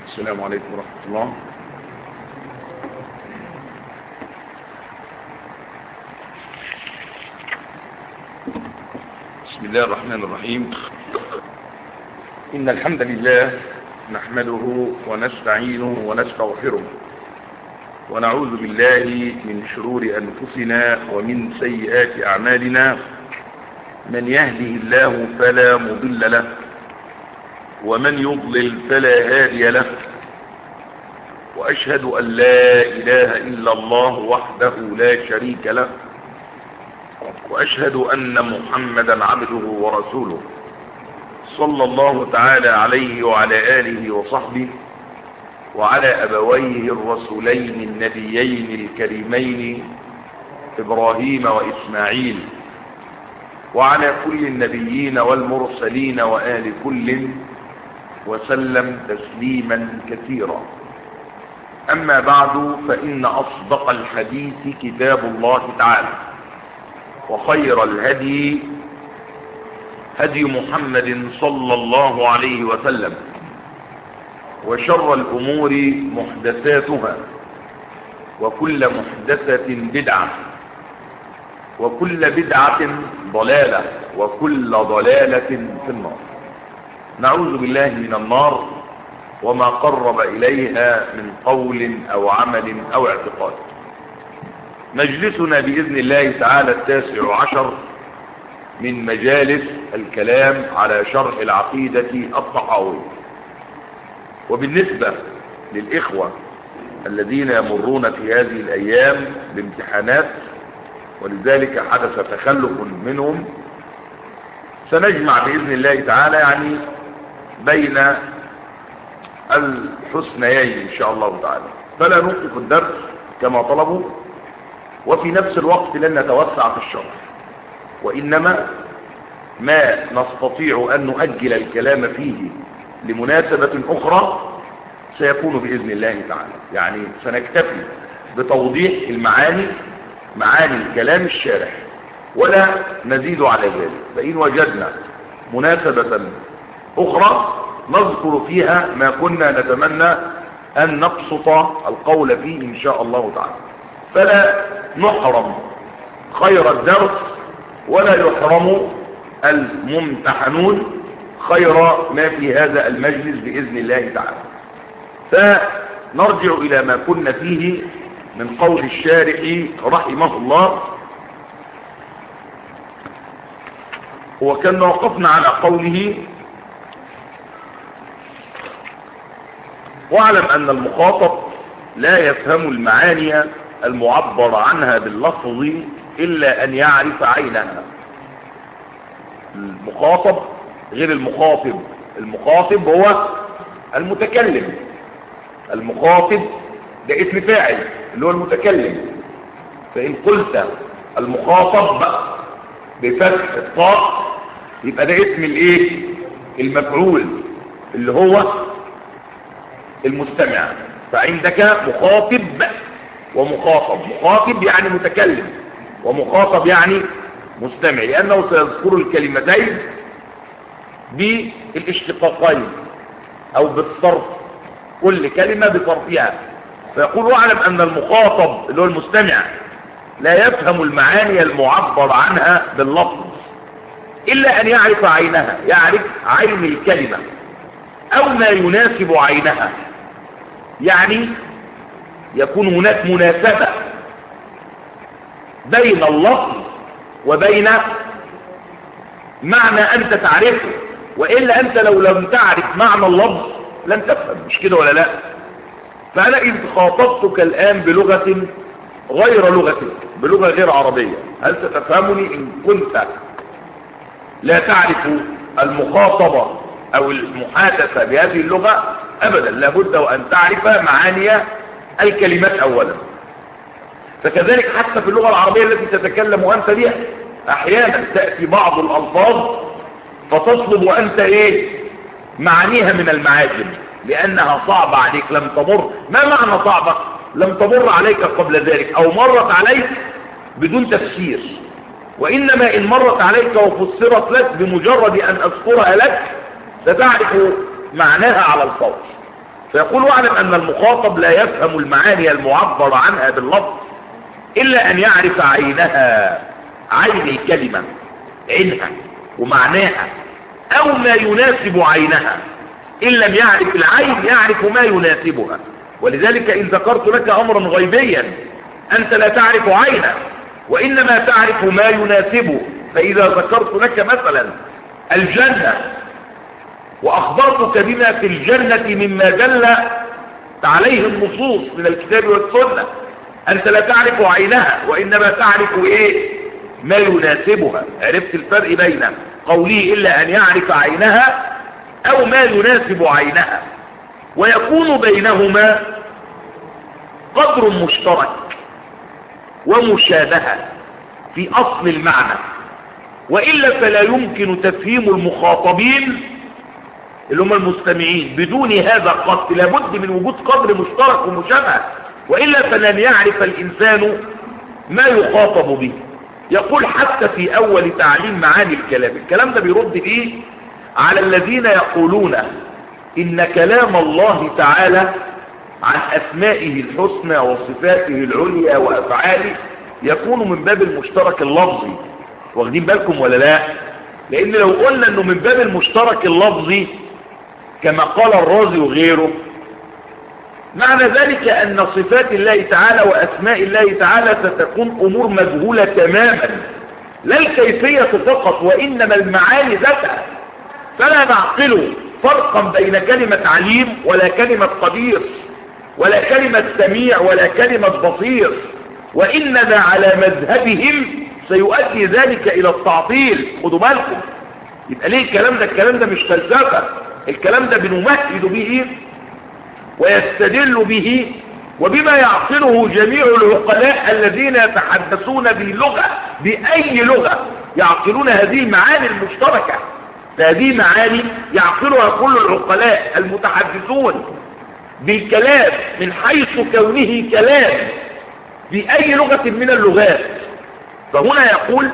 السلام عليكم ورحمة الله بسم الله الرحمن الرحيم إن الحمد لله نحمده ونستعينه ونستغفره ونعوذ بالله من شرور أنفسنا ومن سيئات أعمالنا من يهده الله فلا مضل له ومن يضلل فلا هادي له وأشهد أن لا إله إلا الله وحده لا شريك له وأشهد أن محمدا عبده ورسوله صلى الله تعالى عليه وعلى آله وصحبه وعلى أبويه الرسولين النبيين الكريمين إبراهيم وإسماعيل وعلى كل النبيين والمرسلين وآل كل وسلم تسليما كثيرا أما بعد فإن أصدق الحديث كتاب الله تعالى وخير الهدي هدي محمد صلى الله عليه وسلم وشر الأمور محدثاتها وكل محدثة بدعة وكل بدعة ضلالة وكل ضلالة في النار نعوذ بالله من النار وما قرب إليها من قول أو عمل أو اعتقاد مجلسنا بإذن الله تعالى التاسع عشر من مجالس الكلام على شرح العقيدة الطحاوية وبالنسبة للإخوة الذين يمرون في هذه الأيام بامتحانات ولذلك حدث تخلف منهم سنجمع بإذن الله تعالى يعني بين الحسنيين إن شاء الله تعالى فلا نوقف الدرس كما طلبوا وفي نفس الوقت لن نتوسع في الشرح وإنما ما نستطيع أن نؤجل الكلام فيه لمناسبة أخرى سيكون بإذن الله تعالى يعني سنكتفي بتوضيح المعاني معاني الكلام الشارح ولا نزيد على ذلك فإن وجدنا مناسبة أخرى نذكر فيها ما كنا نتمنى أن نبسط القول فيه إن شاء الله تعالى فلا نحرم خير الدرس ولا يحرم الممتحنون خير ما في هذا المجلس بإذن الله تعالى فنرجع إلى ما كنا فيه من قول الشارح رحمه الله وكنا وقفنا على قوله واعلم أن المخاطب لا يفهم المعاني المعبر عنها باللفظ إلا أن يعرف عينها المخاطب غير المخاطب المخاطب هو المتكلم المخاطب ده اسم فاعل اللي هو المتكلم فإن قلت المخاطب بفتح الطاء يبقى ده اسم الايه المفعول اللي هو المستمع فعندك مخاطب ومخاطب مخاطب يعني متكلم ومخاطب يعني مستمع لأنه سيذكر الكلمتين بالاشتقاقين أو بالصرف كل كلمة بصرفها فيقول واعلم أن المخاطب اللي هو المستمع لا يفهم المعاني المعبر عنها باللفظ إلا أن يعرف عينها يعرف عين الكلمة أو ما يناسب عينها يعني يكون هناك مناسبة بين اللفظ وبين معنى أنت تعرفه وإلا أنت لو لم تعرف معنى اللفظ لن تفهم مش كده ولا لا فأنا إذ خاطبتك الآن بلغة غير لغتك بلغة غير عربية هل ستفهمني إن كنت لا تعرف المخاطبة أو المحادثة بهذه اللغة أبدا لابد وأن تعرف معاني الكلمات أولا فكذلك حتى في اللغة العربية التي تتكلم أنت بها أحيانا تأتي بعض الألفاظ فتصلب وأنت إيه معانيها من المعاجم لأنها صعبة عليك لم تمر ما معنى صعبة لم تمر عليك قبل ذلك أو مرت عليك بدون تفسير وإنما إن مرت عليك وفسرت لك بمجرد أن أذكرها لك ستعرف معناها على الفور فيقول واعلم أن المخاطب لا يفهم المعاني المعبر عنها باللفظ إلا أن يعرف عينها عين الكلمة عينها ومعناها أو ما يناسب عينها إن لم يعرف العين يعرف ما يناسبها ولذلك إن ذكرت لك أمرا غيبيا أنت لا تعرف عينه وإنما تعرف ما يناسبه فإذا ذكرت لك مثلا الجنة وأخبرتك بما في الجنة مما دل عليه النصوص من الكتاب والسنة أنت لا تعرف عينها وإنما تعرف إيه ما يناسبها عرفت الفرق بين قوله إلا أن يعرف عينها أو ما يناسب عينها ويكون بينهما قدر مشترك ومشابهة في أصل المعنى وإلا فلا يمكن تفهيم المخاطبين اللي هم المستمعين بدون هذا القصد لابد من وجود قدر مشترك ومشابهة وإلا فلن يعرف الإنسان ما يخاطب به يقول حتى في أول تعليم معاني الكلام الكلام ده بيرد فيه على الذين يقولون إن كلام الله تعالى عن أسمائه الحسنى وصفاته العليا وأفعاله يكون من باب المشترك اللفظي واخدين بالكم ولا لا لأن لو قلنا أنه من باب المشترك اللفظي كما قال الرازي وغيره معنى ذلك أن صفات الله تعالى وأسماء الله تعالى ستكون أمور مجهولة تماما لا الكيفية فقط وإنما المعاني ذاتها فلا نعقل فرقا بين كلمة عليم ولا كلمة قدير ولا كلمة سميع ولا كلمة بصير وإننا على مذهبهم سيؤدي ذلك إلى التعطيل خدوا بالكم يبقى ليه الكلام ده الكلام ده مش فلسفة الكلام ده بنمهد به ويستدل به وبما يعقله جميع العقلاء الذين يتحدثون بلغة بأي لغة يعقلون هذه المعاني المشتركة فهذه معاني يعقلها كل العقلاء المتحدثون بالكلام من حيث كونه كلام بأي لغة من اللغات فهنا يقول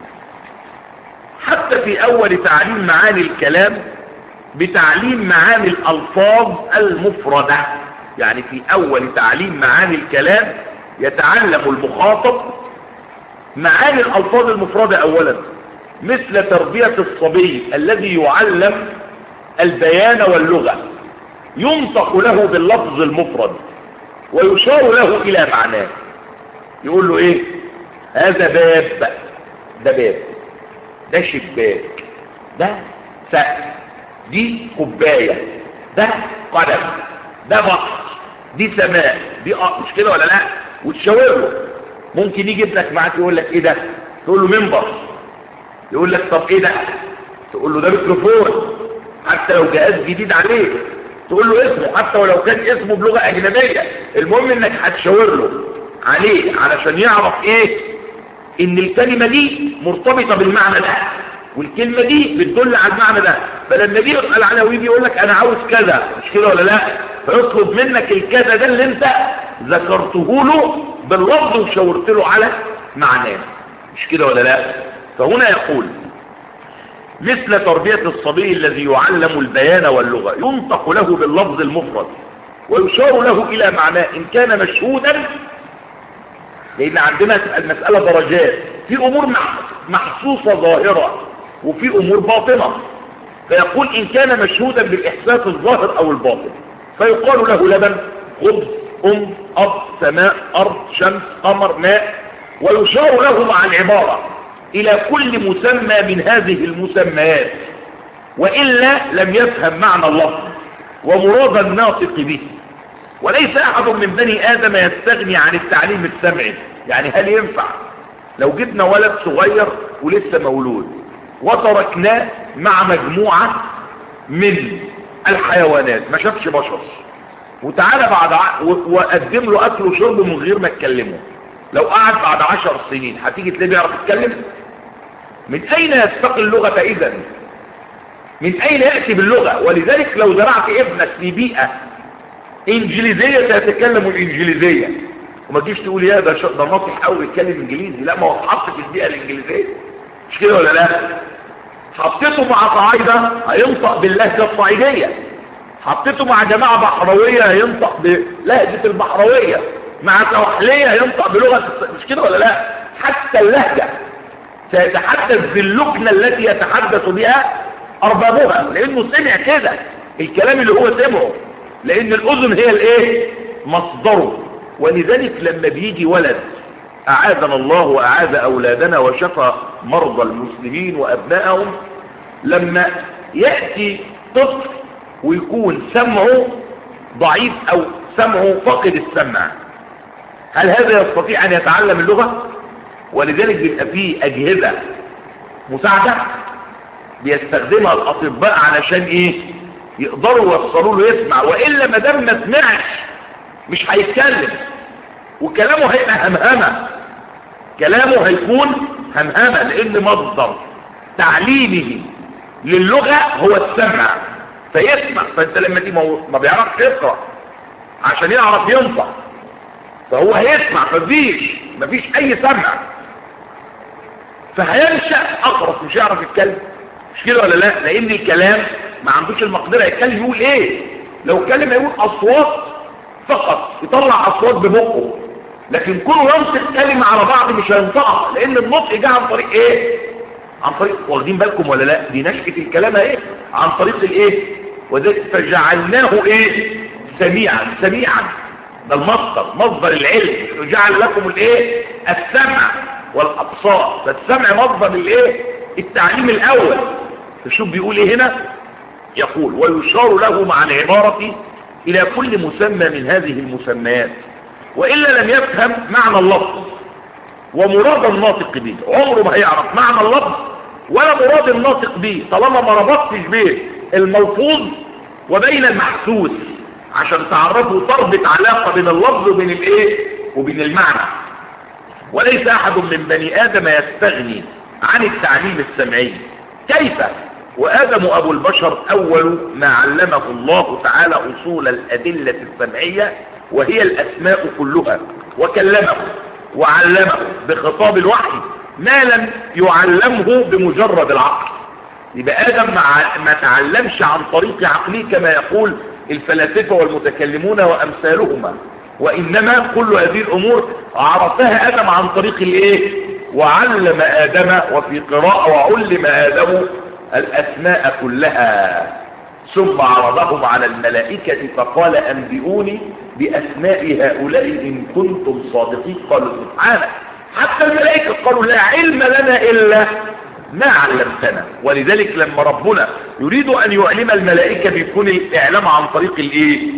حتى في أول تعليم معاني الكلام بتعليم معاني الألفاظ المفردة يعني في أول تعليم معاني الكلام يتعلم المخاطب معاني الألفاظ المفردة أولا مثل تربية الصبي الذي يعلم البيان واللغة ينطق له باللفظ المفرد ويشار له إلى معناه يقول له إيه هذا باب ده باب ده شباك ده سقف دي كوبايه ده قدم ده بحر دي سماء دي أرض مش كده ولا لا وتشاور له ممكن يجي ابنك معاك يقول لك ايه ده تقول له منبر يقول لك طب ايه ده تقول له ده ميكروفون حتى لو جهاز جديد عليه تقول له اسمه حتى ولو كان اسمه بلغه اجنبيه المهم انك هتشاور له عليه علشان يعرف ايه ان الكلمه دي مرتبطه بالمعنى ده والكلمة دي بتدل على المعنى ده فلما دي يسأل عليها ويجي يقول لك انا عاوز كذا مش كده ولا لا فيطلب منك الكذا ده اللي انت ذكرته له باللفظ وشاورت له على معناه مش كده ولا لا فهنا يقول مثل تربية الصبي الذي يعلم البيان واللغة ينطق له باللفظ المفرد ويشار له إلى معناه إن كان مشهودا لأن عندنا المسألة درجات في أمور محسوسة ظاهرة وفي امور باطنة فيقول ان كان مشهودا بالاحساس الظاهر او الباطن فيقال له لبن خبز ام اب سماء ارض شمس قمر ماء ويشار له مع العبارة الى كل مسمى من هذه المسميات والا لم يفهم معنى اللفظ ومراد الناطق به وليس احد من بني ادم يستغني عن التعليم السمعي يعني هل ينفع لو جبنا ولد صغير ولسه مولود وتركناه مع مجموعة من الحيوانات ما شافش بشر وتعالى بعد ع... وقدم له اكل وشرب من غير ما تكلمه لو قعد بعد عشر سنين هتيجي تلاقيه بيعرف يتكلم من اين يستقي اللغة اذا من اين يأتي باللغة ولذلك لو زرعت ابنك في بيئة انجليزية سيتكلم الانجليزية وما تجيش تقول يا ده ده ناطح قوي يتكلم انجليزي لا ما هو اتحط في البيئة الانجليزية مش كده ولا لا حطيته مع صعايدة هينطق باللهجة الصعيدية حطيته مع جماعة بحروية ينطق بلهجة البحروية مع سواحلية ينطق بلغة الس- مش كده ولا لا حتى اللهجة سيتحدث باللكنة التي يتحدث بها أربابها لأنه سمع كده الكلام اللي هو سمعه لأن الأذن هي الإيه مصدره ولذلك لما بيجي ولد أعاذنا الله وأعاذ أولادنا وشفى مرضى المسلمين وأبنائهم لما يأتي طفل ويكون سمعه ضعيف أو سمعه فقد السمع هل هذا يستطيع أن يتعلم اللغة ولذلك بيبقى فيه أجهزة مساعدة بيستخدمها الأطباء علشان إيه يقدروا يوصلوا له يسمع وإلا ما دام ما سمعش مش هيتكلم وكلامه هيبقى همهمة كلامه هيكون همهمة لأن مصدر تعليمه للغة هو السمع فيسمع فانت لما تيجي ما هو ما بيعرفش يقرأ عشان يعرف ينطق فهو هيسمع مفيش مفيش اي سمع فهينشأ اقرص مش هيعرف يتكلم مش كده ولا لا لان الكلام ما عندوش المقدرة يتكلم يقول ايه لو اتكلم هيقول اصوات فقط يطلع اصوات ببقه لكن كله ينطق كلمة على بعض مش هينطقها لان النطق جه عن طريق ايه عن طريق واخدين بالكم ولا لا دي نشأة الكلام ايه عن طريق الايه وذلك فجعلناه ايه سميعا سميعا ده المصدر مصدر العلم جعل لكم الايه السمع والابصار فالسمع مصدر الايه التعليم الاول تشوف بيقول ايه هنا يقول ويشار له مع العبارة الى كل مسمى من هذه المسميات والا لم يفهم معنى اللفظ ومراد الناطق به عمره ما هيعرف معنى اللفظ ولا مراد الناطق به طالما ما ربطتش بين الملفوظ وبين المحسوس عشان تعرفوا تربط علاقة بين اللفظ وبين الايه وبين المعنى وليس احد من بني ادم يستغني عن التعليم السمعي كيف وادم ابو البشر اول ما علمه الله تعالى اصول الادلة السمعية وهي الاسماء كلها وكلمه وعلمه بخطاب الوحي ما لم يعلمه بمجرد العقل يبقى ادم ما ما تعلمش عن طريق عقله كما يقول الفلاسفه والمتكلمون وامثالهما وانما كل هذه الامور عرفها ادم عن طريق الايه وعلم ادم وفي قراءه وعلم ادم الاسماء كلها ثم عرضهم على الملائكة فقال أنبئوني بأسماء هؤلاء إن كنتم صادقين قالوا سبحانك حتى الملائكة قالوا لا علم لنا إلا ما علمتنا ولذلك لما ربنا يريد أن يعلم الملائكة بيكون الإعلام عن طريق الإيه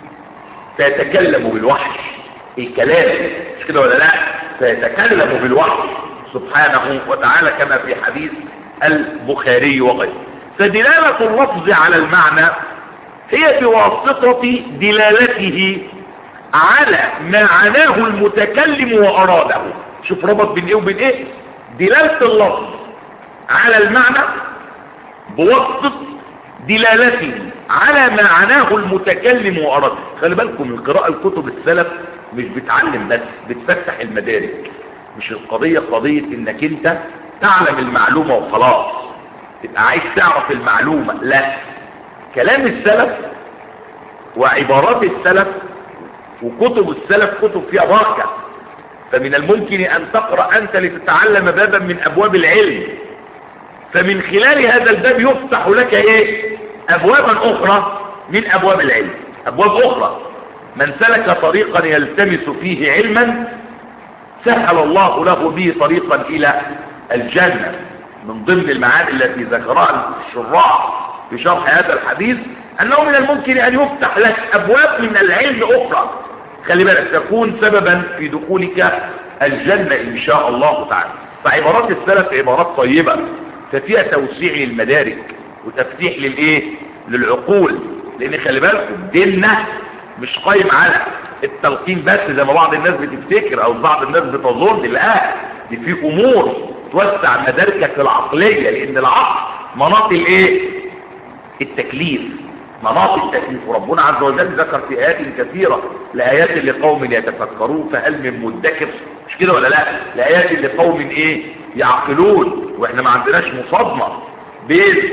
سيتكلم بالوحي الكلام مش كده ولا لا سيتكلم بالوحي سبحانه وتعالى كما في حديث البخاري وغيره فدلالة اللفظ على المعنى هي بواسطة دلالته على ما عناه المتكلم وأراده شوف ربط بين ايه وبين ايه دلالة اللفظ على المعنى بواسطة دلالته على ما عناه المتكلم وأراده خلي بالكم من قراءة الكتب السلف مش بتعلم بس بتفتح المدارك مش القضية قضية انك انت تعلم المعلومة وخلاص تبقى عايز تعرف المعلومة لا كلام السلف وعبارات السلف وكتب السلف كتب فيها بركة فمن الممكن أن تقرأ أنت لتتعلم بابا من أبواب العلم فمن خلال هذا الباب يفتح لك إيه أبوابا أخرى من أبواب العلم أبواب أخرى من سلك طريقا يلتمس فيه علما سهل الله له به طريقا إلى الجنة من ضمن المعاني التي ذكرها الشراح في شرح هذا الحديث أنه من الممكن أن يفتح لك أبواب من العلم أخرى خلي بالك تكون سببا في دخولك الجنة إن شاء الله تعالى فعبارات السلف عبارات طيبة ففيها توسيع للمدارك وتفتيح للإيه للعقول لأن خلي بالكم ديننا مش قايم على التلقين بس زي ما بعض الناس بتفتكر أو بعض الناس بتظن لا دي في أمور توسع مداركك العقلية لأن العقل مناط الإيه التكليف مناط التكليف وربنا عز وجل ذكر في آيات كثيرة لآيات لقوم يتفكرون فهل من مدكر مش كده ولا لا لآيات لقوم ايه يعقلون واحنا ما عندناش مصادمة بين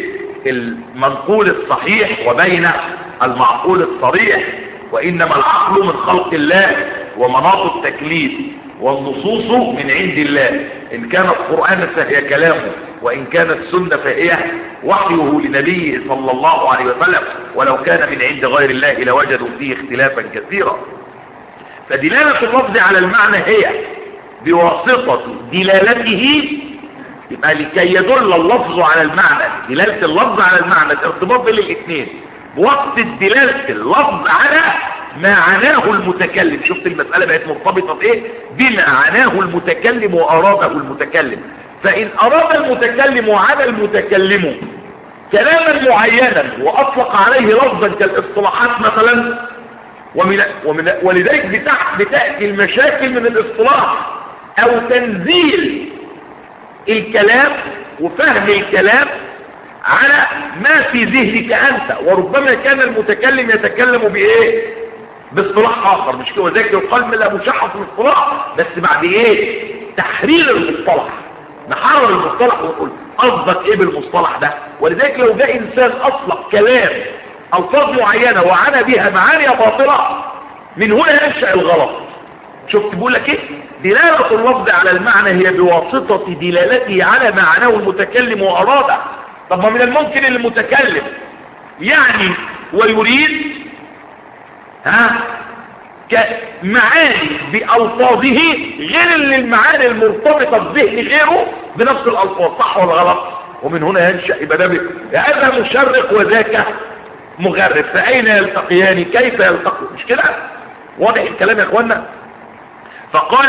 المنقول الصحيح وبين المعقول الصريح وإنما العقل من خلق الله ومناط التكليف والنصوص من عند الله إن كان القرآن فهي كلامه وإن كانت السنة فهي وحيه لنبيه صلى الله عليه وسلم ولو كان من عند غير الله لوجدوا فيه اختلافا كثيرا فدلالة اللفظ على المعنى هي بواسطة دلالته يبقى لكي يدل اللفظ على المعنى دلالة اللفظ على المعنى الارتباط بين الاثنين بواسطة دلالة اللفظ على ما عناه المتكلم شفت المسألة بقت مرتبطة بايه بما عناه المتكلم وأراده المتكلم فإن أراد المتكلم وعلى المتكلم كلاما معينا وأطلق عليه لفظا كالاصطلاحات مثلا ومن ومن ولذلك بتاع بتأتي المشاكل من الاصطلاح أو تنزيل الكلام وفهم الكلام على ما في ذهنك أنت وربما كان المتكلم يتكلم بإيه باصطلاح آخر مش كده ذلك يقال من لا مشحف في الاصطلاح بس بعد إيه تحرير المصطلح نحرر المصطلح ونقول قصدك إيه بالمصطلح ده ولذلك لو جاء إنسان أطلق كلام ألفاظ معينة وعنى بها معاني باطلة من هنا ينشأ الغلط شفت بقول لك ايه دلالة اللفظ على المعنى هي بواسطة دلالته على ما معناه المتكلم وأراده طب ما من الممكن المتكلم يعني ويريد ها كمعاني بألفاظه غير اللي المعاني المرتبطة بذهن غيره بنفس الألفاظ صح ولا غلط ومن هنا ينشأ يبقى ده هذا مشرق وذاك مغرب فأين يلتقيان كيف يلتقوا مش كده واضح الكلام يا اخوانا فقال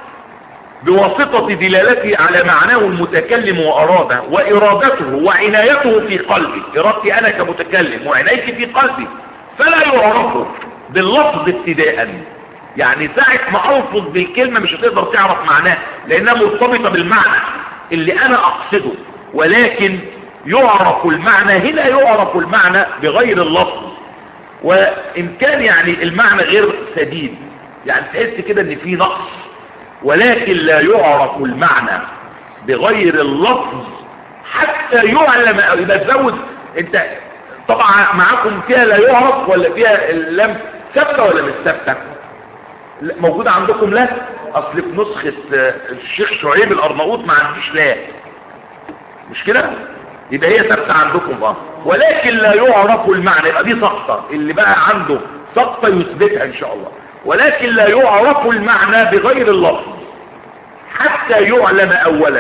بواسطة دلالته على معناه المتكلم وأراده وإرادته وعنايته في قلبي إرادتي أنا كمتكلم وعنايتي في قلبي فلا يعرف باللفظ ابتداء يعني ساعة ما ألفظ بالكلمة مش هتقدر تعرف معناه لأنها مرتبطة بالمعنى اللي أنا أقصده ولكن يعرف المعنى هنا يعرف المعنى بغير اللفظ وإن كان يعني المعنى غير سديد يعني تحس كده ان في نقص ولكن لا يعرف المعنى بغير اللفظ حتى يعلم او يبقى تزود انت طبعا معاكم فيها لا يعرف ولا فيها اللام ثابته ولا مش ثابته موجوده عندكم لا اصل في نسخه الشيخ شعيب الارناؤوط ما عنديش لا مش كده يبقى هي ثابته عندكم اه ولكن لا يعرف المعنى يبقى دي سقطه اللي بقى عنده سقطه يثبتها ان شاء الله ولكن لا يعرف المعنى بغير اللفظ حتى يعلم اولا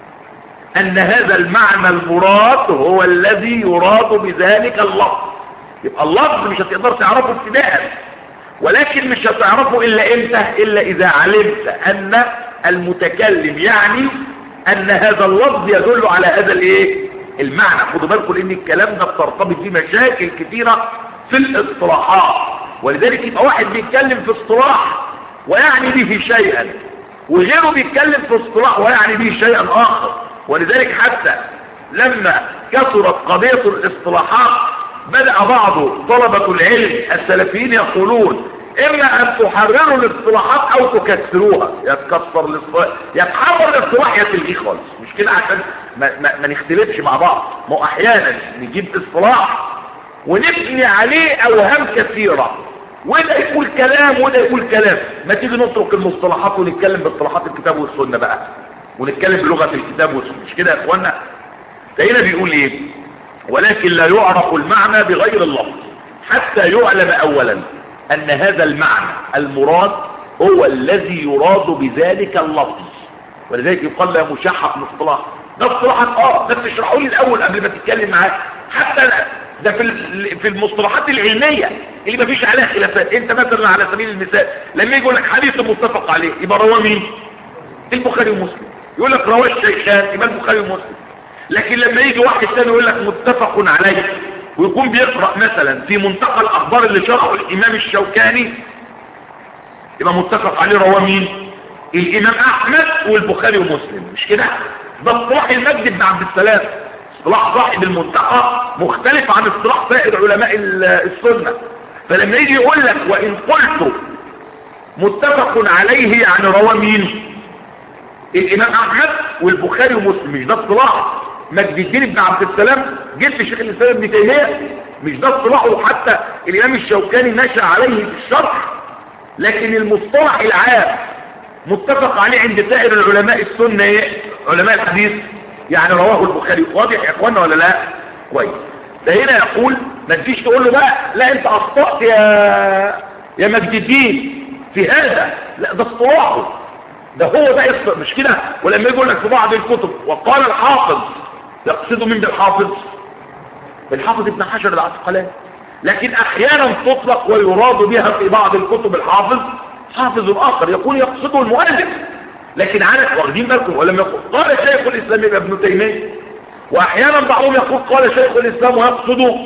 ان هذا المعنى المراد هو الذي يراد بذلك اللفظ يبقى اللفظ مش هتقدر تعرفه ابتداء ولكن مش هتعرفه الا امتى الا اذا علمت ان المتكلم يعني ان هذا اللفظ يدل على هذا الايه المعنى خدوا بالكم ان الكلام ده بترتبط فيه مشاكل كثيره في الاصطلاحات ولذلك يبقى واحد بيتكلم في اصطلاح ويعني به شيئا وغيره بيتكلم في اصطلاح ويعني به شيئا اخر ولذلك حتى لما كثرت قضية الاصطلاحات بدأ بعض طلبة العلم السلفيين يقولون اما ان تحرروا الاصطلاحات او تكسروها يا تكسر الاصطلاح يا تحرر الاصطلاح يا تلغيه خالص مش كده عشان ما, ما, ما نختلفش مع بعض ما هو احيانا نجيب اصطلاح ونبني عليه اوهام كثيرة وده يقول كلام وده يقول كلام ما تيجي نترك المصطلحات ونتكلم باصطلاحات الكتاب والسنة بقى ونتكلم بلغة الكتاب والسنة مش كده يا اخوانا هنا بيقول ايه ولكن لا يعرف المعنى بغير اللفظ حتى يعلم اولا ان هذا المعنى المراد هو الذي يراد بذلك اللفظ ولذلك يقال له مشحف من اصطلاح ده اصطلاحات اه بس اشرحوا لي الاول قبل ما تتكلم معاه حتى ده في في المصطلحات العلميه اللي ما فيش عليها خلافات انت مثلا على سبيل المثال لما يجي يقول لك حديث متفق عليه يبقى رواه مين البخاري ومسلم يقول لك رواه الشيخان يبقى البخاري ومسلم لكن لما يجي واحد ثاني يقول لك متفق عليه ويكون بيقرأ مثلا في منتقى الأخبار اللي شرحه الإمام الشوكاني يبقى متفق عليه رواه مين الإمام أحمد والبخاري ومسلم مش كده ده اصطلاح المجد بن عبد السلام اصطلاح صاحب المنتقى مختلف عن اصطلاح سائر علماء السنة فلما يجي يقول لك وإن قلت متفق عليه يعني رواه مين الإمام أحمد والبخاري ومسلم مش ده اصطلاح مجد الدين بن عبد السلام جد شيخ الاسلام ابن تيميه مش ده اصطلاحه حتى الامام الشوكاني نشا عليه في الشرح لكن المصطلح العام متفق عليه عند سائر العلماء السنه ايه علماء الحديث يعني رواه البخاري واضح يا اخوانا ولا لا كويس ده هنا يقول ما تجيش تقول له بقى لا انت اخطات يا يا مجد الدين في هذا لا ده اصطلاحه ده هو ده يص- مش كده ولما يجي يقول لك في بعض الكتب وقال الحافظ يقصد من بالحافظ بالحافظ ابن حجر العسقلاني لكن احيانا تطلق ويراد بها في بعض الكتب الحافظ حافظ اخر يقول يقصده المؤلف لكن عارف واخدين بالكم ولم يقول قال شيخ الاسلام ابن تيميه واحيانا بعضهم يقول قال شيخ الاسلام ويقصد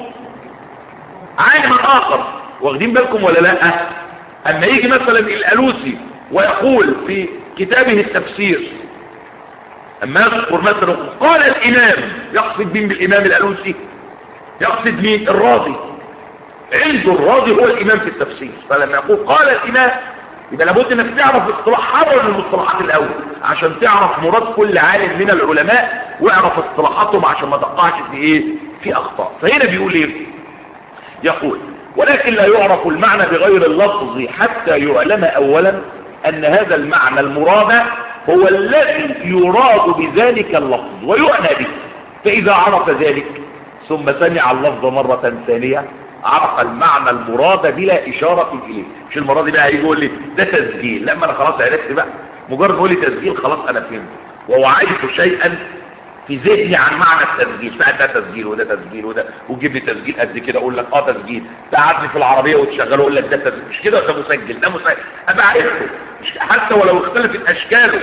عالما اخر واخدين بالكم ولا لا اما يجي مثلا الالوسي ويقول في كتابه التفسير اما يذكر مثلا قال الامام يقصد مين بالامام الالوسي يقصد مين الراضي عنده الراضي هو الامام في التفسير فلما يقول قال الامام يبقى لابد انك تعرف اصطلاح حرر المصطلحات الاول عشان تعرف مراد كل عالم من العلماء واعرف اصطلاحاتهم عشان ما تقعش في ايه في اخطاء فهنا بيقول ايه يقول ولكن لا يعرف المعنى بغير اللفظ حتى يعلم اولا ان هذا المعنى المراد هو الذي يراد بذلك اللفظ ويعنى به فاذا عرف ذلك ثم سمع اللفظ مرة ثانية عرف المعنى المراد بلا إشارة إليه مش المراد بقى هيجي يقول لي ده تسجيل لما أنا خلاص عرفت بقى مجرد يقول لي تسجيل خلاص أنا فهمت ووعيت شيئا في ذهني عن معنى التسجيل ساعة ده تسجيل وده تسجيل وده وتجيب لي تسجيل قد كده اقول لك اه تسجيل تقعدني في العربيه وتشغله اقول لك ده تسجيل مش كده ده مسجل ده مسجل ابقى عرفته مش حتى ولو اختلفت اشكاله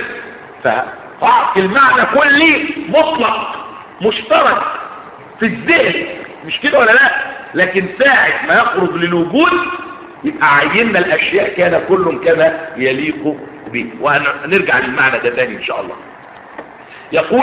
فقع المعنى كلي مطلق مشترك في الذهن مش كده ولا لا لكن ساعة ما يخرج للوجود يبقى عيننا الاشياء كان كل كما يليق به وهنرجع للمعنى ده تاني ان شاء الله يقول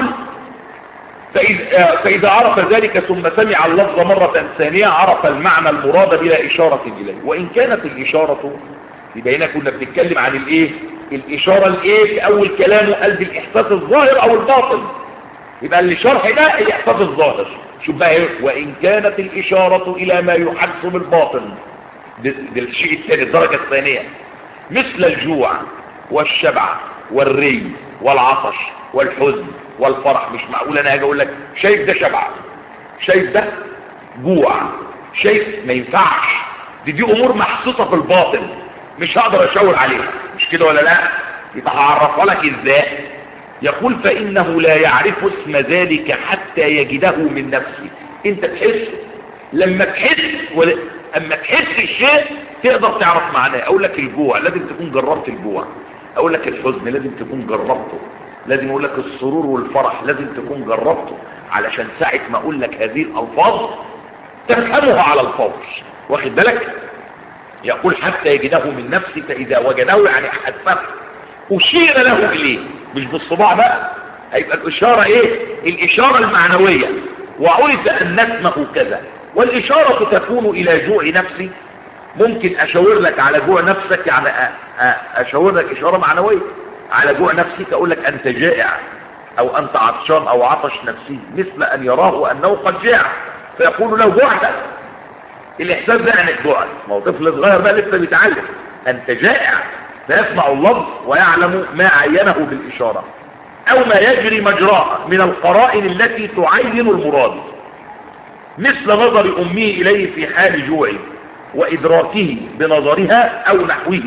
فإذا, فإذا عرف ذلك ثم سمع اللفظ مرة ثانية عرف المعنى المراد بلا إشارة إليه وإن كانت الإشارة يبقى هنا كنا بنتكلم عن الإيه الإشارة الإيه في أول كلامه قال بالإحساس الظاهر أو الباطن يبقى الشرح ده الإحساس الظاهر شوف بقى إيه وإن كانت الإشارة إلى ما يحس بالباطن ده ده الشيء الثاني الدرجة الثانية مثل الجوع والشبع والري والعطش والحزن والفرح مش معقول انا هاجي اقول لك شايف ده شبع شايف ده جوع شايف ما ينفعش دي دي امور محسوسه في الباطن مش هقدر اشاور عليها مش كده ولا لا يبقى هعرفها لك ازاي يقول فانه لا يعرف اسم ذلك حتى يجده من نفسه انت تحس لما تحس ولا اما تحس الشيء تقدر تعرف معناه اقول لك الجوع لازم تكون جربت الجوع اقول لك الحزن لازم تكون جربته لازم اقول لك السرور والفرح لازم تكون جربته علشان ساعة ما اقول لك هذه الالفاظ تفهمها على الفور واخد بالك يقول حتى يجده من نفسه فاذا وجده يعني حسبه اشير له اليه مش بالصباع بقى هيبقى الاشارة ايه الاشارة المعنوية وعرف ان اسمه كذا والاشارة تكون الى جوع نفسي ممكن اشاور لك على جوع نفسك يعني أ- أ- اشاور لك اشارة معنوية على جوع نفسك اقول لك انت جائع او انت عطشان او عطش نفسي مثل ان يراه انه قد جاع فيقول له جوعت الاحساس ده يعني جوعت ما هو طفل صغير بقى لسه بيتعلم انت جائع فيسمع اللفظ ويعلم ما عينه بالاشاره او ما يجري مجراه من القرائن التي تعين المراد مثل نظر امه اليه في حال جوعه وادراكه بنظرها او نحوه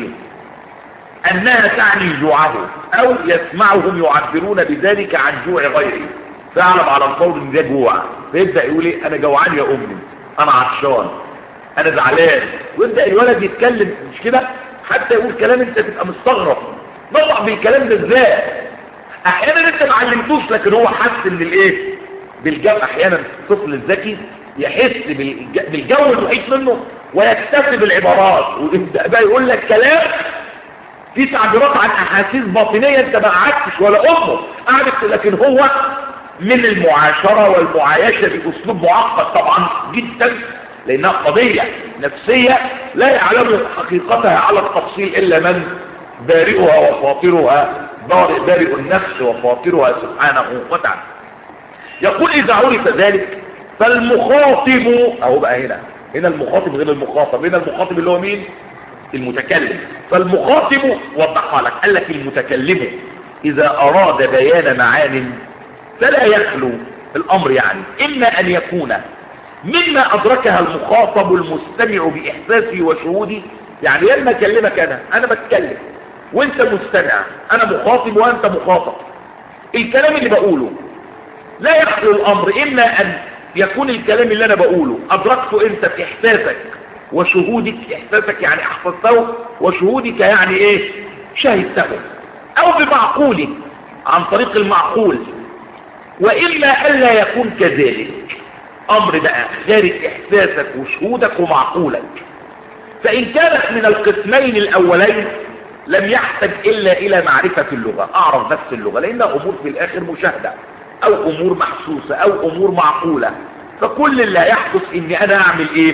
انها تعني جوعه او يسمعهم يعبرون بذلك عن جوع غيره فاعلم على القول ان ده جوع فيبدا يقول ايه انا جوعان يا امي انا عطشان انا زعلان ويبدا الولد يتكلم مش كده حتى يقول كلام انت تبقى مستغرب نطق بالكلام ده ازاي احيانا انت ما علمتوش لكن هو حس ان الايه بالجو احيانا الطفل الذكي يحس بالج- بالجو المحيط منه ويكتسب العبارات ويبدا بقى يقول لك كلام في تعبيرات عن احاسيس باطنيه انت ما قعدتش ولا امه قعدت لكن هو من المعاشره والمعايشه باسلوب معقد طبعا جدا لانها قضيه نفسيه لا يعلم حقيقتها على التفصيل الا من بارئها وفاطرها بارئ بارئ النفس وفاطرها سبحانه وتعالى يقول إذا عرف ذلك فالمخاطب أهو بقى هنا هنا المخاطب غير المخاطب هنا المخاطب اللي هو مين المتكلم فالمخاطب وضحها لك قال لك المتكلم إذا أراد بيان معان فلا يخلو الأمر يعني إما أن يكون مما أدركها المخاطب المستمع بإحساسه وشهوده يعني لما أكلمك أنا أنا بتكلم وأنت مستمع أنا مخاطب وأنت مخاطب الكلام اللي بقوله لا يخلو الأمر إما أن يكون الكلام اللي أنا بقوله أدركته أنت بإحساسك وشهودك إحساسك يعني أحسسته وشهودك يعني إيه شهدته أو بمعقولك عن طريق المعقول وإلا ألا يكون كذلك أمر بقى خارج إحساسك وشهودك ومعقولك فإن كانت من القسمين الأولين لم يحتج إلا إلى معرفة اللغة أعرف بس اللغة لأنها أمور في الآخر مشاهدة أو أمور محسوسة أو أمور معقولة فكل اللي هيحدث إني أنا أعمل إيه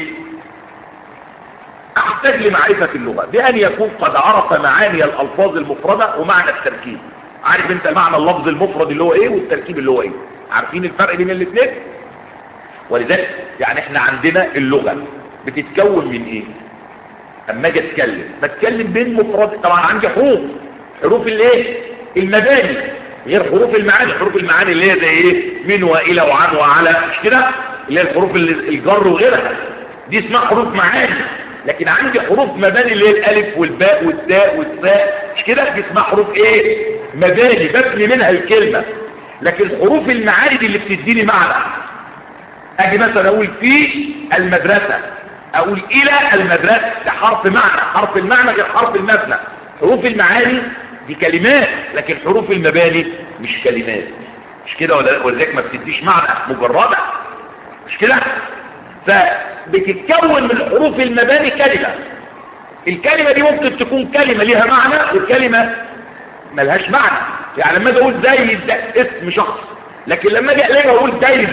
أحتاج لمعرفة اللغة بأن يكون قد عرف معاني الألفاظ المفردة ومعنى التركيب عارف انت معنى اللفظ المفرد اللي هو ايه والتركيب اللي هو ايه عارفين الفرق بين الاثنين ولذلك يعني احنا عندنا اللغة بتتكون من ايه اما اجي اتكلم بتكلم بين مفرد طبعا عندي حروف حروف الايه المباني غير حروف المعاني حروف المعاني اللي هي زي ايه من والى وعن وعلى مش كده اللي هي الحروف اللي الجر وغيرها دي اسمها حروف معاني لكن عندي حروف مباني اللي هي الالف والباء والتاء والثاء مش كده دي اسمها حروف ايه مباني ببني منها الكلمة لكن حروف المعاني دي اللي بتديني معنى اجي مثلا اقول في المدرسة اقول الى المدرسة ده حرف معنى حرف المعنى غير حرف المبنى حروف المعاني دي كلمات لكن حروف المباني مش كلمات مش كده ولا ولذلك ما بتديش معنى مجردة مش كده فبتتكون من حروف المباني كلمة الكلمة دي ممكن تكون كلمة ليها معنى وكلمة ملهاش معنى يعني لما اجي اقول زيد ده اسم شخص لكن لما اجي اقلبها اقول زيد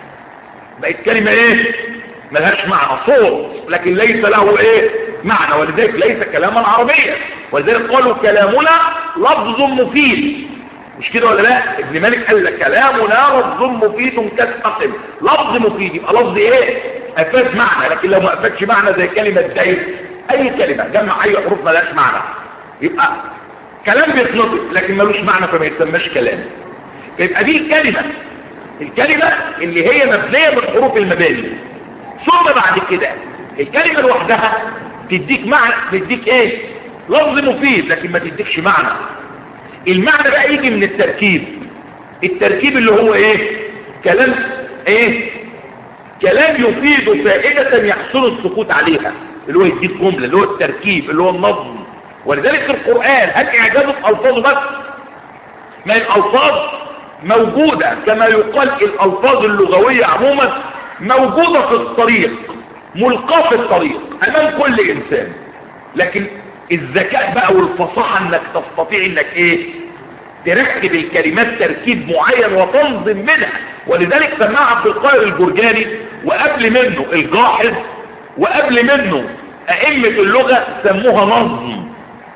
بقت كلمة ايه ملهاش معنى صوت لكن ليس له ايه معنى ولذلك ليس كلاما عربيا ولذلك قالوا كلامنا لفظ مفيد مش كده ولا لا ابن مالك قال لك كلامنا لفظ مفيد كالتقم لفظ مفيد يبقى لفظ ايه افاد معنى لكن لو ما افادش معنى زي كلمة زيد اي كلمة جمع اي حروف ملهاش معنى يبقى كلام بيتنطق لكن ملوش معنى فما يتسماش كلام فيبقى دي الكلمة الكلمة اللي هي مبنية من حروف المباني ثم بعد كده الكلمة لوحدها تديك معنى تديك ايه لفظ مفيد لكن ما تديكش معنى المعنى بقى يجي من التركيب التركيب اللي هو ايه كلام ايه كلام يفيد فائدة يحصل السكوت عليها اللي هو يديك جملة اللي هو التركيب اللي هو النظم ولذلك القرآن هل إعجاز ألفاظه بس ما الألفاظ موجودة كما يقال الألفاظ اللغوية عموما موجودة في الطريق ملقاة في الطريق أمام كل إنسان لكن الذكاء بقى والفصاحة انك تستطيع انك ايه تركب الكلمات تركيب معين وتنظم منها ولذلك سماها عبد القاهر الجرجاني وقبل منه الجاحظ وقبل منه ائمة اللغة سموها نظم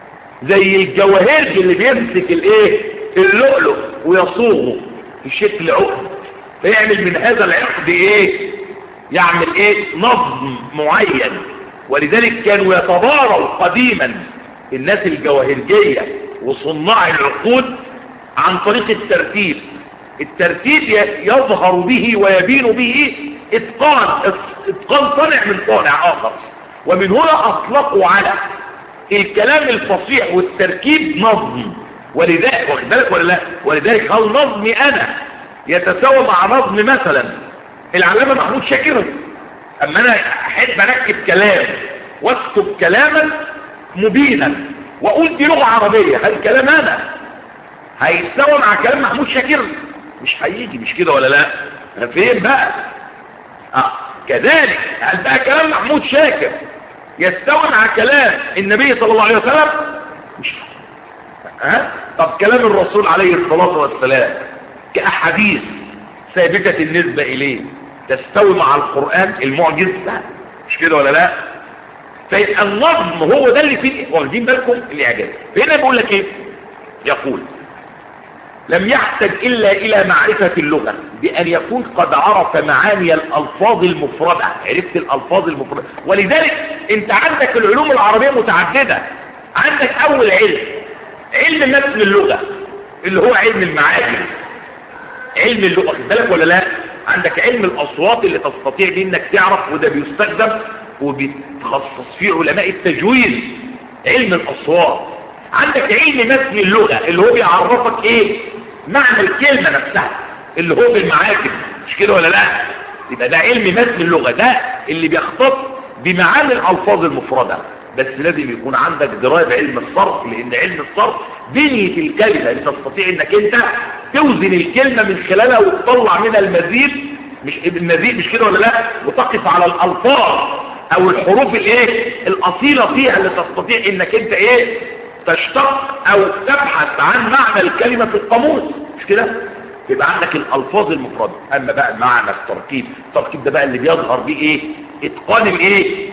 زي الجواهرج اللي بيمسك الايه اللؤلؤ ويصوغه في شكل عقد فيعمل من هذا العقد ايه يعمل ايه نظم معين ولذلك كانوا يتباروا قديما الناس الجواهرجية وصناع العقود عن طريق الترتيب الترتيب يظهر به ويبين به اتقان اتقان صنع من صانع اخر ومن هنا اطلقوا على الكلام الفصيح والتركيب نظم ولذلك واخد بالك ولا لا ولذلك هل نظمي انا يتساوى مع نظم مثلا العلامه محمود شاكر اما انا احب اركب كلام واكتب كلاما مبينا واقول دي لغه عربيه هل كلام انا هيتساوى مع كلام محمود شاكر مش هيجي مش كده ولا لا فين بقى اه كذلك هل بقى كلام محمود شاكر يستوي مع كلام النبي صلى الله عليه وسلم مش ها طب كلام الرسول عليه الصلاة والسلام كأحاديث ثابتة النسبة إليه تستوي مع القرآن المعجز لا مش كده ولا لا فيبقى النظم هو ده اللي فيه واخدين بالكم الإعجاز هنا بيقول لك ايه يقول لم يحتج إلا إلى معرفة اللغة بأن يكون قد عرف معاني الألفاظ المفردة عرفت الألفاظ المفردة ولذلك أنت عندك العلوم العربية متعددة عندك أول علم علم متن اللغة اللي هو علم المعاني علم اللغة خد بالك ولا لا عندك علم الأصوات اللي تستطيع بيه انك تعرف وده بيستخدم وبيتخصص فيه علماء التجويد علم الأصوات عندك علم متن اللغة اللي هو بيعرفك ايه معنى الكلمة نفسها اللي هو بالمعاجم مش كده ولا لا يبقى ده علم متن اللغة ده اللي بيختص بمعاني الألفاظ المفردة بس لازم يكون عندك دراية بعلم الصرف لأن علم الصرف بنية الكلمة اللي تستطيع انك انت توزن الكلمة من خلالها وتطلع منها المزيد مش المزيد مش كده ولا لا وتقف على الألفاظ او الحروف الايه الاصيلة فيها اللي تستطيع انك انت ايه تشتق او تبحث عن معنى الكلمة في القاموس مش كده يبقى عندك الالفاظ المفردة اما بقى معنى التركيب التركيب ده بقى اللي بيظهر بيه ايه اتقان الايه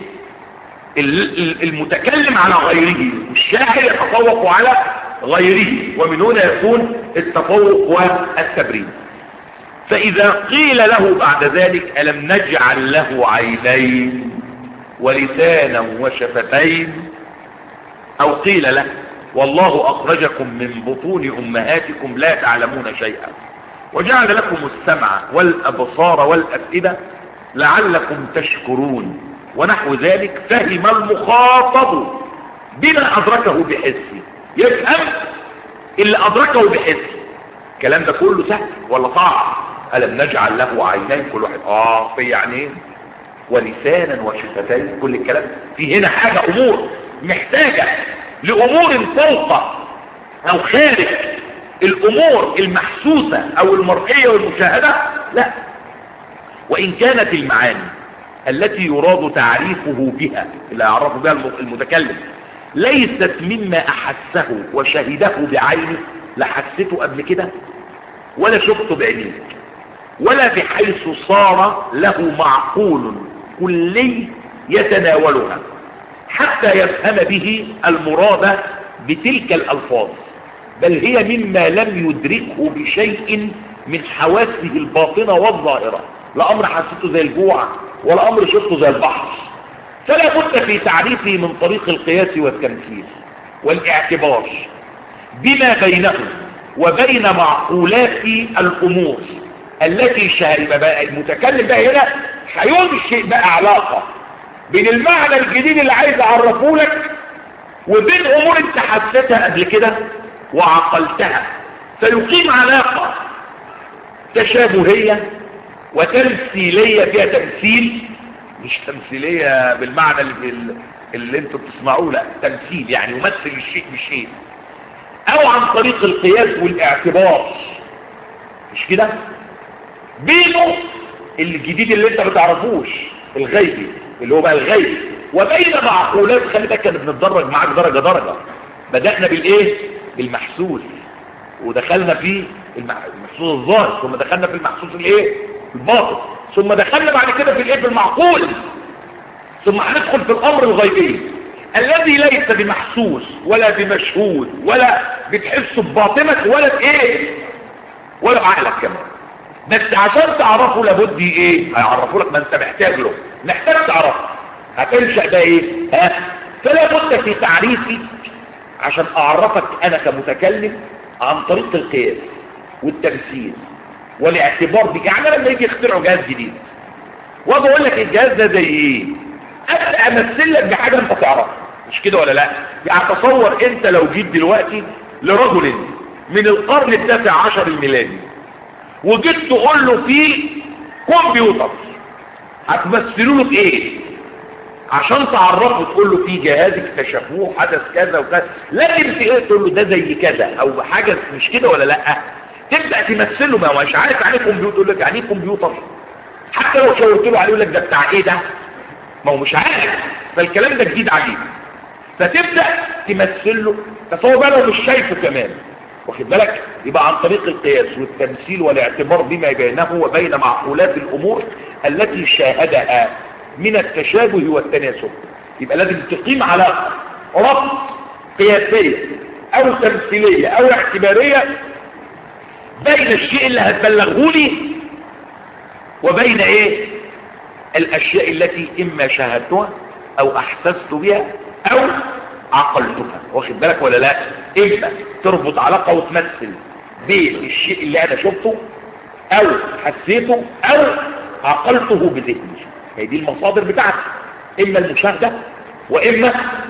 المتكلم على غيره الشاعر يتفوق على غيره ومن هنا يكون التفوق والتبريد فإذا قيل له بعد ذلك ألم نجعل له عينين ولسانا وشفتين أو قيل له والله أخرجكم من بطون أمهاتكم لا تعلمون شيئا وجعل لكم السمع والأبصار والأفئدة لعلكم تشكرون ونحو ذلك فهم المخاطب بما أدركه بحسه يفهم اللي أدركه بحسه الكلام ده كله سهل ولا صعب ألم نجعل له عينين كل واحد آه في عينين ولسانا وشفتين كل الكلام في هنا حاجة أمور محتاجة لأمور فوق أو خارج الأمور المحسوسة أو المرئية والمشاهدة لا وإن كانت المعاني التي يراد تعريفه بها اللي يعرفه بها المتكلم ليست مما أحسه وشهده بعينه لا حسيته قبل كده ولا شفته بعينيك ولا بحيث صار له معقول كلي يتناولها حتى يفهم به المراد بتلك الألفاظ بل هي مما لم يدركه بشيء من حواسه الباطنة والظاهرة لا أمر حسيته زي الجوع ولا أمر شفته زي البحر فلا بد في تعريفه من طريق القياس والتمثيل والاعتبار بما بينه وبين معقولات الأمور التي شهر بقى المتكلم بقى هنا هينشئ بقى علاقة بين المعنى الجديد اللي عايز اعرفه لك وبين امور انت حسيتها قبل كده وعقلتها فيقيم علاقة تشابهية وتمثيلية فيها تمثيل مش تمثيلية بالمعنى اللي, اللي انتوا بتسمعوه لا تمثيل يعني يمثل الشيء بالشيء او عن طريق القياس والاعتبار مش كده بينه الجديد اللي انت ما تعرفوش الغيبي اللي هو بقى الغيب وبين معقولات خلي بالك كنا بنتدرج معاك درجه درجه بدانا بالايه بالمحسوس ودخلنا في المحسوس الظاهر ثم دخلنا في المحسوس الايه الباطن ثم دخلنا بعد كده في الايه في المعقول ثم هندخل في الامر الغيبي الذي ليس بمحسوس ولا بمشهود ولا بتحسه بباطنك ولا بايه ولا بعقلك كمان بس عشان تعرفه لابد ايه هيعرفوا لك ما انت محتاج له محتاج تعرفه هتنشأ بقى ايه ها فلا بد في تعريفي عشان اعرفك انا كمتكلم عن طريق القياس والتمثيل والاعتبار بك يعني لما يجي يخترعوا جهاز جديد واجي اقول لك الجهاز ده زي ايه ابدا امثل لك بحاجه انت تعرفها مش كده ولا لا يعني تصور انت لو جيت دلوقتي لرجل من القرن التاسع عشر الميلادي وجيت تقول له في كمبيوتر هتمثلوا له بايه عشان تعرفه تقول له في جهاز اكتشفوه حدث كذا وكذا لكن في ايه تقول له ده زي كذا او حاجه مش كده ولا لا تبدا تمثله ما هو مش عارف يعني كمبيوتر يقول لك يعني ايه كمبيوتر حتى لو شاورت له عليه يقول لك ده بتاع ايه ده ما هو مش عارف فالكلام ده جديد عليه فتبدا تمثل له تصور بقى لو مش شايفه كمان واخد بالك يبقى عن طريق القياس والتمثيل والاعتبار بما بينه وبين معقولات الامور التي شاهدها من التشابه والتناسب يبقى لازم تقيم على ربط قياسية او تمثيلية او اعتبارية بين الشيء اللي هتبلغه لي وبين ايه الاشياء التي اما شاهدتها او احسست بها او عقلتها واخد بالك ولا لا اما تربط علاقة وتمثل بين الشيء اللي انا شفته او حسيته او عقلته بذهني هي دي المصادر بتاعتي اما المشاهدة واما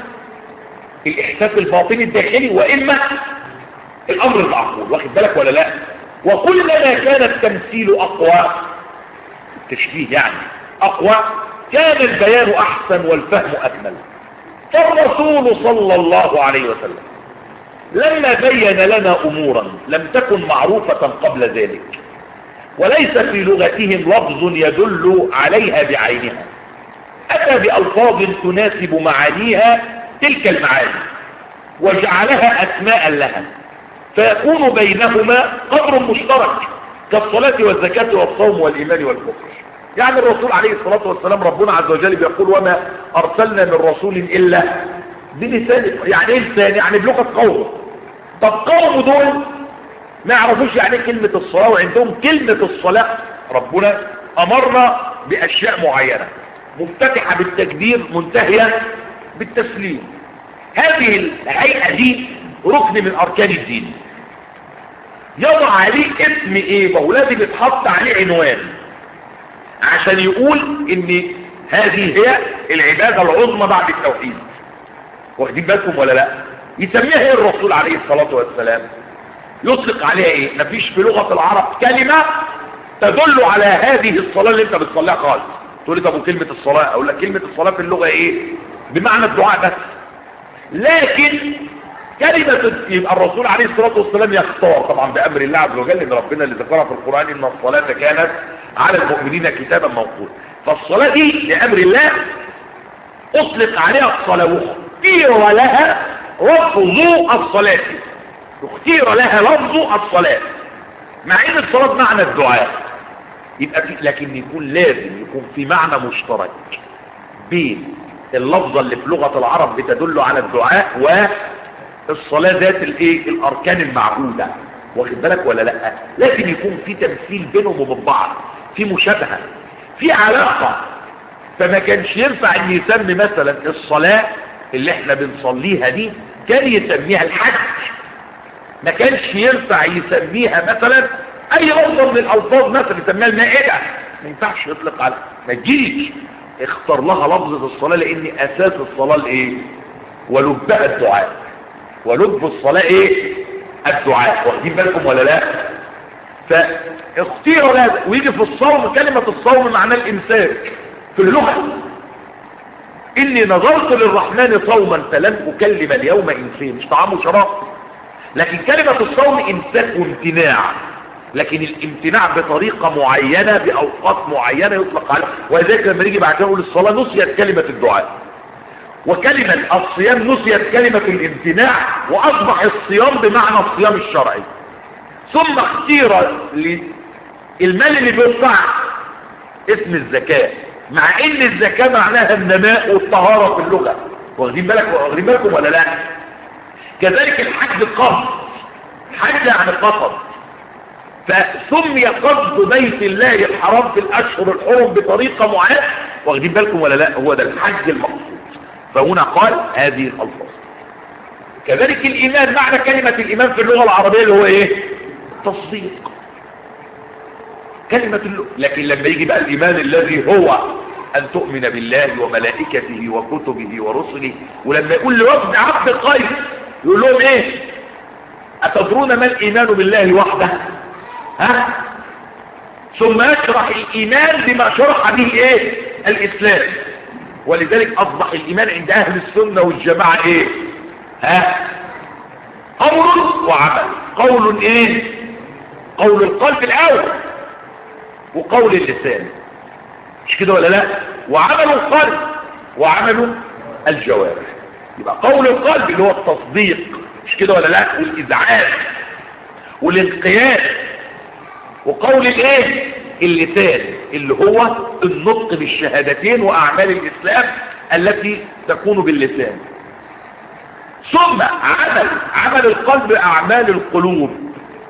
الاحساس الباطني الداخلي واما الامر المعقول واخد بالك ولا لا وكلما كان التمثيل اقوى التشبيه يعني اقوى كان البيان احسن والفهم اكمل فالرسول صلى الله عليه وسلم لما بين لنا امورا لم تكن معروفة قبل ذلك وليس في لغتهم لفظ يدل عليها بعينها اتى بالفاظ تناسب معانيها تلك المعاني وجعلها اسماء لها فيكون بينهما قدر مشترك كالصلاة والزكاة والصوم والإيمان والكفر يعني الرسول عليه الصلاة والسلام ربنا عز وجل بيقول وما أرسلنا من رسول إلا بلسان يعني ايه لسان يعني بلغة قوم طب قوم دول ما يعرفوش يعني كلمة الصلاة وعندهم كلمة الصلاة ربنا أمرنا بأشياء معينة مفتتحة بالتكبير منتهية بالتسليم هذه الهيئة دي ركن من أركان الدين يضع عليه اسم ايه ما هو لازم يتحط عليه عنوان عشان يقول ان هذه هي العبادة العظمى بعد التوحيد واخدين بالكم ولا لا يسميها ايه الرسول عليه الصلاة والسلام يطلق عليها ايه مفيش في لغة العرب كلمة تدل على هذه الصلاة اللي انت بتصليها خالص تقول لي طب وكلمة الصلاة اقول لك كلمة الصلاة في اللغة ايه بمعنى الدعاء بس لكن كلمة يبقى الرسول عليه الصلاة والسلام يختار طبعا بأمر الله عز وجل ان ربنا اللي ذكرها في القرآن ان الصلاة كانت على المؤمنين كتابا موقوتا فالصلاة دي لأمر الله اطلق عليها الصلاة واختير لها لفظ الصلاة اختير لها لفظ الصلاة مع ان الصلاة معنى الدعاء يبقى في لكن يكون لازم يكون في معنى مشترك بين اللفظة اللي في لغة العرب بتدل على الدعاء والصلاة ذات الايه الاركان المعهودة واخد بالك ولا لا لازم يكون في تمثيل بينهم وبين بعض في مشابهة في علاقة فما كانش ينفع ان يسمي مثلا الصلاة اللي احنا بنصليها دي كان يسميها الحج ما كانش ينفع يسميها مثلا اي لفظ من الالفاظ مثلا يسميها المائدة ما ينفعش يطلق على ما تجيش اختار لها لفظة الصلاة لان اساس الصلاة الايه ولبها الدعاء ولب الصلاة ايه الدعاء واخدين بالكم ولا لا فاختير لازم ويجي في الصوم كلمة الصوم معناه الامساك في اللغة اني نظرت للرحمن صوما فلن اكلم اليوم انسان مش طعام وشراب لكن كلمة الصوم امساك وامتناع لكن الامتناع بطريقة معينة باوقات معينة يطلق عليها ولذلك لما نيجي بعد كده نقول الصلاة نسيت كلمة الدعاء وكلمة الصيام نسيت كلمة الامتناع واصبح الصيام بمعنى الصيام الشرعي ثم اختير المال اللي بيدفع اسم الزكاة مع ان الزكاة معناها النماء والطهارة في اللغة واخدين بالك واخدين بالكم ولا لا كذلك الحج قصد حج يعني قصد فسمي قصد بيت الله الحرام في الاشهر الحرم بطريقة معينة واخدين بالكم ولا لا هو ده الحج المقصود فهنا قال هذه الالفاظ كذلك الايمان معنى كلمة الايمان في اللغة العربية اللي هو ايه تصديق كلمة اللغة لكن لما يجي بقى الايمان الذي هو ان تؤمن بالله وملائكته وكتبه ورسله ولما يقول لوفد عبد قيس يقول لهم ايه اتدرون ما الايمان بالله وحده ها ثم يشرح الايمان بما شرح به ايه الاسلام ولذلك اصبح الايمان عند اهل السنة والجماعة ايه ها قول وعمل قول ايه قول القلب الاول وقول اللسان مش كده ولا لا وعمل القلب وعمل الجوارح يبقى قول القلب اللي هو التصديق مش كده ولا لا والإذعان والانقياد وقول الايه اللسان اللي هو النطق بالشهادتين واعمال الاسلام التي تكون باللسان ثم عمل عمل القلب اعمال القلوب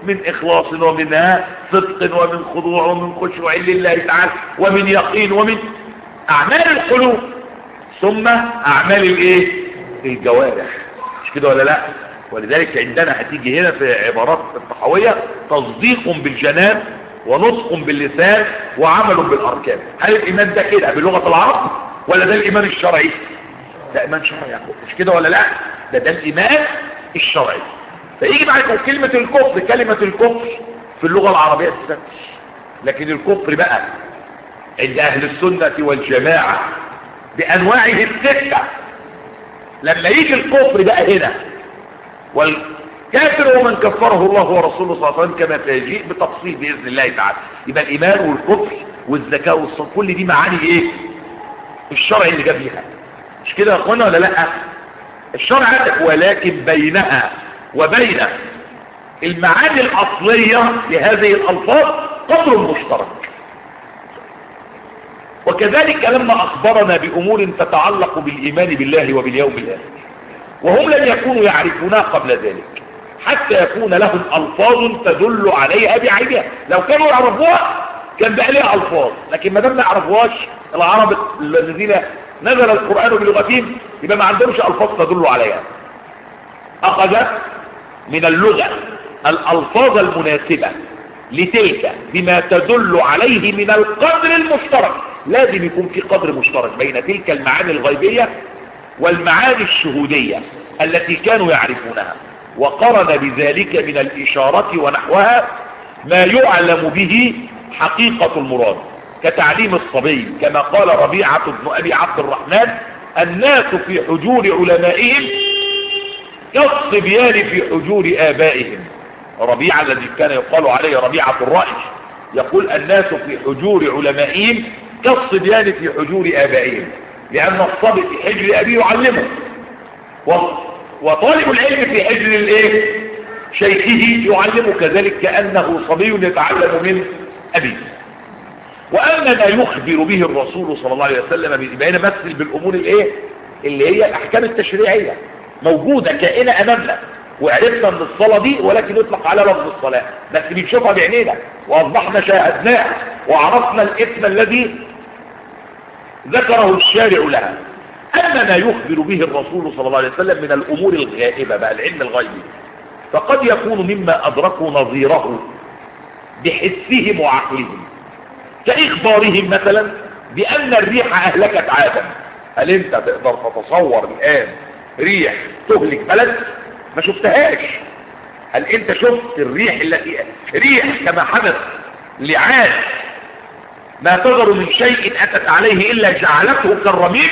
من إخلاص ومن صدق ومن خضوع ومن خشوع لله تعالى ومن يقين ومن أعمال القلوب ثم أعمال الإيه الجوارح مش كده ولا لا ولذلك عندنا هتيجي هنا في عبارات الطحاوية تصديق بالجنان ونطق باللسان وعمل بالأركان هل الإيمان ده كده بلغة العرب ولا ده الإيمان الشرعي ده إيمان شرعي يا أخوة مش كده ولا لا ده ده الإيمان الشرعي فيجي بعد كلمة الكفر كلمة الكفر في اللغة العربية تستمر لكن الكفر بقى عند أهل السنة والجماعة بأنواعه الستة لما يجي الكفر بقى هنا والكافر ومن كفره الله ورسوله صلى الله عليه وسلم كما سيجيء بتفصيل بإذن الله تعالى يبقى الإيمان والكفر والزكاة والصلاة كل دي معاني إيه الشرع اللي جاب لها مش كده يا أخوانا ولا لأ الشرع ولكن بينها وبين المعاني الأصلية لهذه الألفاظ قدر مشترك وكذلك لما أخبرنا بأمور تتعلق بالإيمان بالله وباليوم الآخر وهم لم يكونوا يعرفونها قبل ذلك حتى يكون لهم ألفاظ تدل عليها بعينها لو كانوا يعرفوها كان بقى لها ألفاظ لكن ما دام ما يعرفوهاش العرب الذين نزل القرآن بلغتهم يبقى ما عندهمش ألفاظ تدل عليها أخذ من اللغة الألفاظ المناسبة لتلك بما تدل عليه من القدر المشترك لازم يكون في قدر مشترك بين تلك المعاني الغيبية والمعاني الشهودية التي كانوا يعرفونها وقرن بذلك من الإشارة ونحوها ما يعلم به حقيقة المراد كتعليم الصبي كما قال ربيعة بن أبي عبد الرحمن الناس في حجور علمائهم كالصبيان في حجور آبائهم ربيعة الذي كان يقال عليه ربيعة الرأي يقول الناس في حجور علمائهم كالصبيان في حجور آبائهم لأن الصبي في حجر أبيه يعلمه وطالب العلم في حجر الايه شيخه يعلمه كذلك كأنه صبي يتعلم من أبيه وأما ما يخبر به الرسول صلى الله عليه وسلم يبقى هنا مثل بالأمور الايه اللي هي الأحكام التشريعية موجودة كائنة أمامنا وعرفنا من الصلاة دي ولكن يطلق على لفظ الصلاة بس بنشوفها بعينينا وأصبحنا شاهدناه وعرفنا الإثم الذي ذكره الشارع لها أما ما يخبر به الرسول صلى الله عليه وسلم من الأمور الغائبة بقى العلم الغيبي فقد يكون مما أدركوا نظيره بحسهم وعقلهم كإخبارهم مثلا بأن الريح أهلكت عادا هل أنت تقدر تتصور الآن ريح تهلك بلد ما شفتهاش هل أنت شفت الريح التي ريح كما حدث لعاد ما تذر من شيء أتت عليه إلا جعلته كالرميم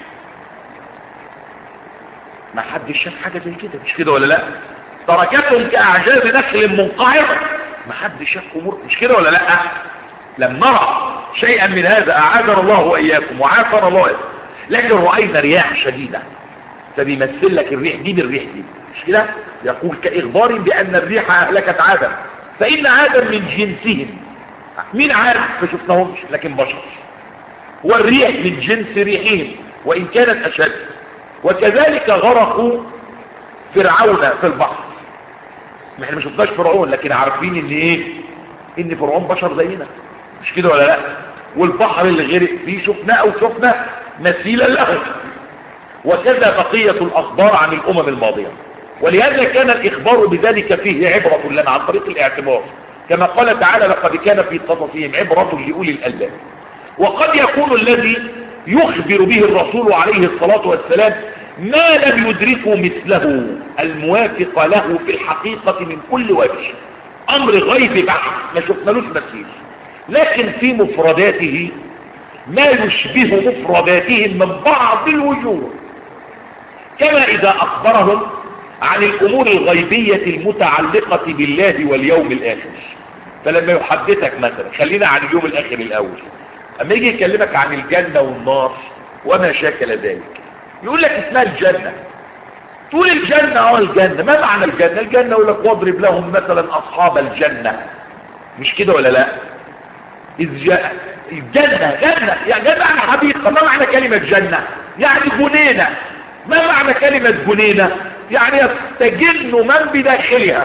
ما حد شاف حاجة زي كده مش كده ولا لا تركتهم كأعجاز نخل منقعر ما حد شاف أمور مش كده ولا لا لم نرى شيئا من هذا أعاذنا الله وإياكم وعافر الله لكن رأينا رياح شديدة فبيمثل لك الريح دي بالريح دي مش كده يقول كإخبار بأن الريح أهلكت عادا فإن عادا من جنسهم مين عارف ما شفناهمش لكن بشر والريح من جنس ريحهم وإن كانت أشد وكذلك غرقوا فرعون في البحر ما احنا ما شفناش فرعون لكن عارفين ان ايه ان فرعون بشر زينا مش كده ولا لا والبحر اللي غرق فيه شفناه او شفنا مثيلا له وكذا بقية الأخبار عن الأمم الماضية ولهذا كان الإخبار بذلك فيه عبرة لنا عن طريق الاعتبار كما قال تعالى لقد كان في قصصهم عبرة لأولي الألباب وقد يكون الذي يخبر به الرسول عليه الصلاة والسلام ما لم يدركه مثله الموافق له في الحقيقة من كل وجه أمر غيب بحث ما شفنالوش مثيل لكن في مفرداته ما يشبه مفرداتهم من بعض الوجوه كما إذا أخبرهم عن الأمور الغيبية المتعلقة بالله واليوم الآخر فلما يحدثك مثلا خلينا عن اليوم الآخر الأول أما يجي يكلمك عن الجنة والنار وما شاكل ذلك يقول لك اسمها الجنة تقول الجنة اه الجنة ما معنى الجنة الجنة يقول لك واضرب لهم مثلا أصحاب الجنة مش كده ولا لا إذ جاء الجنة جنة يا جنة حبيبة ما معنى كلمة جنة يعني جنينة ما معنى كلمة جنينة يعني يستجن من بداخلها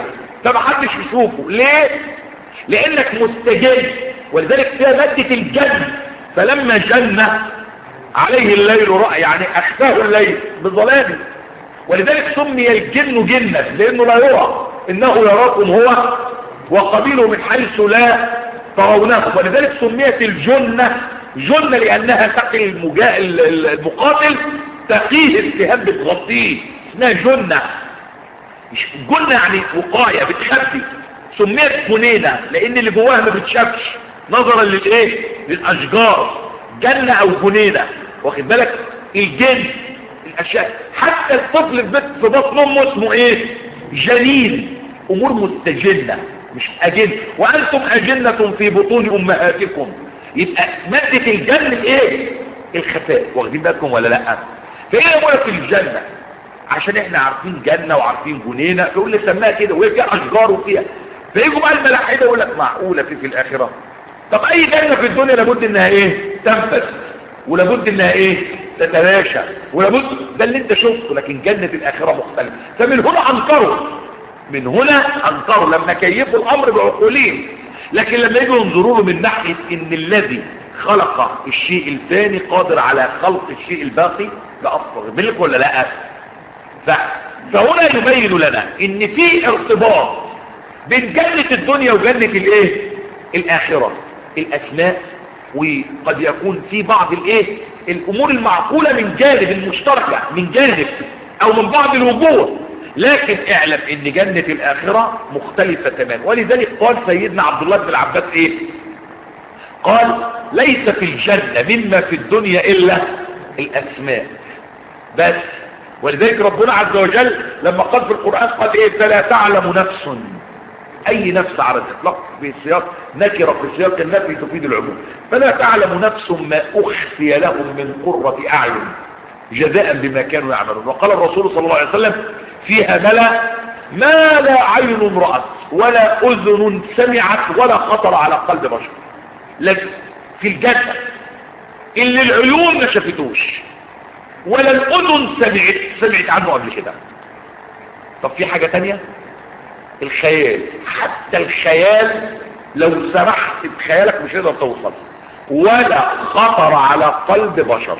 فمحدش يشوفه ليه لانك مستجد ولذلك فيها مادة الجن فلما جن عليه الليل رأى يعني اخفاه الليل بظلامه ولذلك سمي الجن جنا لانه لا يرى انه يراكم هو وقبيله من حيث لا ترونه ولذلك سميت الجنة جنة لانها تقي المجا... المقاتل تقيه التهاب بتغطيه اسمها جنة جنة يعني وقاية بتخبي سميت جنينة لان اللي جواها ما بتشافش نظرا للايه للاشجار جنة او جنينة واخد بالك الجن الاشياء حتى الطفل في بيت في بطن امه اسمه ايه جنين امور مستجنة مش اجن وانتم اجنة في بطون امهاتكم يبقى مادة الجن الايه الخفاء واخدين بالكم ولا لا فايه امورك في الجنة عشان احنا عارفين جنة وعارفين جنينة فيقول لي سماها كده وهي فيها اشجار وفيها فيجوا بقى الملاحدة يقول لك معقولة في في الاخرة طب اي جنة في الدنيا لابد انها ايه تنفس ولابد انها ايه تتلاشى ولابد ده اللي انت شفته لكن جنة الاخرة مختلفة فمن هنا انكروا من هنا انكروا لما كيفوا الامر بعقولهم لكن لما يجوا ينظروا له من ناحية ان الذي خلق الشيء الثاني قادر على خلق الشيء الباقي ده اصغر بالك ولا لا ف... فهنا يبين لنا ان في ارتباط بين جنة الدنيا وجنة الايه الاخرة الاسماء وقد يكون في بعض الايه الامور المعقولة من جانب المشتركة من جانب او من بعض الوجوه لكن اعلم ان جنة الاخرة مختلفة تماما ولذلك قال سيدنا عبد الله بن العباس ايه قال ليس في الجنة مما في الدنيا الا الاسماء بس ولذلك ربنا عز وجل لما قال في القرآن قال ايه فلا تعلم نفس اي نفس على الاطلاق في سياق نكرة في سياق النفي تفيد العموم فلا تعلم نفس ما اخفي لهم من قرة اعين جزاء بما كانوا يعملون وقال الرسول صلى الله عليه وسلم فيها ملا ما لا عين رأت ولا اذن سمعت ولا خطر على قلب بشر لكن في الجنة اللي العيون ما شافتوش ولا الاذن سمعت سمعت عنه قبل كده طب في حاجة تانية الخيال حتى الخيال لو سرحت بخيالك مش هتقدر توصل ولا خطر على قلب بشر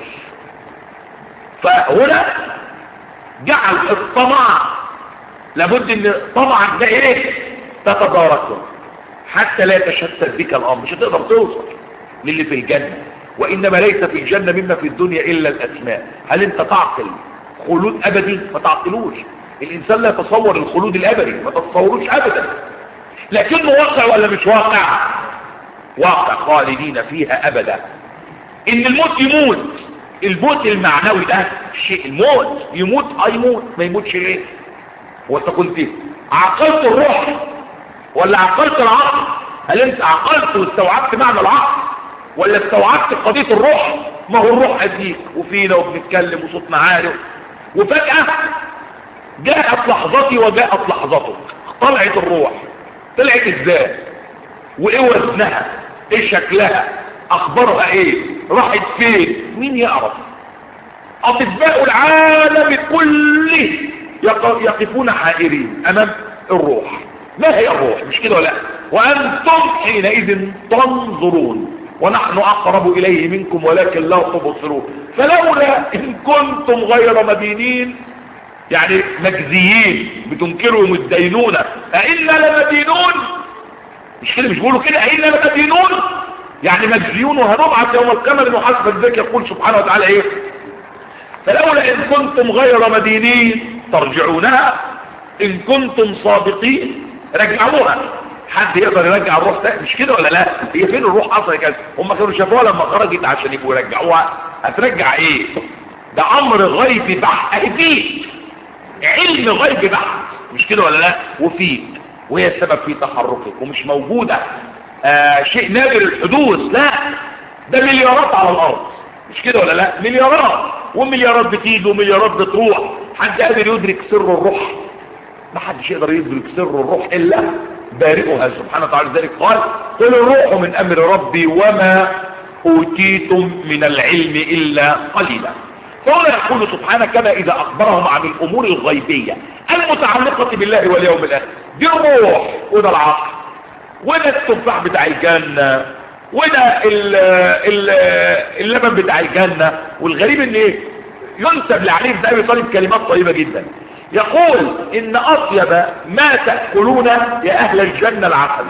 فهنا جعل الطمع لابد ان طمعك ده ايه تتداركه حتى لا يتشتت بك الامر مش هتقدر توصل للي في الجنة وانما ليس في الجنة مما في الدنيا الا الاسماء هل انت تعقل خلود ابدي ما تعقلوش الانسان لا يتصور الخلود الابدي ما تتصوروش ابدا لكنه واقع ولا مش واقع واقع خالدين فيها ابدا ان الموت يموت الموت المعنوي ده شيء الموت يموت اه يموت ما يموتش ليه هو انت كنت عقلت الروح ولا عقلت العقل هل انت عقلت واستوعبت معنى العقل ولا استوعبت قضية الروح ما هو الروح اديك وفينا وبنتكلم وصوتنا عالي وفجأة جاءت لحظتي وجاءت لحظتك طلعت الروح طلعت ازاي وايه وزنها ايه شكلها اخبارها ايه راحت فين مين يعرف اطباء العالم كله يقفون حائرين امام الروح ما هي الروح مش كده ولا وانتم حينئذ تنظرون ونحن اقرب اليه منكم ولكن لا تبصرون فلولا ان كنتم غير مدينين يعني مجزيين بتنكروا الدينونة أئنا لمدينون مش كده مش بيقولوا كده أئنا لمدينون يعني مجزيون وهنبعث يوم القيامة لنحاسب ذلك يقول سبحانه وتعالى ايه فلولا ان كنتم غير مدينين ترجعونها ان كنتم صادقين رجعوها حد يقدر يرجع الروح ده مش كده ولا لا هي فين الروح اصلا كده هم كانوا شافوها لما خرجت عشان يبقوا يرجعوها هترجع ايه ده امر غيبي بحت اهي فيه علم غيب بحت مش كده ولا لا وفيه وهي السبب في تحركك ومش موجودة آه شيء نادر الحدوث لا ده مليارات على الارض مش كده ولا لا مليارات ومليارات بتيجي ومليارات بتروح حد قادر يدرك سر الروح ما حدش يقدر يدرك سر الروح الا بارئها سبحانه وتعالى ذلك قال قل الروح من امر ربي وما اوتيتم من العلم الا قليلا فهنا يقول سبحانه كما إذا أخبرهم عن الأمور الغيبية المتعلقة بالله واليوم الآخر دي الروح وده العقل وده التفاح بتاع الجنة وده ال ال اللبن بتاع الجنة والغريب ان ايه ينسب لعلي بن ابي طالب كلمات طيبة جدا يقول ان اطيب ما تأكلون يا اهل الجنة العسل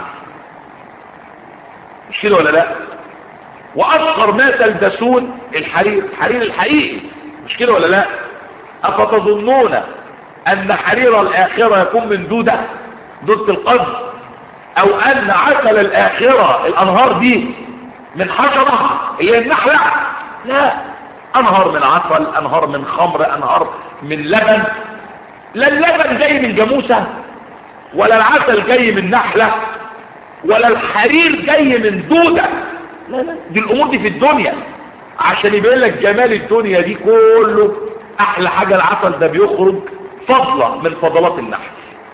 مش كده ولا لا واصغر ما تلبسون الحرير الحرير الحقيقي مش كده ولا لا افتظنون ان حرير الاخرة يكون من دودة دودة القلب او ان عسل الاخرة الانهار دي من حشرة هي النحلة لا انهار من عسل انهار من خمر انهار من لبن لا اللبن جاي من جاموسة ولا العسل جاي من نحلة ولا الحرير جاي من دودة لا لا دي الامور دي في الدنيا عشان يبين لك جمال الدنيا دي كله احلى حاجة العسل ده بيخرج فضلة من فضلات النحل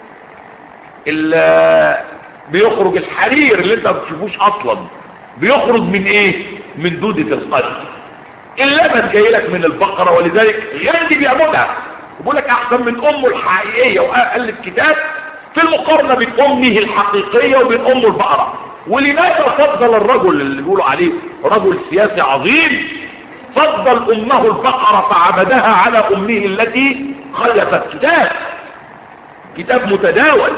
بيخرج الحرير اللي انت ما بتشوفوش اصلا بيخرج من ايه من دودة القلب اللبن جاي لك من البقرة ولذلك غاندي بيعبدها بيقول لك احسن من امه الحقيقية وقال كتاب في المقارنة بين امه الحقيقية وبين امه البقرة ولماذا فضل الرجل اللي بيقولوا عليه رجل سياسي عظيم فضل امه البقرة فعبدها على امه التي خلفت كتاب كتاب متداول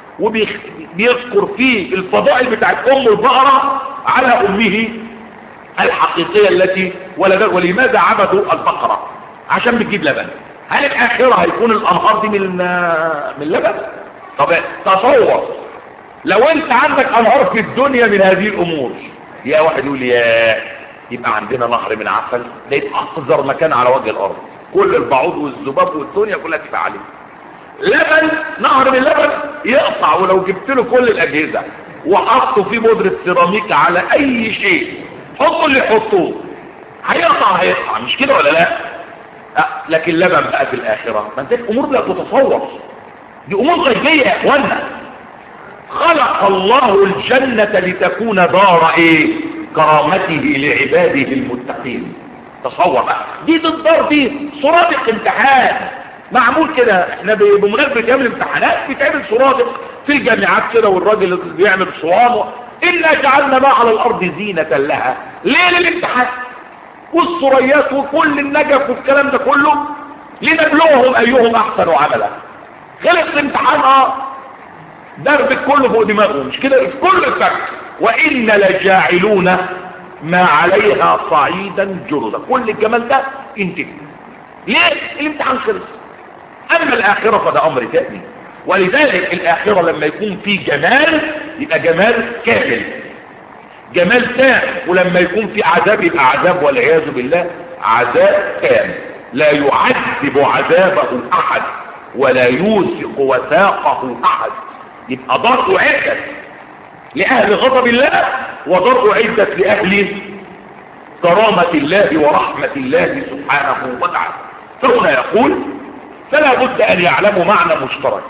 وبيذكر فيه الفضائل بتاعت ام البقرة على امه الحقيقية التي ولد ولماذا عبدوا البقرة عشان بتجيب لبن هل الاخرة هيكون الانهار دي من من لبن طب تصور لو انت عندك انهار في الدنيا من هذه الامور يا واحد يقول يا يبقى عندنا نهر من عسل ده يبقى اقذر مكان على وجه الارض كل البعوض والذباب والدنيا كلها تدفع عليه لبن نهر من اللبن يقطع ولو جبت له كل الاجهزه وحطوا فيه بودره سيراميك على اي شيء حطوا اللي حطوه هيقطع هيقطع مش كده ولا لا أه لكن لبن بقى في الاخره ما انت الامور لا تتصور دي امور غيبيه يا اخوانا خلق الله الجنه لتكون دار ايه كرامته لعباده المتقين تصور بقى دي الدار دي سرادق امتحان معمول كده احنا بمناسبة يوم الامتحانات بيتعمل سرادق في الجامعات كده والراجل بيعمل صوان إلا جعلنا ما على الأرض زينة لها ليه للامتحان والسريات وكل النجف والكلام ده كله لنبلوهم أيهم أحسن عملا خلص الامتحان اه درب كله فوق دماغهم مش كده كل الفرق وإن لجاعلون ما عليها صعيدا جردا كل الجمال ده انتهى ليه الامتحان خلص اما الاخرة فده امر ثاني ولذلك الاخرة لما يكون في جمال يبقى جمال كامل جمال تام ولما يكون في عذاب يبقى عذاب والعياذ بالله عذاب تام لا يعذب عذابه احد ولا يوثق وثاقه احد يبقى ضرب عدة لأهل غضب الله وضرب عدة لأهل كرامة الله ورحمة الله سبحانه وتعالى فهنا يقول فلا بد أن يعلموا معنى مشترك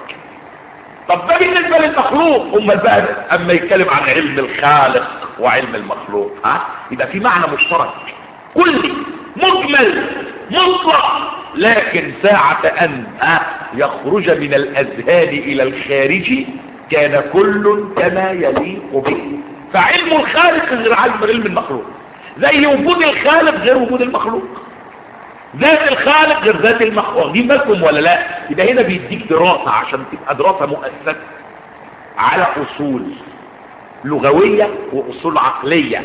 طب ده بالنسبة للمخلوق هم بقى أما يتكلم عن علم الخالق وعلم المخلوق ها يبقى في معنى مشترك كلي مجمل مطلق لكن ساعة أن ها يخرج من الأذهان إلى الخارج كان كل كما يليق به فعلم الخالق غير علم علم المخلوق زي وجود الخالق غير وجود المخلوق ذات الخالق غير ذات المخلوق واخدين بالكم ولا لا يبقى هنا بيديك دراسة عشان تبقى دراسة مؤسسة على أصول لغوية وأصول عقلية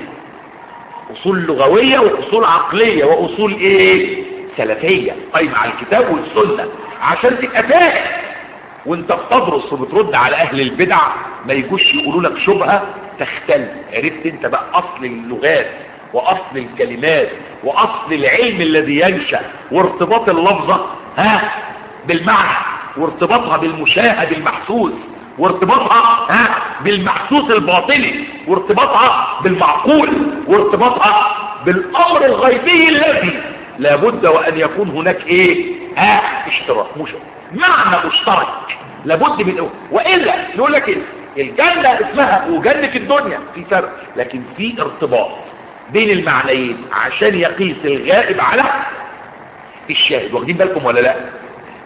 أصول لغوية وأصول عقلية وأصول إيه سلفية قايمة على الكتاب والسنة عشان تبقى فاهم وانت بتدرس وبترد على اهل البدع ما يجوش يقولوا لك شبهة تختل عرفت انت بقى اصل اللغات واصل الكلمات واصل العلم الذي ينشأ وارتباط اللفظة ها بالمعنى وارتباطها بالمشاهد المحسوس وارتباطها ها بالمحسوس الباطني وارتباطها بالمعقول وارتباطها بالامر الغيبي الذي لابد وان يكون هناك ايه ها اشتراك مش معنى مشترك لابد من والا يقول لك إيه؟ الجنه اسمها وجنه الدنيا في فرق لكن في ارتباط بين المعنيين عشان يقيس الغائب على الشاهد واخدين بالكم ولا لا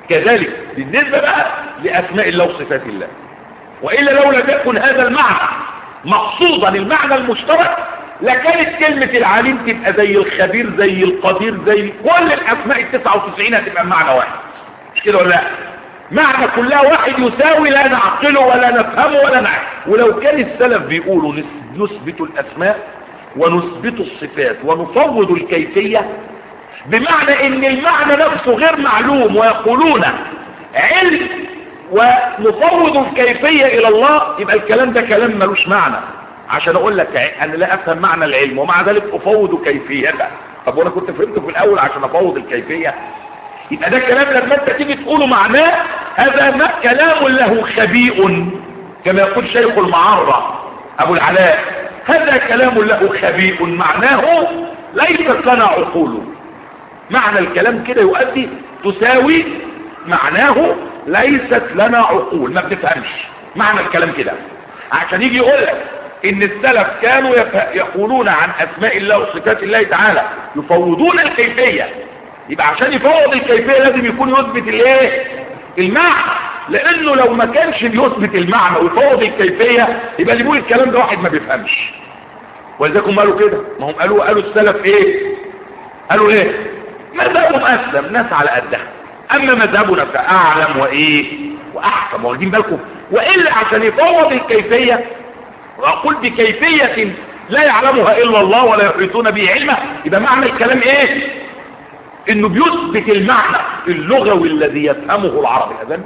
كذلك بالنسبة بقى لأسماء الله وصفات الله وإلا لو لم يكن هذا المعنى مقصودا المعنى المشترك لكانت كلمة العليم تبقى زي الخبير زي القدير زي كل الأسماء التسعة وتسعين هتبقى بمعنى واحد مش كده ولا لا معنى كلها واحد يساوي لا نعقله ولا نفهمه ولا نعرف ولو كان السلف بيقولوا نس- نثبت الأسماء ونثبت الصفات ونفوض الكيفية بمعنى ان المعنى نفسه غير معلوم ويقولون علم ونفوض الكيفية الى الله يبقى الكلام ده كلام ملوش معنى عشان اقول لك ع- انا لا افهم معنى العلم ومع ذلك افوض كيفيته طب وانا كنت فهمته في الاول عشان افوض الكيفية يبقى ده كلام لما انت تيجي تقوله معناه هذا ما كلام له خبيء كما يقول شيخ المعرة ابو العلاء هذا كلام له خبيء معناه ليست لنا عقول معنى الكلام كده يؤدي تساوي معناه ليست لنا عقول ما بنفهمش معنى الكلام كده عشان يجي يقول لك ان السلف كانوا يف- يقولون عن اسماء الله وصفات الله تعالى يفوضون الكيفيه يبقى عشان يفوض الكيفيه لازم يكون يثبت الايه المعنى لانه لو ما كانش بيثبت المعنى ويفوض الكيفيه يبقى اللي بيقول الكلام ده واحد ما بيفهمش ولذلك هم قالوا كده ما هم قالوا قالوا السلف ايه قالوا ايه مذهبهم اسلم ناس على قدها اما مذهبنا فاعلم وايه واحكم واخدين بالكم والا عشان يفوض الكيفيه واقول بكيفيه لا يعلمها الا الله ولا يحيطون به علما يبقى معنى الكلام ايه انه بيثبت المعنى اللغوي الذي يفهمه العربي اذن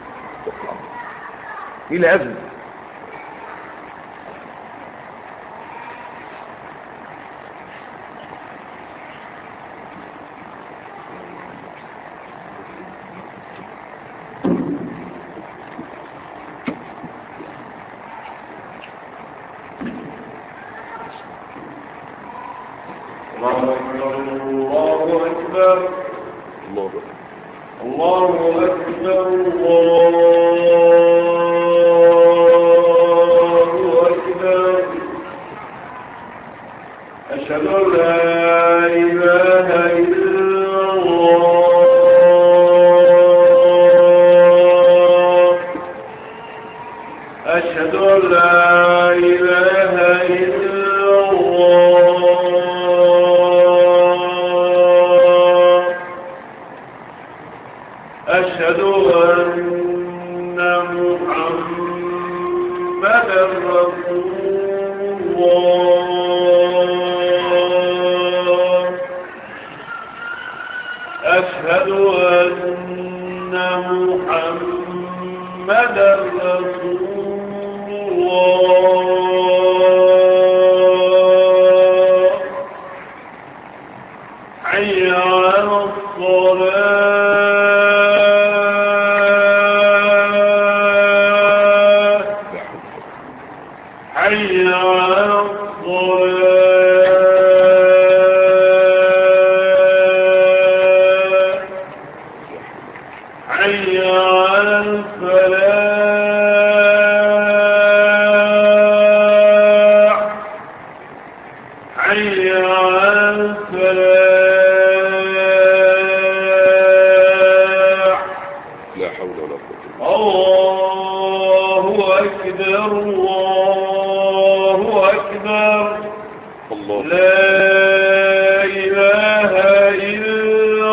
الى اذن الله أكبر الله أكبر الله الله أكبر الله أكبر أشهد أن لا إله إلا الله أشهد أن لا إله إلا الله أشهد أن محمدا رسول الله أشهد أن محمدا رسول الله حي على الصلاة حي على الصلاة حي على الفلاح حي على الفلاح لا حول ولا قوة الله أكبر الله أكبر الله لا إله إلا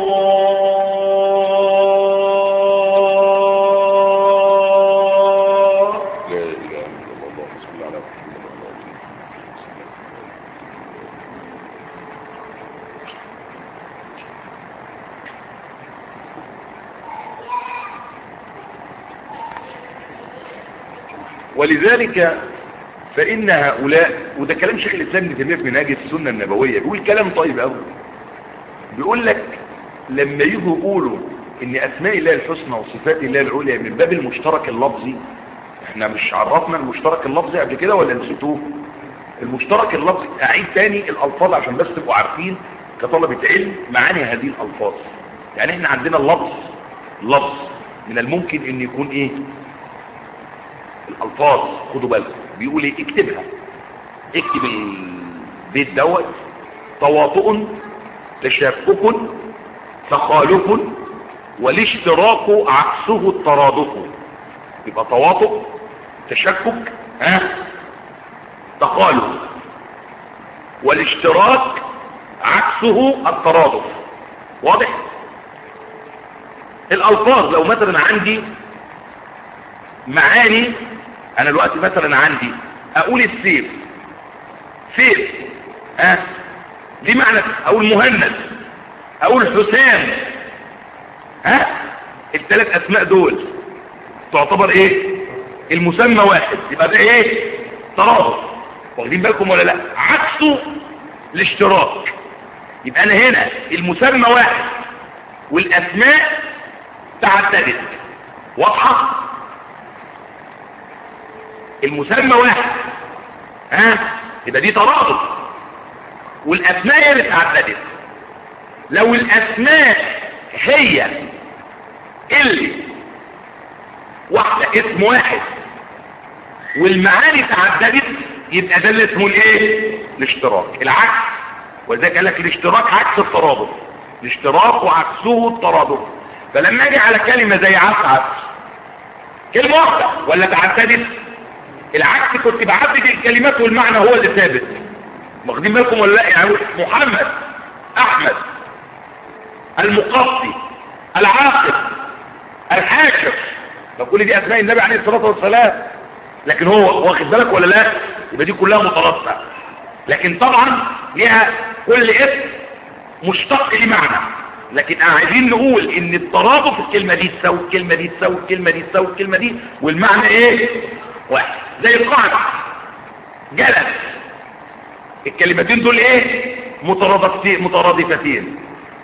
الله لا اله الا الله بسم الله على محمد ولذلك فإن هؤلاء وده كلام شيخ الإسلام ابن تيمية في منهاج السنة النبوية بيقول كلام طيب قوي بيقول لك لما يجوا يقولوا ان اسماء الله الحسنى وصفات الله العليا من باب المشترك اللفظي احنا مش عرفنا المشترك اللفظي قبل كده ولا نسيتوه المشترك اللفظي اعيد تاني الالفاظ عشان بس تبقوا عارفين كطلبة علم معاني هذه الالفاظ يعني احنا عندنا اللفظ لفظ من الممكن ان يكون ايه الالفاظ خدوا بالكم بيقول ايه اكتبها اكتب البيت دوت تواطؤ تشابك تخالف والاشتراك عكسه الترادف يبقى تواطؤ تشكك ها تخالف والاشتراك عكسه الترادف واضح الالفاظ لو مثلا عندي معاني انا دلوقتي مثلا عندي اقول السيف سيف ها دي معنى اقول مهند اقول حسام ها الثلاث اسماء دول تعتبر ايه المسمى واحد يبقى ده ايه ترادف واخدين بالكم ولا لا عكسه الاشتراك يبقى انا هنا المسمى واحد والاسماء تعددت واضحه المسمى واحد ها يبقى دي ترادف والاسماء هي اللي اتعددت لو الاسماء هي اللي واحده اسم واحد والمعاني تعددت يبقى ده اللي اسمه الايه الاشتراك العكس ولذلك قال لك الاشتراك عكس الترادف الاشتراك وعكسه الترادف فلما اجي على كلمه زي عسعس كلمه واحده ولا تعددت العكس كنت بعدد الكلمات والمعنى هو اللي ثابت واخدين بالكم ولا لا يعني محمد احمد المقصي العاقب الحاكم فكل دي اسماء النبي عليه الصلاه والسلام لكن هو واخد بالك ولا لا يبقى دي كلها مترابطه لكن طبعا ليها كل اسم مشتق لمعنى لكن عايزين نقول ان الترابط الكلمه دي تساوي الكلمه دي تساوي الكلمه دي تساوي الكلمه دي والمعنى ايه واحد زي القاعده جلس الكلمتين دول ايه مترادفتين مترادفتين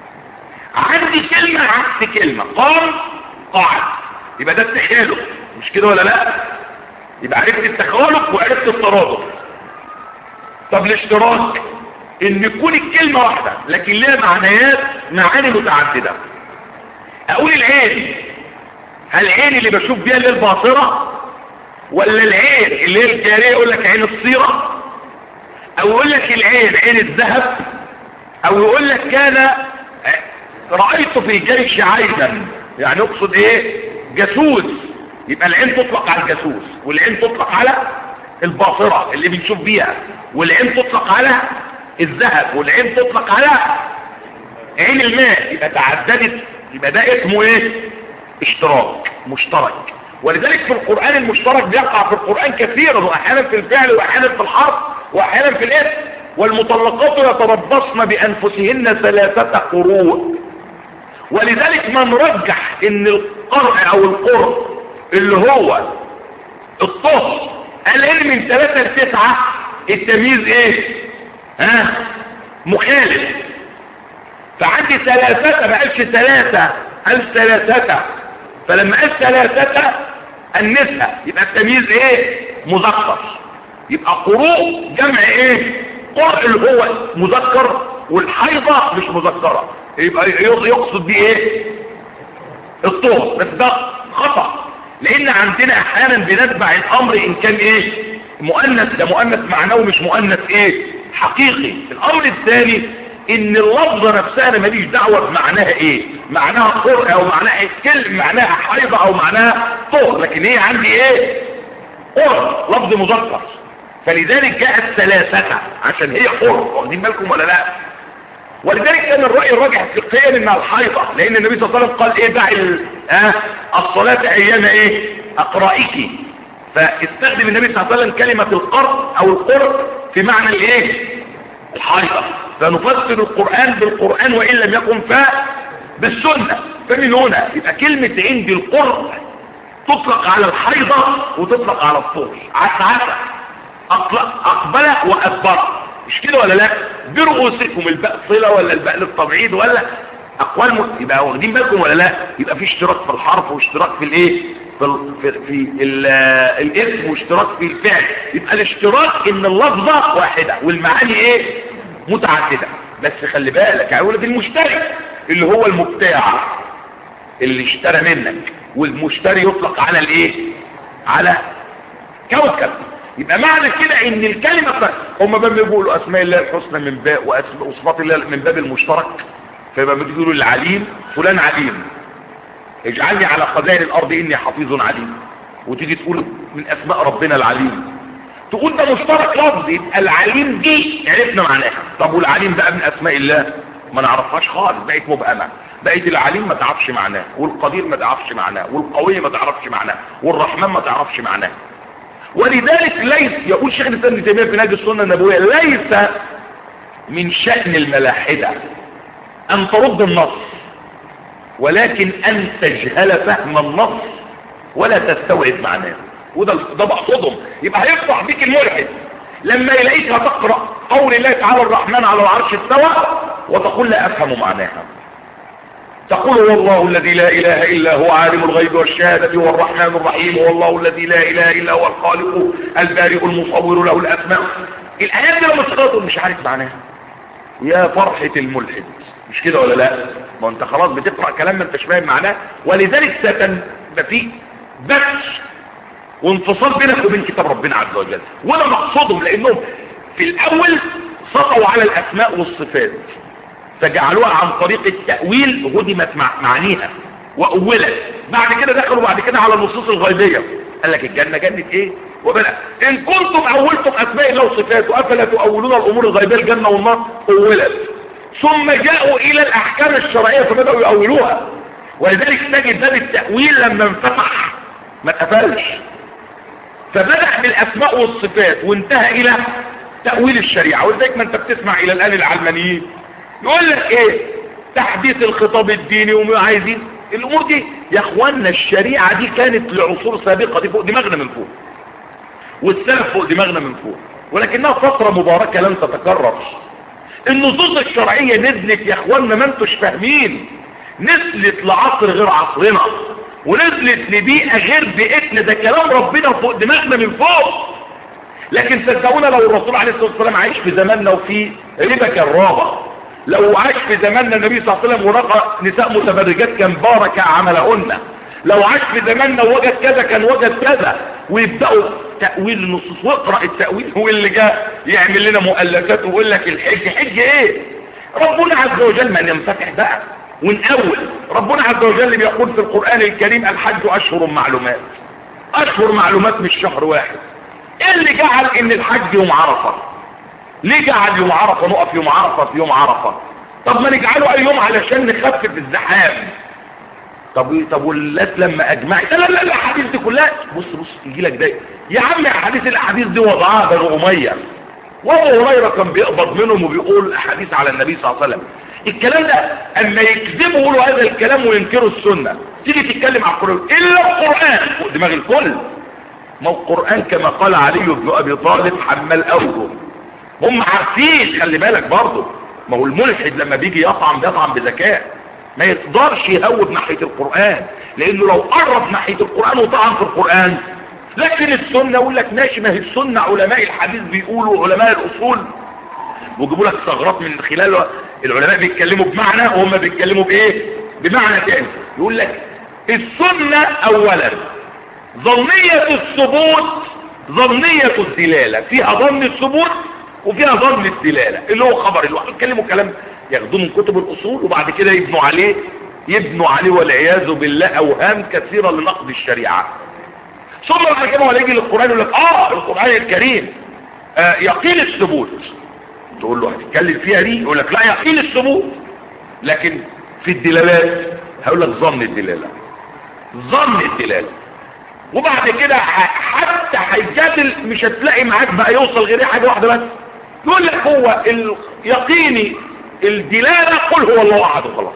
عندي كلمه عكس كلمه قام قاعد يبقى ده التخالف مش كده ولا لا يبقى عرفت التخالف وعرفت الترادف طب الاشتراك ان يكون الكلمة واحدة لكن لها معنيات معاني متعددة اقول العين هل العين اللي بشوف بيها اللي الباصرة ولا العين اللي هي الجارية يقول لك عين الصيرة او يقول لك العين عين الذهب او يقول لك كان رأيت في الجيش عيدا يعني اقصد ايه جاسوس يبقى العين تطلق على الجاسوس والعين تطلق على الباصرة اللي بنشوف بيها والعين تطلق على الذهب والعين تطلق على عين الماء يبقى تعددت يبقى ده اسمه ايه اشتراك مشترك ولذلك في القرآن المشترك بيقع في القرآن كثيرا واحيانا في الفعل واحيانا في الحرف واحيانا في الاسم والمطلقات يتربصن بانفسهن ثلاثة قروء ولذلك من رجح ان القرء او القرء اللي هو الطهر قال ان من ثلاثة لتسعة التمييز ايه ها مخالف فعندي ثلاثة ما قالش ثلاثة قال ثلاثة فلما قال ثلاثة النساء يبقى التمييز ايه مذكر يبقى قروء جمع ايه قرء اللي هو مذكر والحيضة مش مذكرة يبقى يقصد بيه ايه الطهر بس ده خطأ لان عندنا احيانا بنتبع الامر ان كان ايه مؤنث ده مؤنث معنوي مش مؤنث ايه حقيقي الامر الثاني ان اللفظة نفسها انا ماليش دعوة بمعناها ايه معناها قرء او معناها كلمة معناها حيضة او معناها طهر لكن هي عندي ايه قرء لفظ مذكر فلذلك جاءت ثلاثة عشان هي قرء واخدين بالكم ولا لا ولذلك كان الرأي الراجح فقهيا انها الحيضة لان النبي صلى الله عليه وسلم قال ايه دعي آه الصلاة ايام ايه اقرائك فاستخدم النبي صلى الله عليه وسلم كلمة القرء او القرء في معنى الايه الحيضة فنفسر القرآن بالقرآن وإن لم يكن ف بالسنة فمن هنا يبقى كلمة عندي القرء تطلق على الحيضة وتطلق على الطهر عسعسة أقبل وأدبر مش كده ولا لا برؤوسكم الباء صلة ولا الباء للتبعيد ولا أقوال م... يبقى واخدين بالكم ولا لا يبقى في اشتراك في الحرف واشتراك في الايه في, ال... في, في ال... الاسم واشتراك في الفعل يبقى الاشتراك ان اللفظة واحدة والمعاني ايه متعددة بس خلي بالك هقول في المشتري اللي هو المبتاع اللي اشترى منك والمشتري يطلق على الايه على كوكب يبقى معنى كده ان الكلمة هم بيقولوا اسماء الله الحسنى من باب وصفات الله من باب المشترك فيبقى بتقولوا العليم فلان عليم اجعلني على خزائن الارض اني حفيظ عليم وتيجي تقول من اسماء ربنا العليم تقول ده مشترك لفظ يبقى العليم دي عرفنا معناها طب والعليم بقى من اسماء الله ما نعرفهاش خالص بقت مبهمه بقت العليم ما تعرفش معناه والقدير ما تعرفش معناه والقوي ما تعرفش معناه والرحمن ما تعرفش معناه ولذلك ليس يقول شيخ الاسلام ابن تيميه في نهج السنه النبويه ليس من شان الملاحده ان ترد النص ولكن ان تجهل فهم النص ولا تستوعب معناه وده ده بقصدهم يبقى هيفضح بيك الملحد لما يلاقيك هتقرا قول الله تعالى الرحمن على العرش استوى وتقول لا افهم معناها تقول هو الله الذي لا اله الا هو عالم الغيب والشهاده هو الرحمن الرحيم هو الله الذي لا اله الا هو الخالق البارئ المصور له الاسماء الايات دي لما تقراها مش عارف معناها يا فرحه الملحد مش كده ولا لا ما انت خلاص بتقرا كلام ما انتش فاهم معناه ولذلك ستبقى في بث وانفصال بينك وبين كتاب ربنا عز وجل وده مقصودهم لانهم في الاول سطوا على الاسماء والصفات فجعلوها عن طريق التأويل هدمت مع معانيها وأولت بعد كده دخلوا بعد كده على النصوص الغيبية قال لك الجنة جنة ايه وبلا ان كنتم اولتم اسماء الله وصفاته افلا تؤولون الامور الغيبية الجنة والنار اولت ثم جاءوا الى الاحكام الشرعية فبدأوا يؤولوها ولذلك تجد باب التأويل لما انفتح ما اتقفلش فبدأ بالاسماء والصفات وانتهى الى تأويل الشريعة ولذلك ما انت بتسمع الى الان العلمانيين يقول لك ايه تحديث الخطاب الديني وعايزين الامور دي يا اخوانا الشريعة دي كانت لعصور سابقة دي فوق دماغنا من فوق والسلف فوق دماغنا من فوق ولكنها فترة مباركة لن تتكرر النصوص الشرعية نزلت يا اخوانا ما انتوش فاهمين نزلت لعصر غير عصرنا ونزلت لبيئة غير بيئتنا ده كلام ربنا فوق دماغنا من فوق لكن صدقونا لو الرسول عليه الصلاة والسلام عايش في زماننا وفي ربا كالرابة لو عاش في زماننا النبي صلى الله عليه وسلم ورقى نساء متبرجات كان بارك عملهن لو عاش في زماننا ووجد كذا كان وجد كذا ويبداوا تاويل النصوص واقرا التاويل هو اللي جاء يعمل لنا مؤلفات ويقول لك الحج حج ايه ربنا عز وجل ما ننفتح بقى ونأول ربنا عز وجل بيقول في القرآن الكريم الحج أشهر معلومات أشهر معلومات مش شهر واحد ايه اللي جعل ان الحج يوم عرفة ليه جعل يوم عرفة نقف يوم عرفة في يوم عرفة طب ما نجعله اي يوم علشان نخفف الزحام طب طب والناس لما اجمعت لا لا لا الاحاديث دي كلها بص بص يجي لك ده يا عم احاديث الاحاديث دي وضعها بنو اميه وابو هريره كان بيقبض منهم وبيقول احاديث على النبي صلى الله عليه وسلم الكلام ده اما يكذبوا يقولوا هذا الكلام وينكروا السنه تيجي تتكلم عن القران الا القران فوق دماغ الكل ما هو القران كما قال علي بن ابي طالب حمال اوجه هم عارفين خلي بالك برضه ما هو الملحد لما بيجي يطعم بيطعم بذكاء ما يقدرش يهوب ناحية القرآن لانه لو قرب ناحية القرآن وطعن في القرآن لكن السنة يقول لك ماشي ما هي السنة علماء الحديث بيقولوا علماء الاصول ويجيبوا لك ثغرات من خلال العلماء بيتكلموا بمعنى وهم بيتكلموا بايه بمعنى تاني يقول لك السنة اولا ظنية الثبوت ظنية الدلالة فيها ظن الثبوت وفيها ظن الدلالة اللي هو خبر الواحد يتكلموا كلام ياخدوه من كتب الاصول وبعد كده يبنوا عليه يبنوا عليه والعياذ بالله اوهام كثيرة لنقد الشريعة ثم بعد كده ولا يجي للقرآن يقول لك اه القرآن الكريم آه يقين الثبوت تقول له هتتكلم فيها دي يقول لك لا يقين الثبوت لكن في الدلالات هقول لك ظن الدلالة ظن الدلالة وبعد كده حتى هيجادل مش هتلاقي معاك بقى يوصل غير حاجة واحدة بس يقول لك هو اليقيني الدلالة قل هو الله احد وخلاص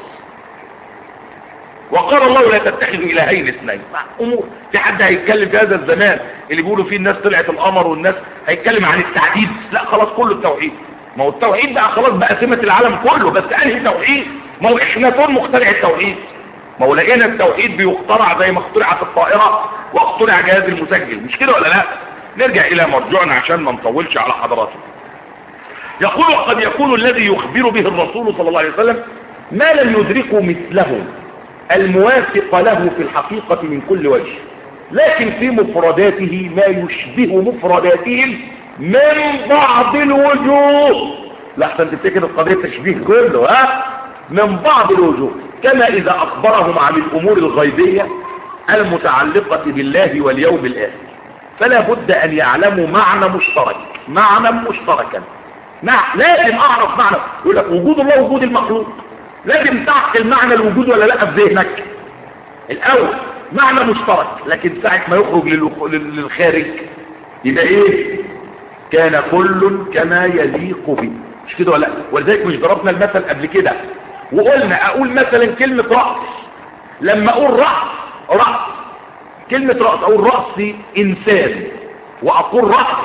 وقال الله لا تتخذوا الهين اثنين امور في حد هيتكلم في هذا الزمان اللي بيقولوا فيه الناس طلعت القمر والناس هيتكلم عن التعديد لا خلاص كله التوحيد ما هو التوحيد بقى خلاص بقى سمة العالم كله بس انهي توحيد ما هو احنا مخترع التوحيد ما هو لقينا التوحيد بيخترع زي ما اخترعت الطائرة واخترع جهاز المسجل مش كده ولا لا نرجع الى مرجوعنا عشان ما نطولش على حضراتكم يقول قد يكون الذي يخبر به الرسول صلى الله عليه وسلم ما لم يدركه مثله الموافق له في الحقيقة من كل وجه لكن في مفرداته ما يشبه مفرداتهم من بعض الوجوه لحسن تفتكر القضية تشبيه كله ها من بعض الوجوه كما إذا أخبرهم عن الأمور الغيبية المتعلقة بالله واليوم الآخر فلا بد أن يعلموا معنى مشترك معنى مشتركا مع لازم أعرف معنى يقول لك وجود الله وجود المخلوق لازم تعقل معنى الوجود ولا لا في ذهنك الأول معنى مشترك لكن ساعة ما يخرج للخ- لل- للخارج يبقى إيه كان كل كما يليق به مش كده ولا لا ولذلك مش ضربنا المثل قبل كده وقلنا اقول مثلا كلمة رأس لما اقول رأس رأس كلمة رأس اقول رأس انسان واقول رأس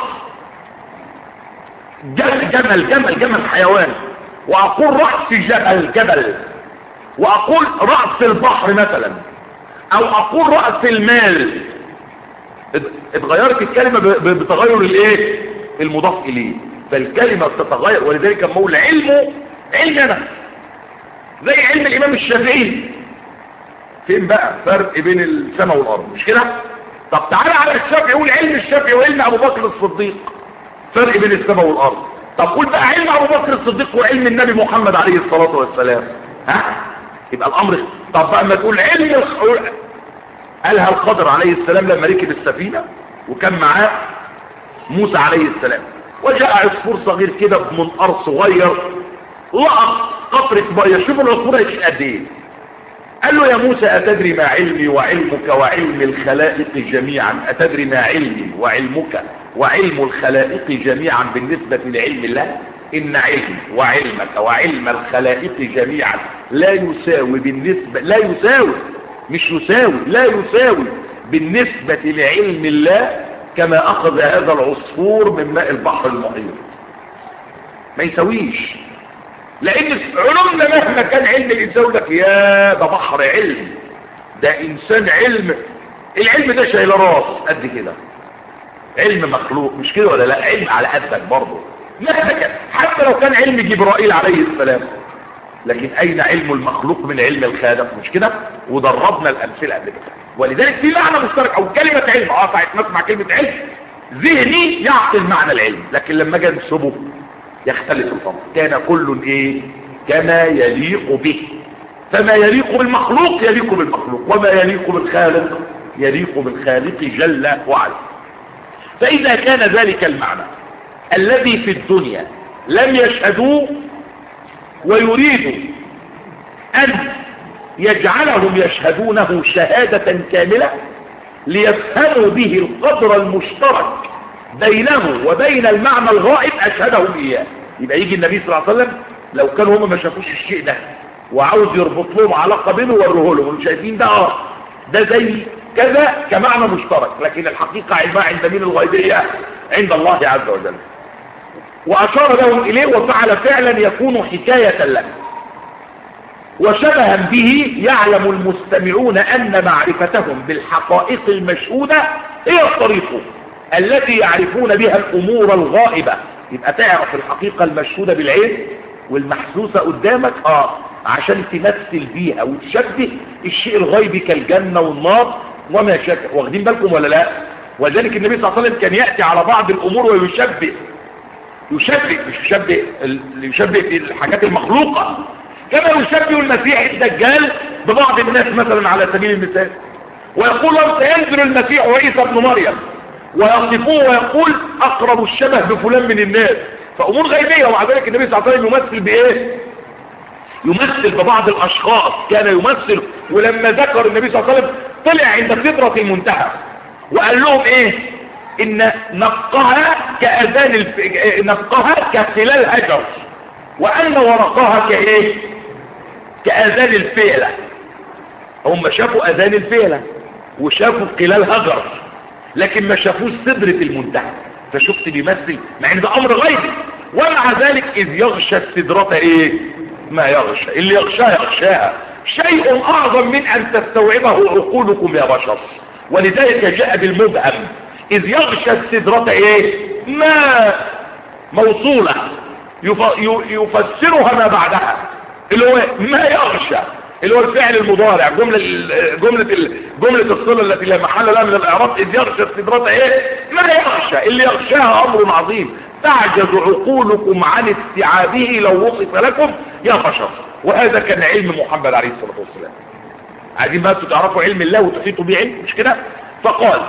جمل جمل جمل جمل حيوان واقول رأس جبل جبل واقول رأس البحر مثلا او اقول رأس المال ات- اتغيرت الكلمة ب- ب- بتغير الايه المضاف اليه فالكلمة بتتغير ولذلك لما اقول علمه علم انا زي علم الامام الشافعي فين بقى فرق بين السماء والارض مش كده طب تعالى على الشافعي يقول علم الشافعي وعلم ابو بكر الصديق فرق بين السماء والارض طب قول بقى علم ابو بكر الصديق وعلم النبي محمد عليه الصلاه والسلام ها يبقى الامر طب بقى ما تقول علم الخ- قالها الخضر عليه السلام لما ركب السفينه وكان معاه موسى عليه السلام وجاء عصفور صغير كده بمنقار صغير لقط قطرة مية شوف العصفور هيشيل قد ايه قال له يا موسى أتدري ما علمي وعلمك وعلم الخلائق جميعا أتدري ما علمي وعلمك وعلم الخلائق جميعا بالنسبة لعلم الله إن علمي وعلمك وعلم الخلائق جميعا لا يساوي بالنسبة لا يساوي مش يساوي لا يساوي بالنسبة لعلم الله كما أخذ هذا العصفور من ماء البحر المحيط ما يساويش لان علومنا مهما كان علم الانسان يقول لك يا ده بحر علم ده انسان علم العلم ده شايل راس قد كده علم مخلوق مش كده ولا لا علم على قدك برضه مهما كان حتى لو كان علم جبرائيل عليه السلام لكن اين علم المخلوق من علم الخالق مش كده ودربنا الامثله قبل كده ولذلك في معنى مشترك او كلمه علم اه ساعه ما اسمع كلمه علم ذهني يعقل معنى العلم لكن لما اجي انسبه يختلف الامر كان كل ايه كما يليق به فما يليق بالمخلوق يليق بالمخلوق وما يليق بالخالق يليق بالخالق جل وعلا فاذا كان ذلك المعنى الذي في الدنيا لم يشهدوه ويريد ان يجعلهم يشهدونه شهادة كاملة ليفهموا به القدر المشترك بينه وبين المعنى الغائب أشهدهم إياه يبقى يجي النبي صلى الله عليه وسلم لو كانوا هم ما شافوش الشيء ده وعاوز يربط لهم علاقة بينه ويوريه لهم شايفين ده اه ده زي كذا كمعنى مشترك لكن الحقيقة علمها عند مين الغيبية عند الله عز وجل وأشار لهم إليه وفعل فعلا يكون حكاية له وشبها به يعلم المستمعون أن معرفتهم بالحقائق المشهودة هي الطريق التي يعرفون بها الأمور الغائبة يبقى تعرف الحقيقة المشهودة بالعين والمحسوسة قدامك آه عشان تمثل بيها وتشبه الشيء الغيبي كالجنة والنار وما شاك واخدين بالكم ولا لا وذلك النبي صلى الله عليه وسلم كان يأتي على بعض الأمور ويشبه يشبه مش يشبه ال- يشبه في الحاجات المخلوقة كما يشبه المسيح الدجال ببعض الناس مثلا على سبيل المثال ويقول لهم سينزل المسيح وعيسى ابن مريم ويصفوه ويقول اقرب الشبه بفلان من الناس فامور غيبيه ومع ذلك النبي صلى الله عليه وسلم يمثل بايه يمثل ببعض الاشخاص كان يمثل ولما ذكر النبي صلى الله عليه وسلم طلع عند سدره المنتهى وقال لهم ايه ان نقها كاذان الف... نقها كخلال هجر وان ورقها كايه كاذان الفيله هم شافوا اذان الفيله وشافوا خلال هجر لكن ما شافوش سدرة المنتهى فشفت بيمثل مع ان ده امر غيبي ومع ذلك اذ يغشى السدرة ايه ما يغشى اللي يغشاها يغشاها شيء اعظم من ان تستوعبه عقولكم يا بشر ولذلك جاء بالمبهم اذ يغشى السدرة ايه ما موصولة يف... ي- يفسرها ما بعدها اللي هو ما يغشى اللي هو الفعل المضارع جملة ال- جملة ال- جملة الصلة التي لا محل لها من الإعراب إذ يغشى السدرة إيه؟ ما يغشى اللي يغشاها أمر عظيم تعجز عقولكم عن استيعابه لو وصف لكم يا بشر وهذا كان علم محمد عليه الصلاة والسلام عايزين بقى تعرفوا علم الله وتحيطوا به علم مش كده فقال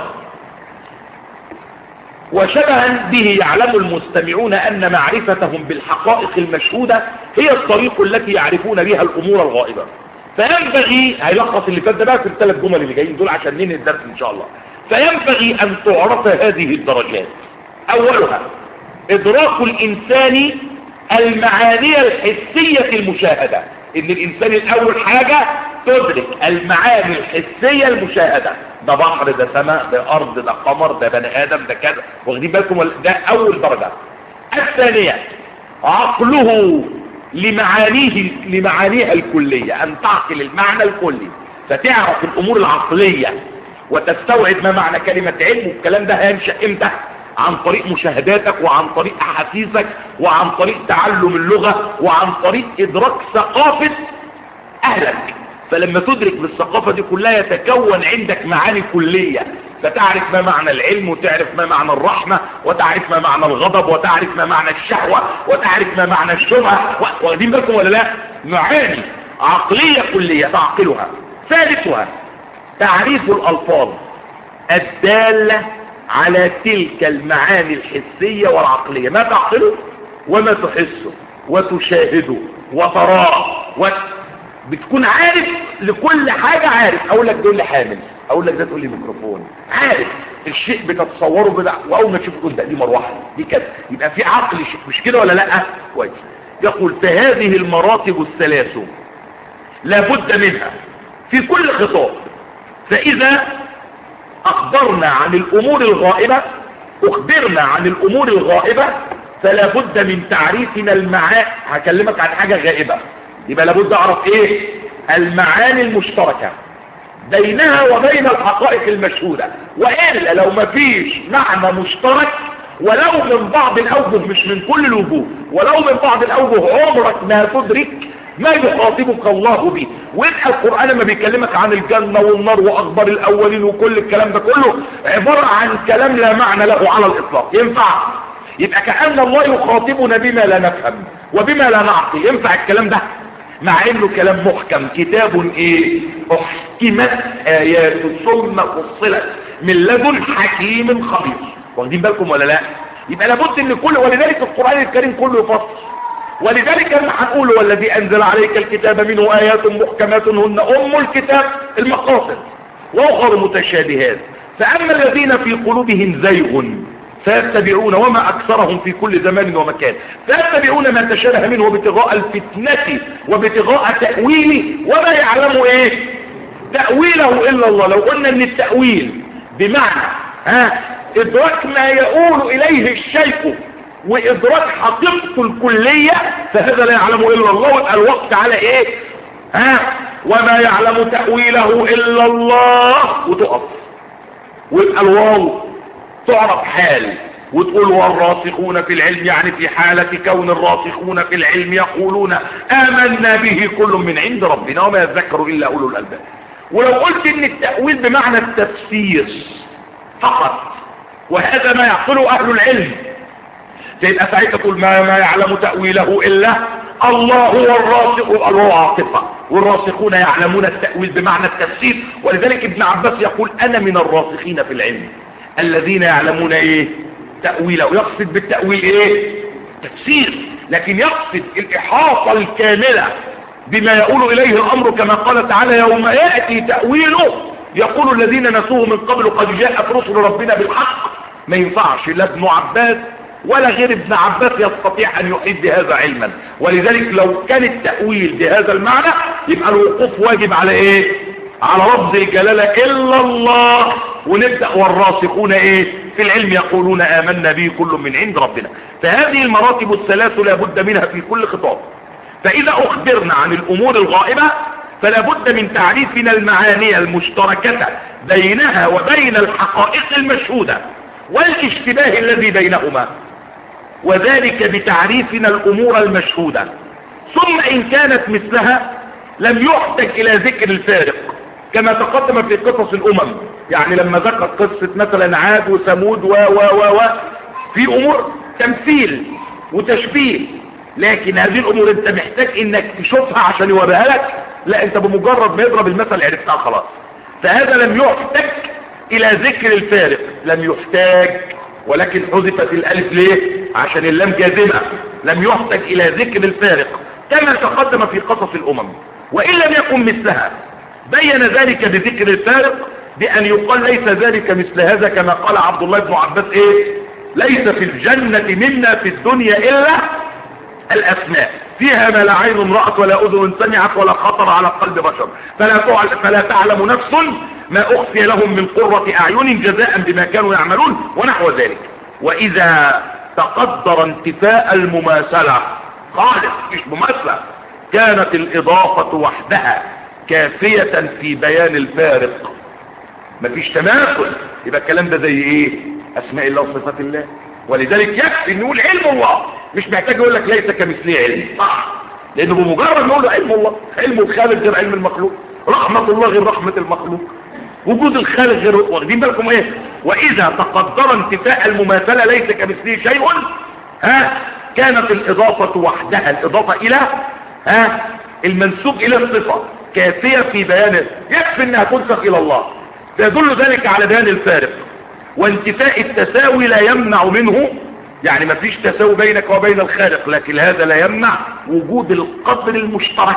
وشبها به يعلم المستمعون أن معرفتهم بالحقائق المشهودة هي الطريق التي يعرفون بها الأمور الغائبة فينبغي هيلخص اللي فات ده بقى في الثلاث جمل اللي جايين دول عشان ننهي الدرس إن شاء الله فينبغي أن تعرف هذه الدرجات أولها إدراك الإنسان المعاني الحسية المشاهدة إن الإنسان الأول حاجة تدرك المعاني الحسية المشاهدة ده بحر ده سماء ده أرض ده قمر ده بني آدم ده كذا واخدين بالكم ولا- ده أول درجة الثانية عقله لمعانيه لمعانيها الكلية أن تعقل المعنى الكلي فتعرف الأمور العقلية وتستوعب ما معنى كلمة علم والكلام ده هينشأ امتى عن طريق مشاهداتك وعن طريق أحاسيسك وعن طريق تعلم اللغة وعن طريق إدراك ثقافة أهلك فلما تدرك بالثقافة دي كلها يتكون عندك معاني كلية فتعرف ما معنى العلم وتعرف ما معنى الرحمة وتعرف ما معنى الغضب وتعرف ما معنى الشهوة وتعرف ما معنى الشبهة و- واخدين بالكم ولا لا معاني عقلية كلية تعقلها ثالثها تعريف الألفاظ الدالة على تلك المعاني الحسية والعقلية ما تعقله وما تحسه وتشاهده وتراه و... بتكون عارف لكل حاجة عارف اقول لك تقول لي حامل اقول لك ده تقول لي ميكروفون عارف الشيء بتتصوره بدع واول ما تشوفه تقول ده دي مروحه دي كذا يبقى في عقل شيء مش كده ولا لا كويس يقول فهذه المراتب الثلاث لابد منها في كل خطاب فاذا اخبرنا عن الامور الغائبة اخبرنا عن الامور الغائبة فلا بد من تعريفنا المعاني هكلمك عن حاجة غائبة يبقى لابد اعرف ايه المعاني المشتركة بينها وبين الحقائق المشهودة وإلا لو ما فيش معنى مشترك ولو من بعض الأوجه مش من كل الوجوه ولو من بعض الأوجه عمرك ما تدرك ما يخاطبك الله به ويبقى القرآن لما بيكلمك عن الجنة والنار وأخبار الأولين وكل الكلام ده كله عبارة عن كلام لا معنى له على الإطلاق ينفع يبقى كأن الله يخاطبنا بما لا نفهم وبما لا نعقل ينفع الكلام ده مع انه كلام محكم كتاب ايه احكمت ايات ثم فصلت من لدن حكيم خبير واخدين بالكم ولا لا يبقى لابد ان كل ولذلك القران الكريم كله يفصل ولذلك لما هنقول والذي انزل عليك الكتاب منه ايات محكمات هن ام الكتاب المقاصد واخر متشابهات فاما الذين في قلوبهم زيغ فيتبعون وما أكثرهم في كل زمان ومكان فيتبعون ما تشابه منه ابتغاء الفتنة وابتغاء تأويله وما يعلم ايه تأويله إلا الله لو قلنا ان التأويل بمعنى ها إدراك ما يقول إليه الشيخ وإدراك حقيقته الكلية فهذا لا يعلمه إلا الله ويبقى الوقت على إيه ها وما يعلم تأويله إلا الله وتقف ويبقى الواو تعرف حال وتقول والراسخون في العلم يعني في حالة كون الراسخون في العلم يقولون آمنا به كل من عند ربنا وما يذكر إلا أولو الألباب ولو قلت ان التأويل بمعنى التفسير فقط وهذا ما يعقله أهل العلم تبقى ساعتها تقول ما, ما يعلم تأويله إلا الله هو الراسخ الله عاطفة والراسخون يعلمون التأويل بمعنى التفسير ولذلك ابن عباس يقول أنا من الراسخين في العلم الذين يعلمون ايه تأويله يقصد بالتأويل ايه تفسير لكن يقصد الإحاطة الكاملة بما يقول إليه الأمر كما قال تعالى يوم يأتي تأويله يقول الذين نسوه من قبل قد جاءت رسل ربنا بالحق ما ينفعش لا ابن عباس ولا غير ابن عباس يستطيع أن يحيد بهذا علما ولذلك لو كان التأويل بهذا المعنى يبقى الوقوف واجب على ايه على لفظ الجلالة إلا الله ونبدأ والراسخون ايه في العلم يقولون آمنا به كل من عند ربنا فهذه المراتب الثلاث لا بد منها في كل خطاب فإذا أخبرنا عن الأمور الغائبة فلا بد من تعريفنا المعاني المشتركة بينها وبين الحقائق المشهودة والاشتباه الذي بينهما وذلك بتعريفنا الأمور المشهودة ثم إن كانت مثلها لم يحتج الى ذكر الفارق كما تقدم في قصص الامم يعني لما ذكر قصة مثلا عاد وثمود و و و و في امور تمثيل وتشبيه لكن هذه الامور انت محتاج انك تشوفها عشان يوريها لك لا انت بمجرد ما يضرب المثل عرفتها خلاص فهذا لم يحتج الى ذكر الفارق لم يحتاج ولكن حذفت الالف ليه عشان اللام جازمه لم يحتج الى ذكر الفارق كما تقدم في قصص الامم وان لم يكن مثلها بين ذلك بذكر الفارق بان يقال ليس ذلك مثل هذا كما قال عبد الله بن عباس ايه ليس في الجنة منا في الدنيا الا الاسماء فيها ما لا عين رأت ولا اذن سمعت ولا خطر على قلب بشر فلا, تعل فلا تعلم نفس ما اخفي لهم من قرة اعين جزاء بما كانوا يعملون ونحو ذلك واذا تقدر انتفاء المماثلة خالص مش مماثلة كانت الاضافة وحدها كافية في بيان الفارق مفيش تماثل يبقى الكلام ده زي ايه اسماء الله وصفات الله ولذلك يكفي ان نقول علم الله مش محتاج يقول لك ليس كمثله علم صح لانه بمجرد نقول له علم الله علم الخالق غير علم المخلوق رحمة الله غير رحمة المخلوق وجود الخالق غير واخدين بالكم ايه واذا تقدر انتفاء المماثلة ليس كمثله شيء ها كانت الاضافة وحدها الاضافة الى ها المنسوب الى الصفة كافية في بيان يكفي انها تنسخ الى الله فيدل ذلك على بيان الفارق وانتفاء التساوي لا يمنع منه يعني ما فيش تساوي بينك وبين الخالق لكن هذا لا يمنع وجود القدر المشترك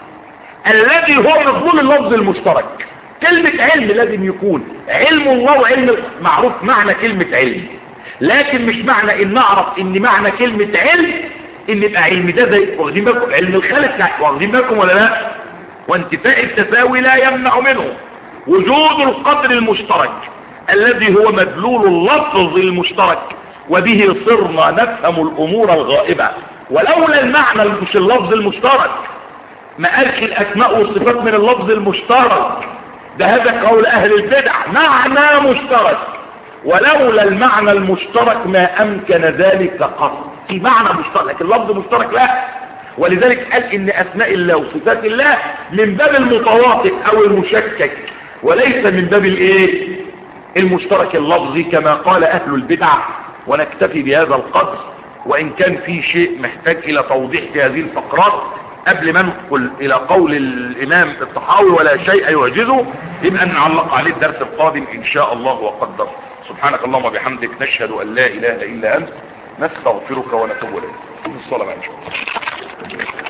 الذي هو مضمون اللفظ المشترك كلمة علم لازم يكون علم الله وعلم معروف معنى كلمة علم لكن مش معنى ان نعرف ان معنى كلمة علم ان يبقى علم ده زي واخدين بالكم علم الخالق واخدين بالكم ولا لا وانتفاء التساوي لا يمنع منه وجود القدر المشترك الذي هو مدلول اللفظ المشترك وبه صرنا نفهم الامور الغائبة ولولا المعنى مش اللفظ المشترك ما قالش الاسماء والصفات من اللفظ المشترك ده هذا قول اهل البدع معنى مشترك ولولا المعنى المشترك ما امكن ذلك قط في معنى مشترك لكن اللفظ مشترك لا ولذلك قال ان اسماء الله وصفات الله من باب المتواطئ او المشكك وليس من باب الايه المشترك اللفظي كما قال اهل البدع ونكتفي بهذا القدر وان كان في شيء محتاج الى توضيح في هذه الفقرات قبل ما ندخل الى قول الامام الطحاوي ولا شيء يعجزه يبقى نعلق عليه الدرس القادم ان شاء الله وقدر سبحانك اللهم وبحمدك نشهد ان لا اله الا انت نستغفرك ونتوب اليك الصلاه بقى ان شاء الله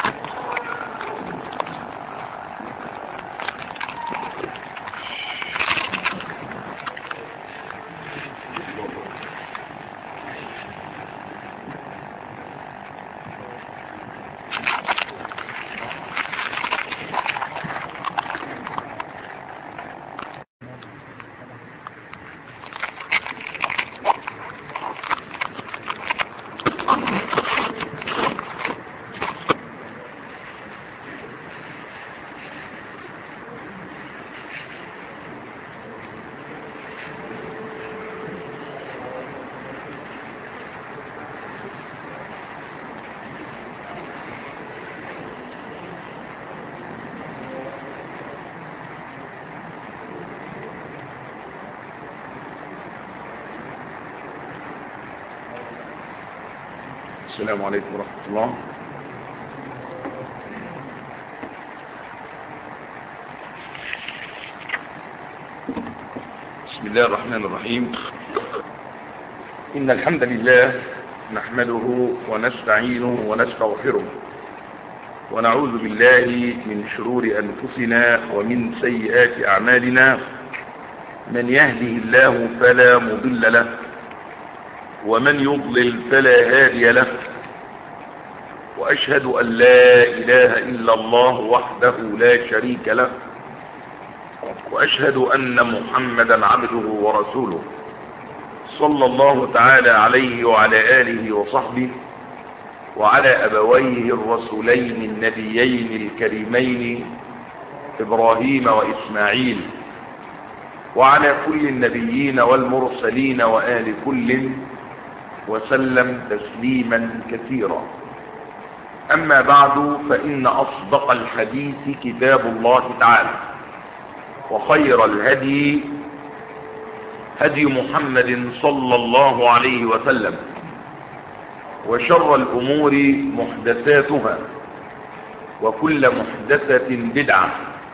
السلام عليكم ورحمة الله بسم الله الرحمن الرحيم إن الحمد لله نحمده ونستعينه ونستغفره ونعوذ بالله من شرور أنفسنا ومن سيئات أعمالنا من يهده الله فلا مضل له ومن يضلل فلا هادي له وأشهد أن لا إله إلا الله وحده لا شريك له وأشهد أن محمدا عبده ورسوله صلى الله تعالى عليه وعلى آله وصحبه وعلى أبويه الرسولين النبيين الكريمين إبراهيم وإسماعيل وعلى كل النبيين والمرسلين وآل كل وسلم تسليما كثيرا أما بعد فإن أصدق الحديث كتاب الله تعالى وخير الهدي هدي محمد صلى الله عليه وسلم وشر الأمور محدثاتها وكل محدثة بدعة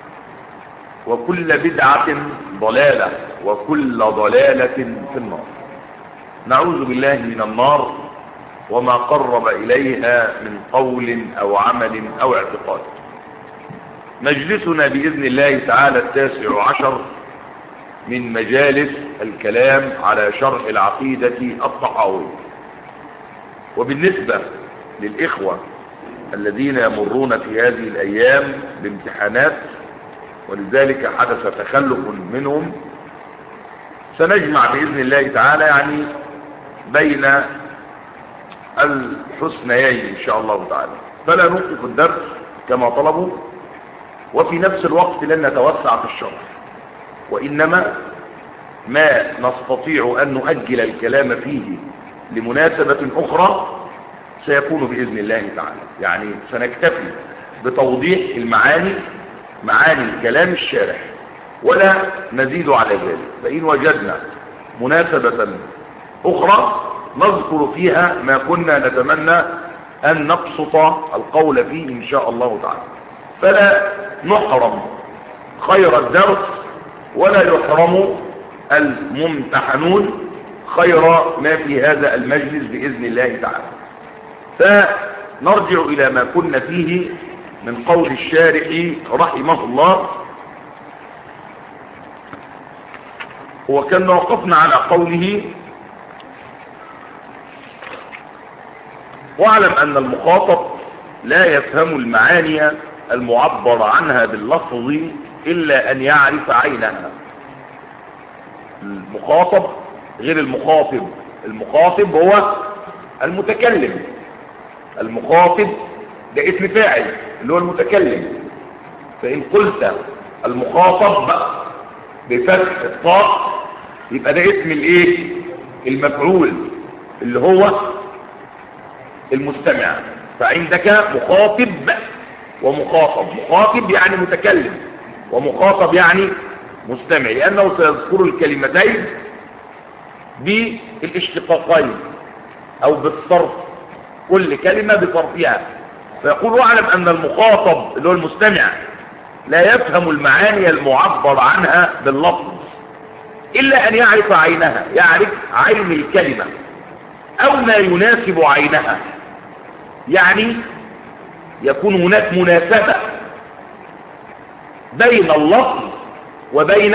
وكل بدعة ضلالة وكل ضلالة في النار نعوذ بالله من النار وما قرب إليها من قول أو عمل أو اعتقاد مجلسنا بإذن الله تعالى التاسع عشر من مجالس الكلام على شرح العقيدة الطحاوية وبالنسبة للإخوة الذين يمرون في هذه الأيام بامتحانات ولذلك حدث تخلف منهم سنجمع بإذن الله تعالى يعني بين الحسنيين إن شاء الله تعالى فلا نوقف الدرس كما طلبوا وفي نفس الوقت لن نتوسع في الشرح وإنما ما نستطيع أن نؤجل الكلام فيه لمناسبة أخرى سيكون بإذن الله تعالى يعني سنكتفي بتوضيح المعاني معاني كلام الشارح ولا نزيد على ذلك فإن وجدنا مناسبة أخرى نذكر فيها ما كنا نتمنى أن نبسط القول فيه إن شاء الله تعالى فلا نحرم خير الدرس ولا يحرم الممتحنون خير ما في هذا المجلس بإذن الله تعالى فنرجع إلى ما كنا فيه من قول الشارح رحمه الله وكنا وقفنا على قوله واعلم أن المخاطب لا يفهم المعاني المعبر عنها باللفظ إلا أن يعرف عينها المخاطب غير المخاطب المخاطب هو المتكلم المخاطب ده اسم فاعل اللي هو المتكلم فإن قلت المخاطب بفتح الطاء يبقى ده اسم الايه المفعول اللي هو المستمع فعندك مخاطب ومخاطب مخاطب يعني متكلم ومخاطب يعني مستمع لأنه سيذكر الكلمتين بالاشتقاقين أو بالصرف كل كلمة بصرفها فيقول واعلم أن المخاطب اللي هو المستمع لا يفهم المعاني المعبر عنها باللفظ إلا أن يعرف عينها يعرف عين الكلمة أو ما يناسب عينها يعني يكون هناك مناسبة بين اللفظ وبين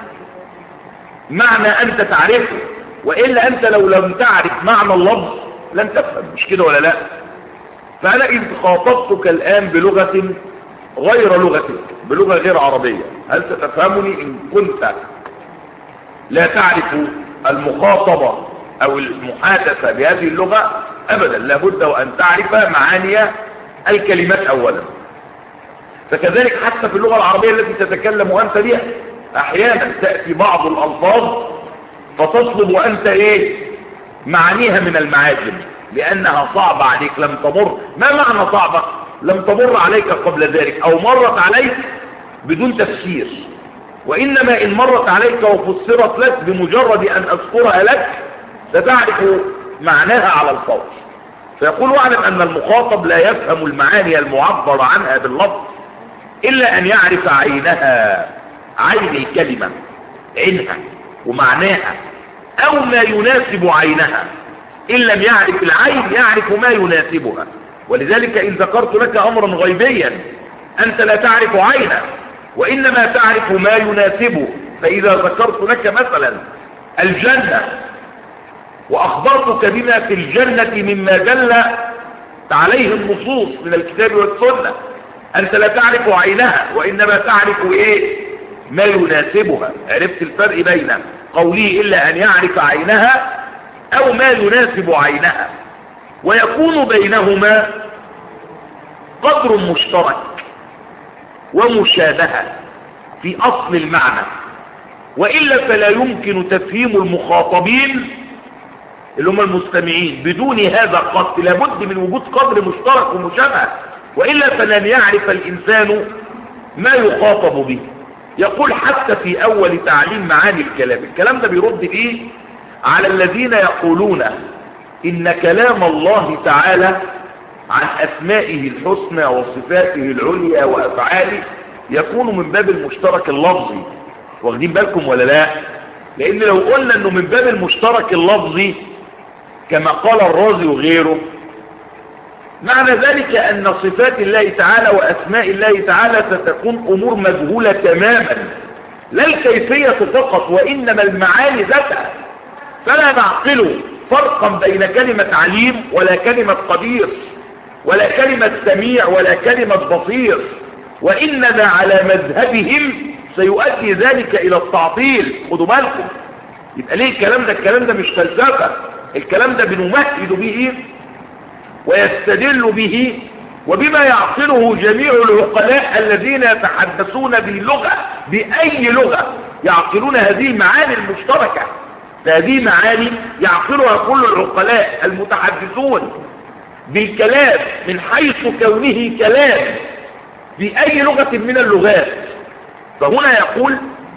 معنى أنت تعرفه وإلا أنت لو لم تعرف معنى اللفظ لن تفهم مش كده ولا لا فأنا إذ خاطبتك الآن بلغة غير لغتك بلغة غير عربية هل ستفهمني إن كنت لا تعرف المخاطبة أو المحادثة بهذه اللغة أبدا لابد وأن تعرف معاني الكلمات أولا فكذلك حتى في اللغة العربية التي تتكلم أنت بها أحيانا تأتي بعض الألفاظ فتصلب وأنت إيه معانيها من المعاجم لأنها صعبة عليك لم تمر ما معنى صعبة لم تمر عليك قبل ذلك أو مرت عليك بدون تفسير وإنما إن مرت عليك وفسرت لك بمجرد أن أذكرها لك ستعرف معناها على الفور فيقول واعلم أن المخاطب لا يفهم المعاني المعبر عنها باللفظ إلا أن يعرف عينها عين الكلمة عينها ومعناها أو ما يناسب عينها إن لم يعرف العين يعرف ما يناسبها ولذلك إن ذكرت لك أمرا غيبيا أنت لا تعرف عينه وإنما تعرف ما يناسبه فإذا ذكرت لك مثلا الجنة وأخبرتك بما في الجنة مما دل عليه النصوص من الكتاب والسنة أنت لا تعرف عينها وإنما تعرف إيه ما يناسبها عرفت الفرق بين قوله إلا أن يعرف عينها أو ما يناسب عينها ويكون بينهما قدر مشترك ومشابهة في أصل المعنى وإلا فلا يمكن تفهيم المخاطبين اللي هم المستمعين بدون هذا القصد لابد من وجود قدر مشترك ومشابهة وإلا فلن يعرف الإنسان ما يخاطب به يقول حتى في أول تعليم معاني الكلام الكلام ده بيرد فيه على الذين يقولون إن كلام الله تعالى عن أسمائه الحسنى وصفاته العليا وأفعاله يكون من باب المشترك اللفظي واخدين بالكم ولا لا لأن لو قلنا أنه من باب المشترك اللفظي كما قال الرازي وغيره معنى ذلك أن صفات الله تعالى وأسماء الله تعالى ستكون أمور مجهولة تماما لا الكيفية فقط وإنما المعاني ذاتها فلا نعقل فرقا بين كلمة عليم ولا كلمة قدير ولا كلمة سميع ولا كلمة بصير وإننا على مذهبهم سيؤدي ذلك إلى التعطيل خدوا بالكم يبقى ليه الكلام ده الكلام ده مش فلسفة الكلام ده بنمهد به ويستدل به وبما يعقله جميع العقلاء الذين يتحدثون باللغة بأي لغة يعقلون هذه المعاني المشتركة هذه معاني يعقلها كل العقلاء المتحدثون بالكلام من حيث كونه كلام بأي لغة من اللغات فهنا يقول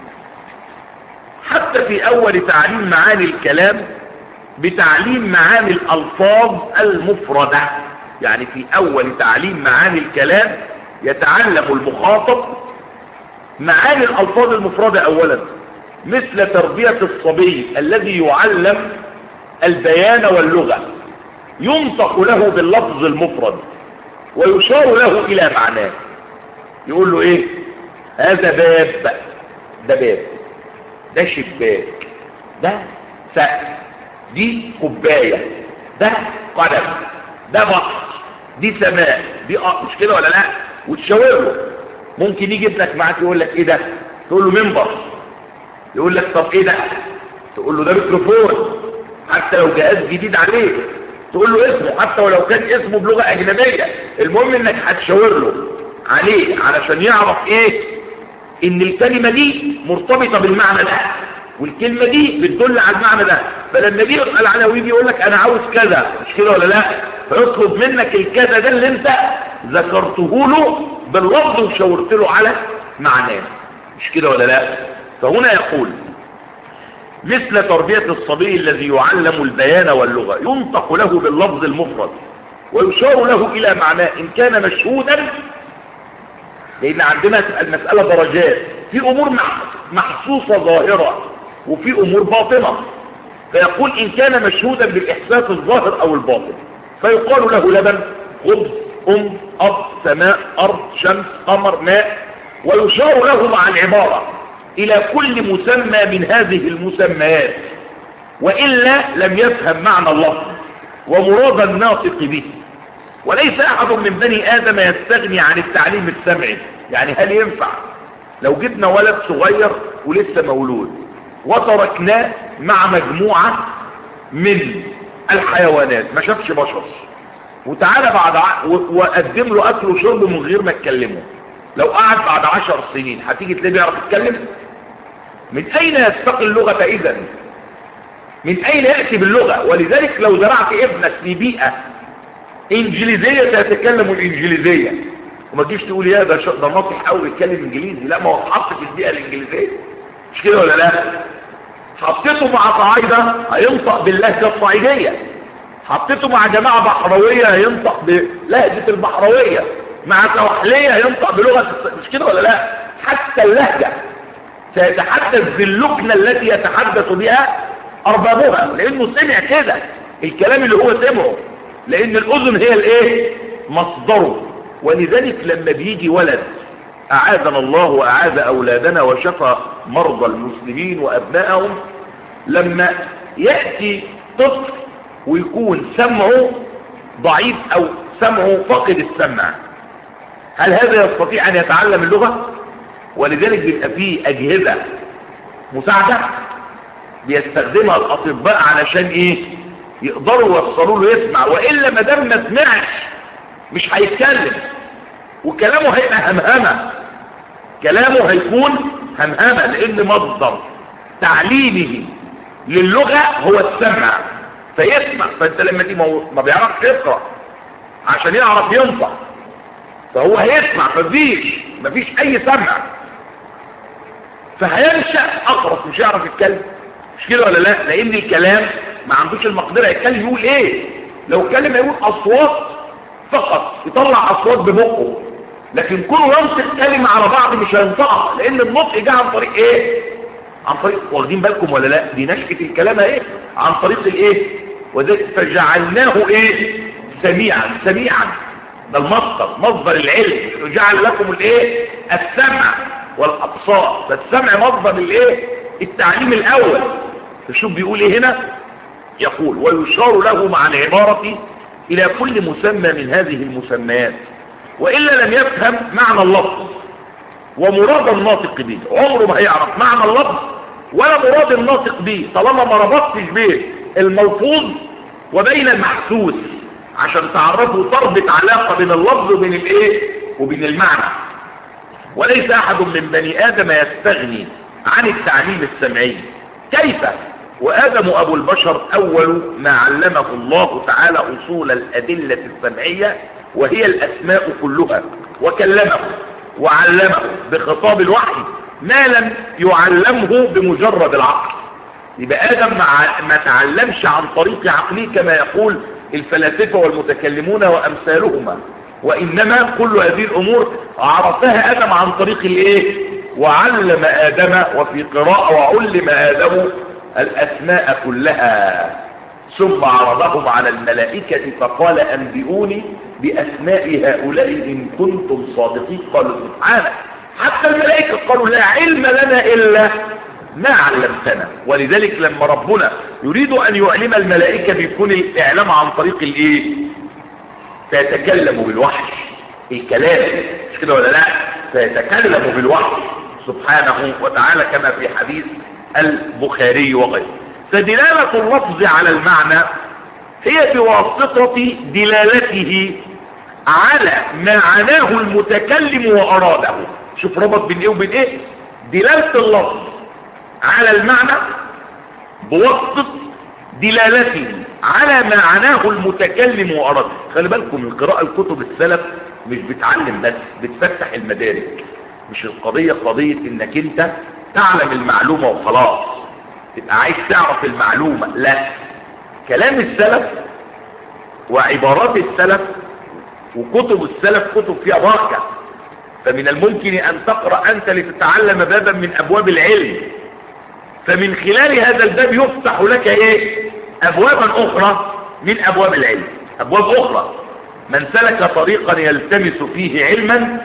حتى في أول تعليم معاني الكلام بتعليم معاني الألفاظ المفردة يعني في أول تعليم معاني الكلام يتعلم المخاطب معاني الألفاظ المفردة أولا مثل تربية الصبي الذي يعلم البيان واللغة ينطق له باللفظ المفرد ويشار له إلى معناه يقول له إيه هذا باب ده باب ده شباك ده سقف دي كوبايه ده قدم ده بحر دي سماء دي أ... مش كده ولا لا وتشاور له ممكن يجي ابنك معاك يقول لك ايه ده تقول له منبر يقول لك طب ايه ده تقول له ده ميكروفون حتى لو جهاز جديد عليه تقول له اسمه حتى ولو كان اسمه بلغه اجنبيه المهم انك هتشاور له عليه علشان يعرف ايه ان الكلمه دي مرتبطه بالمعنى ده والكلمة دي بتدل على المعنى ده فلما يجي يسأل عليها ويجي يقول لك انا عاوز كذا مش كده ولا لا فيطلب منك الكذا ده اللي انت ذكرته له باللفظ وشاورت له على معناه مش كده ولا لا فهنا يقول مثل تربية الصبي الذي يعلم البيان واللغة ينطق له باللفظ المفرد ويشار له إلى معناه إن كان مشهودا لأن عندنا المسألة درجات في أمور محسوسة ظاهرة وفي امور باطنة فيقول ان كان مشهودا بالاحساس الظاهر او الباطن فيقال له لبن خبز ام اب سماء ارض شمس قمر ماء ويشار له مع العبارة الى كل مسمى من هذه المسميات والا لم يفهم معنى اللفظ ومراد الناطق به وليس احد من بني ادم يستغني عن التعليم السمعي يعني هل ينفع لو جبنا ولد صغير ولسه مولود وتركناه مع مجموعة من الحيوانات ما شافش بشر وتعالى بعد ع... وقدم له اكل وشرب من غير ما تكلمه لو قعد بعد عشر سنين هتيجي تلاقيه بيعرف يتكلم من اين يستقي اللغة اذا من اين يأتي باللغة ولذلك لو زرعت ابنك في بيئة انجليزية سيتكلم الانجليزية وما تجيش تقول يا ده ده ناطح قوي يتكلم انجليزي لا ما هو اتحط في البيئة الانجليزية مش كده ولا لا حطيته مع صعايدة هينطق باللهجة الصعيدية حطيته مع جماعة بحروية هينطق بلهجة البحروية مع سواحلية هينطق بلغة مش كده ولا لا حتى اللهجة سيتحدث باللكنة التي يتحدث بها أربابها لأنه سمع كده الكلام اللي هو سمعه لأن الأذن هي الإيه مصدره ولذلك لما بيجي ولد أعاذنا الله وأعاذ أولادنا وشفى مرضى المسلمين وأبنائهم لما يأتي طفل ويكون سمعه ضعيف أو سمعه فاقد السمع هل هذا يستطيع أن يتعلم اللغة ولذلك بيبقى فيه أجهزة مساعدة بيستخدمها الأطباء علشان إيه يقدروا يوصلوا له يسمع وإلا ما دام ما سمعش مش هيتكلم وكلامه هيبقى همهمة كلامه هيكون همهمة لأن مصدر تعليمه للغة هو السمع فيسمع فانت لما دي ما بيعرفش يقرا عشان يعرف ينطق فهو هيسمع مفيش مفيش اي سمع فهينشأ اقرص مش هيعرف يتكلم مش كده ولا لا لان الكلام ما عندوش المقدره يتكلم يقول ايه لو اتكلم يقول اصوات فقط يطلع اصوات ببقه لكن كله ينطق كلمه على بعض مش هينطقها لان النطق جه عن طريق ايه عن طريق واخدين بالكم ولا لا دي نشأة الكلام ايه عن طريق الايه وذلك فجعلناه ايه سميعا سميعا ده المصدر مصدر العلم جعل لكم الايه السمع والابصار فالسمع مصدر الايه التعليم الاول فشوف بيقول ايه هنا يقول ويشار له مع العبارة الى كل مسمى من هذه المسميات والا لم يفهم معنى اللفظ ومراد الناطق به عمره ما هيعرف معنى اللفظ ولا مراد الناطق به طالما ما ربطتش به الملفوظ وبين المحسوس عشان تعرفوا تربط علاقة بين اللفظ وبين الايه وبين المعنى وليس احد من بني ادم يستغني عن التعليم السمعي كيف وادم ابو البشر اول ما علمه الله تعالى اصول الادلة السمعية وهي الاسماء كلها وكلمه وعلمه بخطاب الوحي ما لم يعلمه بمجرد العقل يبقى ادم ما تعلمش عن طريق عقله كما يقول الفلاسفة والمتكلمون وامثالهما وانما كل هذه الامور عرفها ادم عن طريق الايه وعلم ادم وفي قراءة وعلم ادم الاسماء كلها ثم عرضهم على الملائكة فقال انبئوني باسماء هؤلاء ان كنتم صادقين قالوا سبحانك حتى الملائكة قالوا لا علم لنا الا ما علمتنا ولذلك لما ربنا يريد ان يعلم الملائكة بيكون الاعلام عن طريق الايه سيتكلم بالوحي الكلام مش كده ولا لا سيتكلم بالوحي سبحانه وتعالى كما في حديث البخاري وغيره فدلالة اللفظ على المعنى هي بواسطة دلالته على ما عناه المتكلم وأراده شوف ربط بين ايه وبين ايه دلالة اللفظ على المعنى بواسطة دلالته على ما عناه المتكلم وأراده خلي بالكم من قراءة الكتب السلف مش بتعلم بس بتفتح المدارك مش القضية قضية انك انت تعلم المعلومة وخلاص تبقى عايز تعرف المعلومة لا كلام السلف وعبارات السلف وكتب السلف كتب فيها بركة فمن الممكن ان تقرأ انت لتتعلم بابا من ابواب العلم فمن خلال هذا الباب يفتح لك ايه ابوابا اخرى من ابواب العلم ابواب اخرى من سلك طريقا يلتمس فيه علما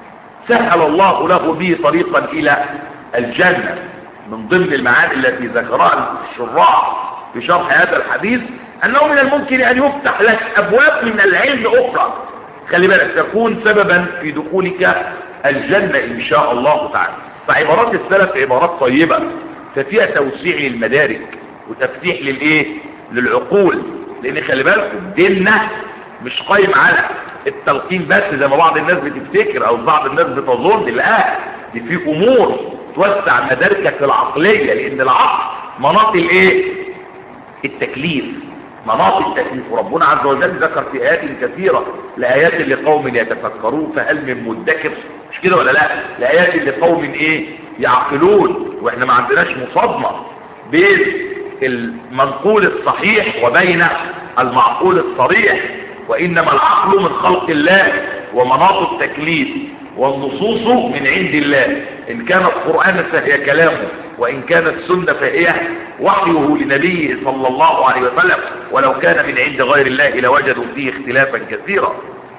سهل الله له به طريقا الى الجنة من ضمن المعاني التي ذكرها الشراح في شرح هذا الحديث انه من الممكن ان يفتح لك ابواب من العلم اخرى خلي بالك تكون سببا في دخولك الجنة ان شاء الله تعالى فعبارات السلف عبارات طيبة ففيها توسيع للمدارك وتفتيح للايه للعقول لان خلي بالكم ديننا مش قايم على التلقين بس زي ما بعض الناس بتفتكر او بعض الناس بتظن لا دي في امور توسع مداركك العقلية لان العقل مناط الايه التكليف مناط التكليف وربنا عز وجل ذكر في ايات كثيرة لايات لقوم يتفكرون فهل من مدكر مش كده ولا لا لايات لقوم ايه يعقلون واحنا ما عندناش مصادمة بين المنقول الصحيح وبين المعقول الصريح وانما العقل من خلق الله ومناط التكليف والنصوص من عند الله ان كان القرآن فهي كلامه وان كانت السنة فهي وحيه لنبيه صلى الله عليه وسلم ولو كان من عند غير الله لوجدوا فيه اختلافا كثيرا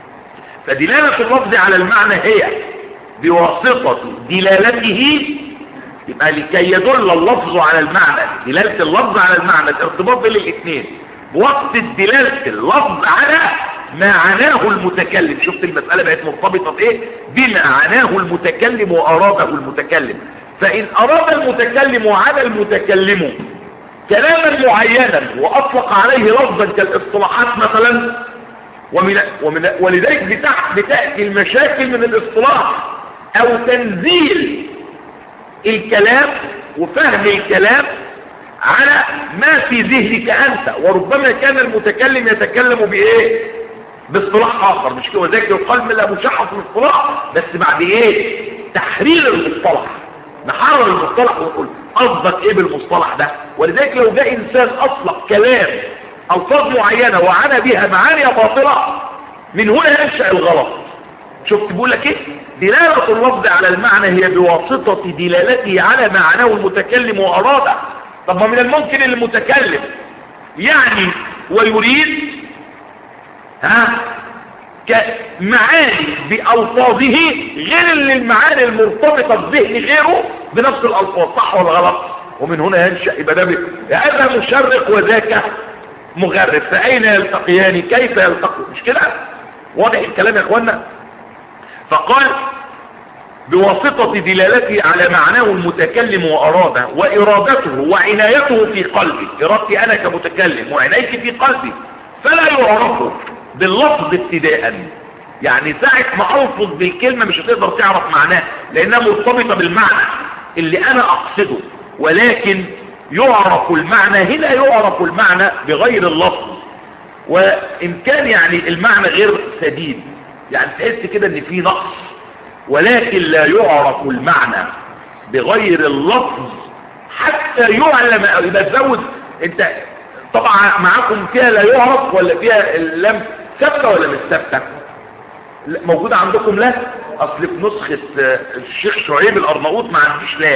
فدلالة اللفظ على المعنى هي بواسطة دلالته يبقى لكي يدل اللفظ على المعنى دلالة اللفظ على المعنى الارتباط بين الاثنين بواسطة دلالة اللفظ على ما عناه المتكلم شفت المسألة بقت مرتبطة بايه بما عناه المتكلم وأراده المتكلم فإن أراد المتكلم وعلى المتكلم كلاما معينا وأطلق عليه لفظا كالاصطلاحات مثلا ومن ومن ولذلك بتاع بتأتي المشاكل من الاصطلاح أو تنزيل الكلام وفهم الكلام على ما في ذهنك انت وربما كان المتكلم يتكلم بايه باصطلاح اخر مش كده ذاك يقال من لا مشحف في الاصطلاح بس بعد ايه تحرير المصطلح نحرر المصطلح ونقول قصدك ايه بالمصطلح ده ولذلك لو جاء انسان اطلق كلام الفاظ معينه وعنى بها معاني باطله من هنا ينشا الغلط شفت بقول لك ايه دلاله اللفظ على المعنى هي بواسطه دلالته على معناه المتكلم واراده طب ما من الممكن ان المتكلم يعني ويريد ها كمعاني بألفاظه غير اللي المعاني المرتبطة بذهن غيره بنفس الألفاظ صح ولا غلط ومن هنا ينشأ يبقى ده هذا مشرق وذاك مغرب فأين يلتقيان كيف يلتقوا مش كده واضح الكلام يا اخوانا فقال بواسطة دلالته على معناه المتكلم وأراده وإرادته وعنايته في قلبي إرادتي أنا كمتكلم وعنايتي في قلبي فلا يعرف باللفظ ابتداء يعني ساعة ما ألفظ بالكلمة مش هتقدر تعرف معناه لأنها مرتبطة بالمعنى اللي أنا أقصده ولكن يعرف المعنى هنا يعرف المعنى بغير اللفظ وإن كان يعني المعنى غير سديد يعني تحس كده ان في نقص ولكن لا يعرف المعنى بغير اللفظ حتى يعلم او يبقى تزود انت طبعا معاكم فيها لا يعرف ولا فيها اللام ثابته ولا مش ثابته لا، موجوده عندكم لا اصل في نسخه آه، الشيخ شعيب الارناؤوط ما عنديش لا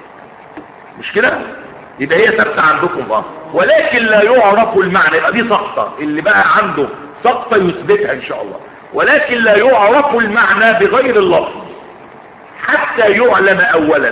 مش كده يبقى هي ثابته عندكم اه ولكن لا يعرف المعنى يبقى دي سقطه اللي بقى عنده سقطه يثبتها ان شاء الله ولكن لا يعرف المعنى بغير اللفظ حتى يعلم اولا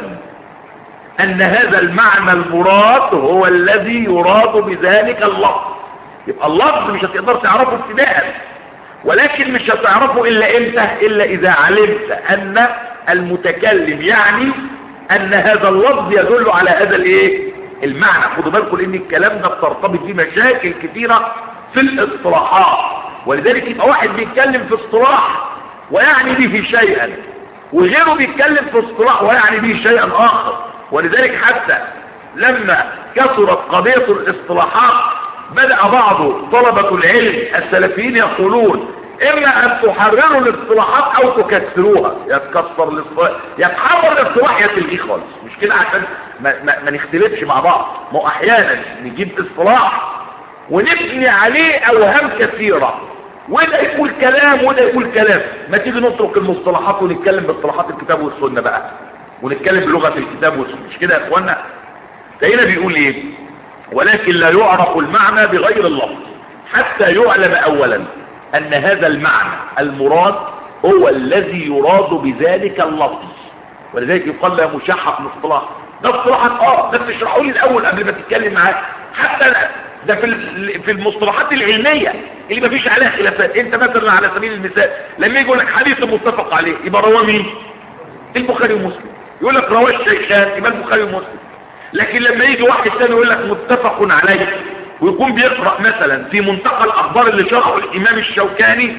ان هذا المعنى المراد هو الذي يراد بذلك اللفظ يبقى اللفظ مش هتقدر تعرفه ابتداء ولكن مش هتعرفه الا امتى الا اذا علمت ان المتكلم يعني ان هذا اللفظ يدل على هذا الايه المعنى خدوا بالكم ان الكلام ده بترتبط فيه مشاكل كثيره في الاصطلاحات ولذلك يبقى واحد بيتكلم في اصطلاح ويعني به شيئا وغيره بيتكلم في اصطلاح ويعني به شيئا اخر ولذلك حتى لما كثرت قضية الاصطلاحات بدأ بعض طلبة العلم السلفيين يقولون اما ان تحرروا الاصطلاحات او تكسروها يا تكسر الاصطلاح يا تحرر الاصطلاح يا تلغيه خالص مش كده عشان ما, ما, ما نختلفش مع بعض ما هو احيانا نجيب اصطلاح ونبني عليه اوهام كثيرة وده يقول كلام وده يقول كلام ما تيجي نترك المصطلحات ونتكلم باصطلاحات الكتاب والسنة بقى ونتكلم بلغة الكتاب والسنة مش كده يا اخوانا فهنا بيقول ايه ولكن لا يعرف المعنى بغير اللفظ حتى يعلم اولا ان هذا المعنى المراد هو الذي يراد بذلك اللفظ ولذلك يقال لا مشحف من اصطلاح ده اصطلاحات اه بس اشرحوا لي الاول قبل ما تتكلم معاه حتى لا ده في ال- في المصطلحات العلميه اللي ما فيش عليها خلافات انت مثلا على سبيل المثال لما يجي يقول لك حديث متفق عليه يبقى رواه مين البخاري ومسلم يقول لك رواه الشيخان يبقى البخاري ومسلم لكن لما يجي واحد ثاني يقول لك متفق عليه ويكون بيقرأ مثلا في منتقى الأخبار اللي شرحه الإمام الشوكاني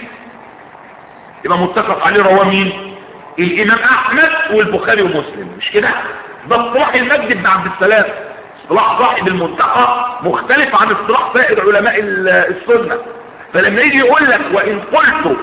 يبقى متفق عليه رواه مين الإمام أحمد والبخاري ومسلم مش كده ده اصطلاح المجد بن عبد السلام اصطلاح صاحب المنتقى مختلف عن اصطلاح سائر علماء ال- السنة فلما يجي يقول لك وإن قلت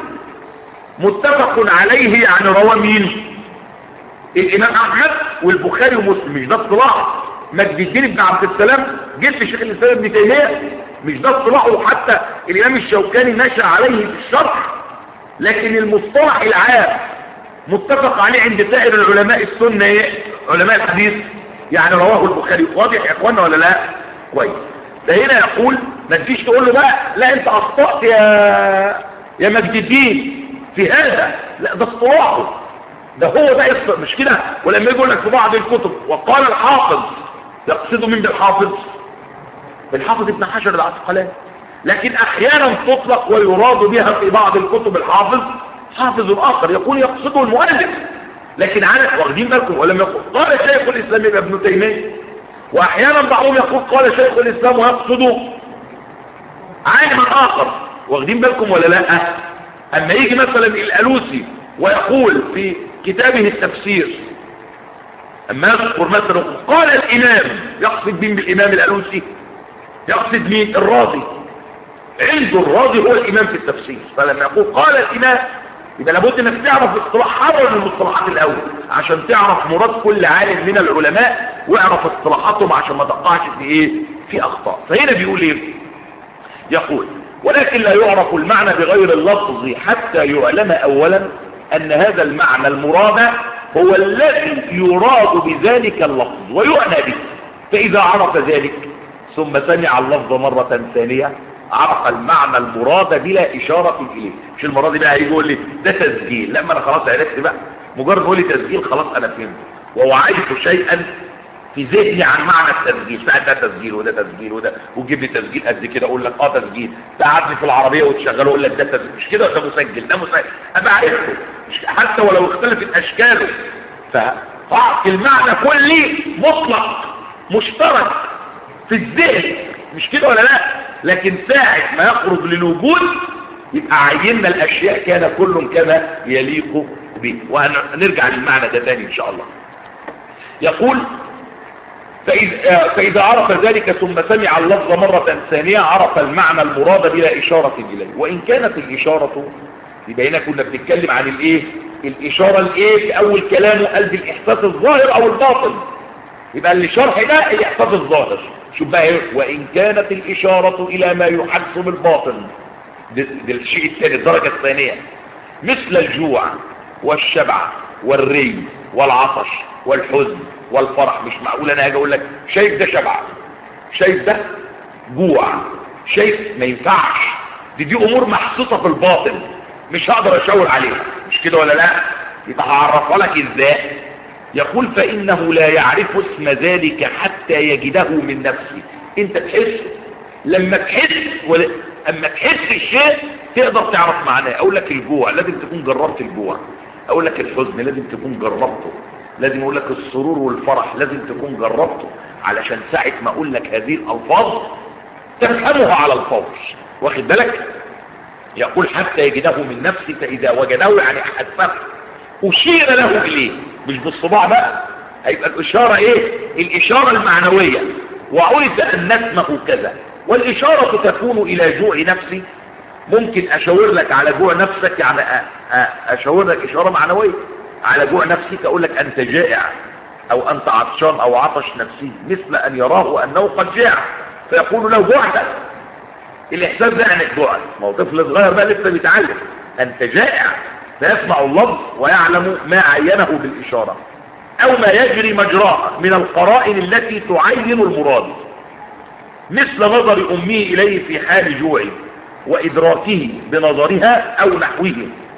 متفق عليه يعني رواه مين الامام احمد والبخاري ومسلم مش ده اصطلاح مجد الدين بن عبد السلام جد شيخ الاسلام ابن تيميه مش ده اصطلاحه حتى الامام الشوكاني نشا عليه في الشرح لكن المصطلح العام متفق عليه عند سائر العلماء السنه ايه علماء الحديث يعني رواه البخاري واضح يا اخوانا ولا لا كويس ده هنا يقول ما تجيش تقول له بقى لا انت اخطات يا يا مجد الدين في هذا لا ده اصطلاحه ده هو ده يص- مش كده ولما يقول لك في بعض الكتب وقال الحافظ يقصد من بالحافظ بالحافظ ابن حجر العسقلاني لكن احيانا تطلق ويراد بها في بعض الكتب الحافظ حافظ اخر يكون يقصده المؤلف لكن عارف واخدين بالكم ولما يقول قال شيخ الاسلام يبقى ابن تيميه واحيانا بعضهم يقول قال شيخ الاسلام ويقصد عالما اخر واخدين بالكم ولا لا اما يجي مثلا الالوسي ويقول في كتابه التفسير اما يذكر مثلا قال الامام يقصد مين بالامام الالوسي يقصد مين الراضي عنده الراضي هو الامام في التفسير فلما يقول قال الامام يبقى لابد انك تعرف اصطلاح حرر المصطلحات الاول عشان تعرف مراد كل عالم من العلماء واعرف اصطلاحاتهم عشان ما تقعش في ايه في اخطاء فهنا بيقول ايه يقول ولكن لا يعرف المعنى بغير اللفظ حتى يعلم اولا ان هذا المعنى المراد هو الذي يراد بذلك اللفظ ويعنى به فاذا عرف ذلك ثم سمع اللفظ مرة ثانية عرف المعنى المراد بلا إشارة إليه مش المرة دي بقى هيجي يقول لي ده تسجيل لا ما أنا خلاص عرفت بقى مجرد يقول لي تسجيل خلاص أنا فهمت ووعيت شيئا في ذهني عن معنى التسجيل ساعات ده تسجيل وده تسجيل وده وتجيب لي تسجيل قد كده اقول لك اه تسجيل تقعدني في العربيه وتشغله اقول لك ده تسجيل مش كده ده مسجل ده مسجل ابقى عرفته مش حتى ولو اختلفت اشكاله فضعف المعنى كلي مطلق مشترك في الذهن مش كده ولا لا لكن ساعة ما يخرج للوجود يبقى عيننا الاشياء كان كل كما يليق به وهنرجع للمعنى ده تاني ان شاء الله يقول فإذا, فإذا عرف ذلك ثم سمع اللفظ مرة ثانية عرف المعنى المراد بلا إشارة إليه وإن كانت الإشارة يبقى هنا كنا بنتكلم عن الإيه الإشارة الإيه في أول كلامه قال بالإحساس الظاهر أو الباطن يبقى الشرح ده الإحساس الظاهر شوف بقى ايه وإن كانت الإشارة إلى ما يحس بالباطن ده, ده الشيء الثاني الدرجة الثانية مثل الجوع والشبع والري والعطش والحزن والفرح مش معقول انا هاجي اقول لك شايف ده شبع شايف ده جوع شايف ما ينفعش دي دي امور محسوسه في الباطن مش هقدر اشاور عليها مش كده ولا لا يبقى هعرفها لك ازاي يقول فانه لا يعرف اسم ذلك حتى يجده من نفسه انت تحس لما تحس ولا اما تحس الشيء تقدر تعرف معناه اقول لك الجوع لازم تكون جربت الجوع اقول لك الحزن لازم تكون جربته لازم اقول لك السرور والفرح لازم تكون جربته علشان ساعة ما اقول لك هذه الالفاظ تفهمها على الفور واخد بالك يقول حتى يجده من نفسه فاذا وجده يعني حسبه اشير له اليه مش بالصباع بقى هيبقى الاشارة ايه الاشارة المعنوية وعرف ان اسمه كذا والاشارة تكون الى جوع نفسي ممكن اشاور لك على جوع نفسك يعني اشاور لك اشارة معنوية على جوع نفسك اقول لك انت جائع او انت عطشان او عطش نفسي مثل ان يراه انه قد جاع فيقول له جوعت الاحساس ده انك جوعت ما هو طفل صغير بقى لسه بيتعلم انت جائع فيسمع اللفظ ويعلم ما عينه بالاشاره او ما يجري مجراه من القرائن التي تعين المراد مثل نظر امه اليه في حال جوعه وادراكه بنظرها او نحوه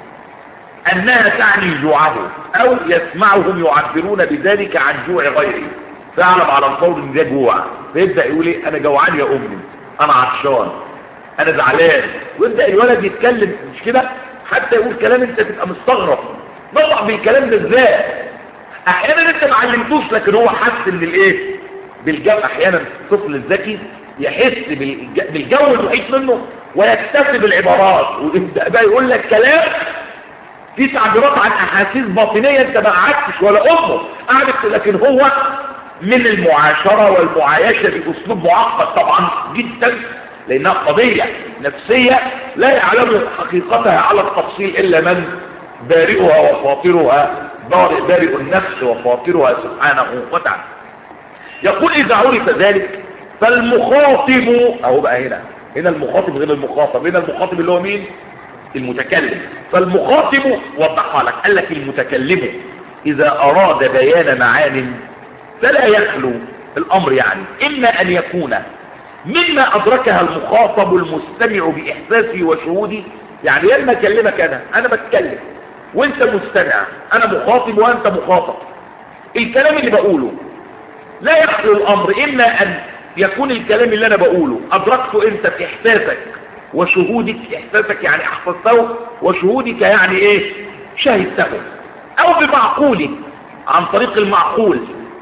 انها تعني جوعه او يسمعهم يعبرون بذلك عن جوع غيره فيعلم على الفور ان ده جوع فيبدا يقول ايه انا جوعان يا امي انا عطشان انا زعلان ويبدا الولد يتكلم مش كده حتى يقول كلام انت تبقى مستغرب نطق بالكلام ده ازاي احيانا انت ما علمتوش لكن هو حس ان الايه بالجو احيانا الطفل الذكي يحس بالج- بالجو المحيط منه ويكتسب العبارات ويبدا بقى يقول لك كلام في تعبيرات عن احاسيس باطنيه انت ما قعدتش ولا امه قعدت لكن هو من المعاشره والمعايشه باسلوب معقد طبعا جدا لانها قضيه نفسيه لا يعلم حقيقتها على التفصيل الا من بارئها وفاطرها بارئ بارئ النفس وفاطرها سبحانه وتعالى يقول اذا عرف ذلك فالمخاطب اهو بقى هنا هنا المخاطب غير المخاطب هنا المخاطب اللي هو مين المتكلم فالمخاطب وضحها لك قال لك المتكلم اذا اراد بيان معان فلا يخلو الامر يعني اما ان يكون مما ادركها المخاطب المستمع باحساسه وشهوده يعني لما اكلمك انا انا بتكلم وانت مستمع انا مخاطب وانت مخاطب الكلام اللي بقوله لا يخلو الامر اما ان يكون الكلام اللي انا بقوله ادركته انت في احساسك وشهودك احساسك يعني احسسته وشهودك يعني ايه شهدته او بمعقولك عن طريق المعقول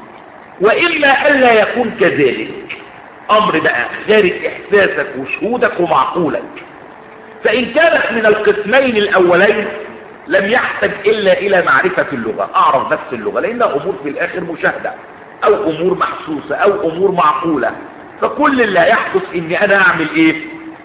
واما الا يكون كذلك امر بقى خارج احساسك وشهودك ومعقولك فان كانت من القسمين الاولين لم يحتج الا الى معرفة اللغة اعرف بس اللغة لانها امور في الاخر مشاهدة او امور محسوسة او امور معقولة فكل اللي هيحدث اني انا اعمل ايه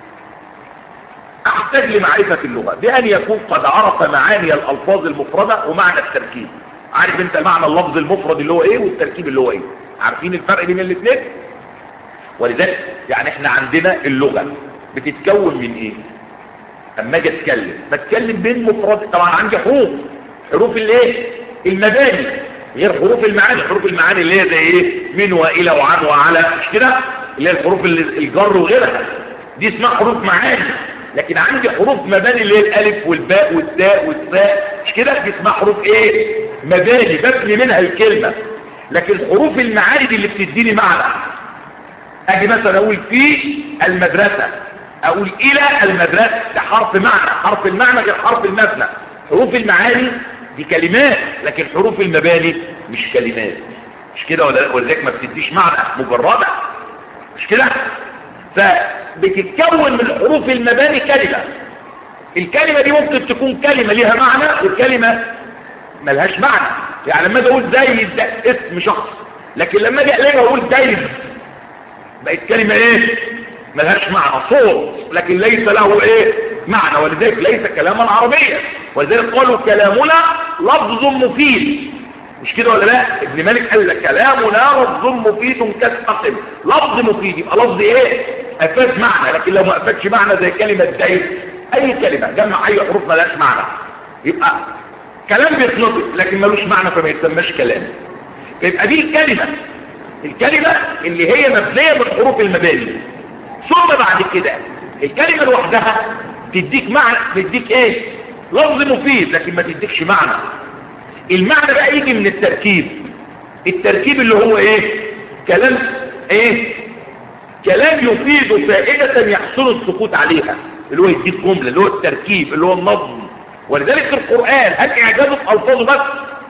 احتاج لمعرفة اللغة بان يكون قد عرف معاني الالفاظ المفردة ومعنى التركيب عارف انت معنى اللفظ المفرد اللي هو ايه والتركيب اللي هو ايه عارفين الفرق بين الاثنين ولذلك يعني احنا عندنا اللغة بتتكون من ايه اما اجي اتكلم بتكلم بين مفرد طبعا عندي حروف حروف الايه المباني غير حروف المعاني حروف المعاني اللي هي زي ايه من والى وعن وعلى مش كده اللي هي الحروف اللي الجر وغيرها دي اسمها حروف معاني لكن عندي حروف مباني اللي هي الالف والباء والتاء والثاء مش كده دي اسمها حروف ايه مباني ببني منها الكلمه لكن حروف المعاني دي اللي بتديني معنى اجي مثلا اقول في المدرسه اقول الى المدرسه ده حرف معنى حرف المعنى غير حرف المبنى حروف المعاني دي كلمات لكن حروف المباني مش كلمات مش كده ولا ولذلك ما بتديش معنى مجرده مش كده فبتتكون من حروف المباني كلمه الكلمه دي ممكن تكون كلمه ليها معنى وكلمه ملهاش معنى يعني لما اجي اقول زيد ده اسم شخص لكن لما اجي الاقي اقول زيد بقت كلمه ايه ملهاش معنى صوت لكن ليس له ايه معنى ولذلك ليس كلاما عربيا ولذلك قالوا كلامنا لفظ مفيد مش كده ولا لا ابن مالك قال لك كلامنا لفظ مفيد كالقسم لفظ مفيد يبقى لفظ ايه افاد معنى لكن لو ما افادش معنى زي كلمه دايس اي كلمه جمع اي حروف ملهاش معنى يبقى كلام بيتنطق لكن ملوش معنى فما يسماش كلام فيبقى دي الكلمه الكلمه اللي هي مبنيه من حروف المباني ثم بعد كده الكلمة لوحدها تديك معنى تديك ايه لفظ مفيد لكن ما تديكش معنى المعنى بقى يجي من التركيب التركيب اللي هو ايه كلام ايه كلام يفيد فائدة يحصل السكوت عليها اللي هو يديك جملة اللي هو التركيب اللي هو النظم ولذلك القرآن هل إعجازه في ألفاظه بس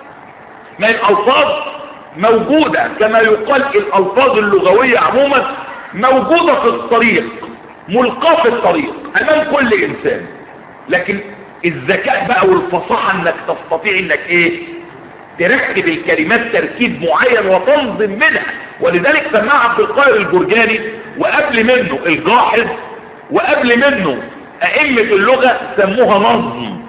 ما الألفاظ موجودة كما يقال الألفاظ اللغوية عموما موجودة في الطريق ملقاة في الطريق امام كل انسان لكن الذكاء بقى والفصاحة انك تستطيع انك ايه تركب الكلمات تركيب معين وتنظم منها ولذلك سماها عبد القاهر الجرجاني وقبل منه الجاحظ وقبل منه ائمة اللغة سموها نظم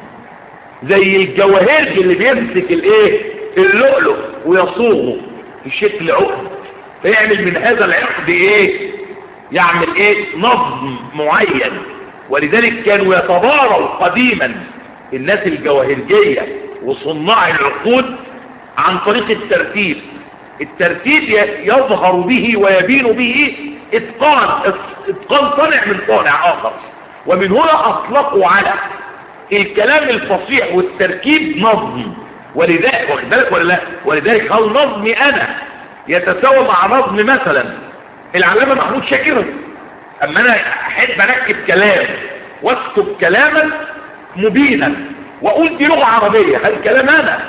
زي الجواهرج اللي بيمسك الايه اللؤلؤ ويصوغه في شكل عقد فيعمل من هذا العقد ايه يعمل ايه نظم معين ولذلك كانوا يتباروا قديما الناس الجواهرجية وصناع العقود عن طريق الترتيب الترتيب يظهر به ويبين به اتقان اتقان صنع من صانع اخر ومن هنا اطلقوا على الكلام الفصيح والتركيب نظم ولذلك واخد بالك ولا لا ولذلك هل نظمي انا يتساوى مع نظم مثلا العلامة محمود شاكر اما انا احب اركب كلام واكتب كلاما مبينا واقول دي لغة عربية هل كلام انا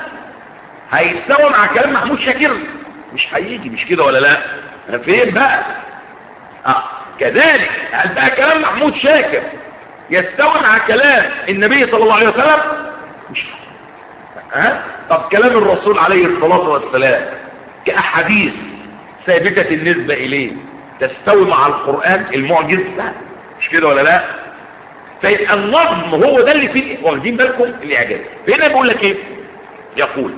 هيتساوى مع كلام محمود شاكر مش هيجي مش كده ولا لا فين بقى اه كذلك هل بقى كلام محمود شاكر يستوي مع كلام النبي صلى الله عليه وسلم مش ها أه؟ طب كلام الرسول عليه الصلاة والسلام كأحاديث ثابتة النسبة إليه تستوي مع القرآن المعجز لا مش كده ولا لا فيبقى النظم هو ده اللي فيه واخدين بالكم الإعجاز هنا بيقول لك إيه يقول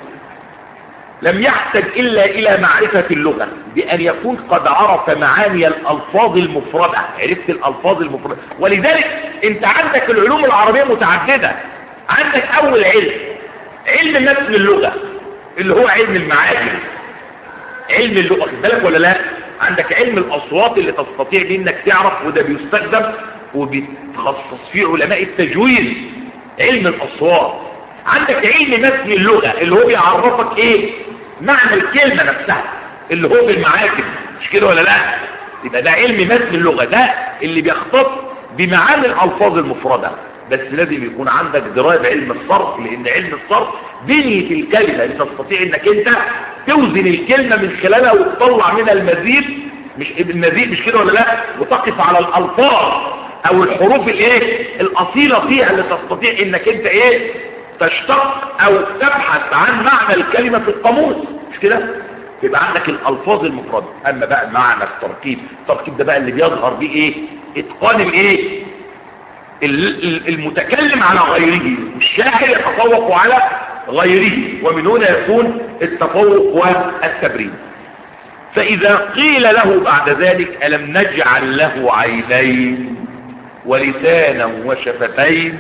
لم يحتج إلا إلى معرفة اللغة بأن يكون قد عرف معاني الألفاظ المفردة عرفت الألفاظ المفردة ولذلك أنت عندك العلوم العربية متعددة عندك أول علم علم متن اللغة اللي هو علم المعاني علم اللغة خد بالك ولا لا عندك علم الأصوات اللي تستطيع بيه انك تعرف وده بيستخدم وبيتخصص فيه علماء التجويز علم الأصوات عندك علم متن اللغة اللي هو بيعرفك ايه معنى الكلمة نفسها اللي هو بالمعاكس مش كده ولا لا يبقى ده علم متن اللغة ده اللي بيختص بمعاني الألفاظ المفردة بس لازم يكون عندك دراية بعلم الصرف لان علم الصرف بنية الكلمة اللي تستطيع انك انت توزن الكلمة من خلالها وتطلع منها المزيد مش المزيد مش كده ولا لا وتقف على الالفاظ او الحروف الايه الاصيلة فيها اللي تستطيع انك انت ايه تشتق او تبحث عن معنى الكلمة في القاموس مش كده يبقى عندك الالفاظ المفردة اما بقى معنى التركيب التركيب ده بقى اللي بيظهر بيه ايه اتقان الايه ال- ال- المتكلم على غيره الشاعر يتفوق على غيره ومن هنا يكون التفوق والتبريد فإذا قيل له بعد ذلك ألم نجعل له عينين ولسانا وشفتين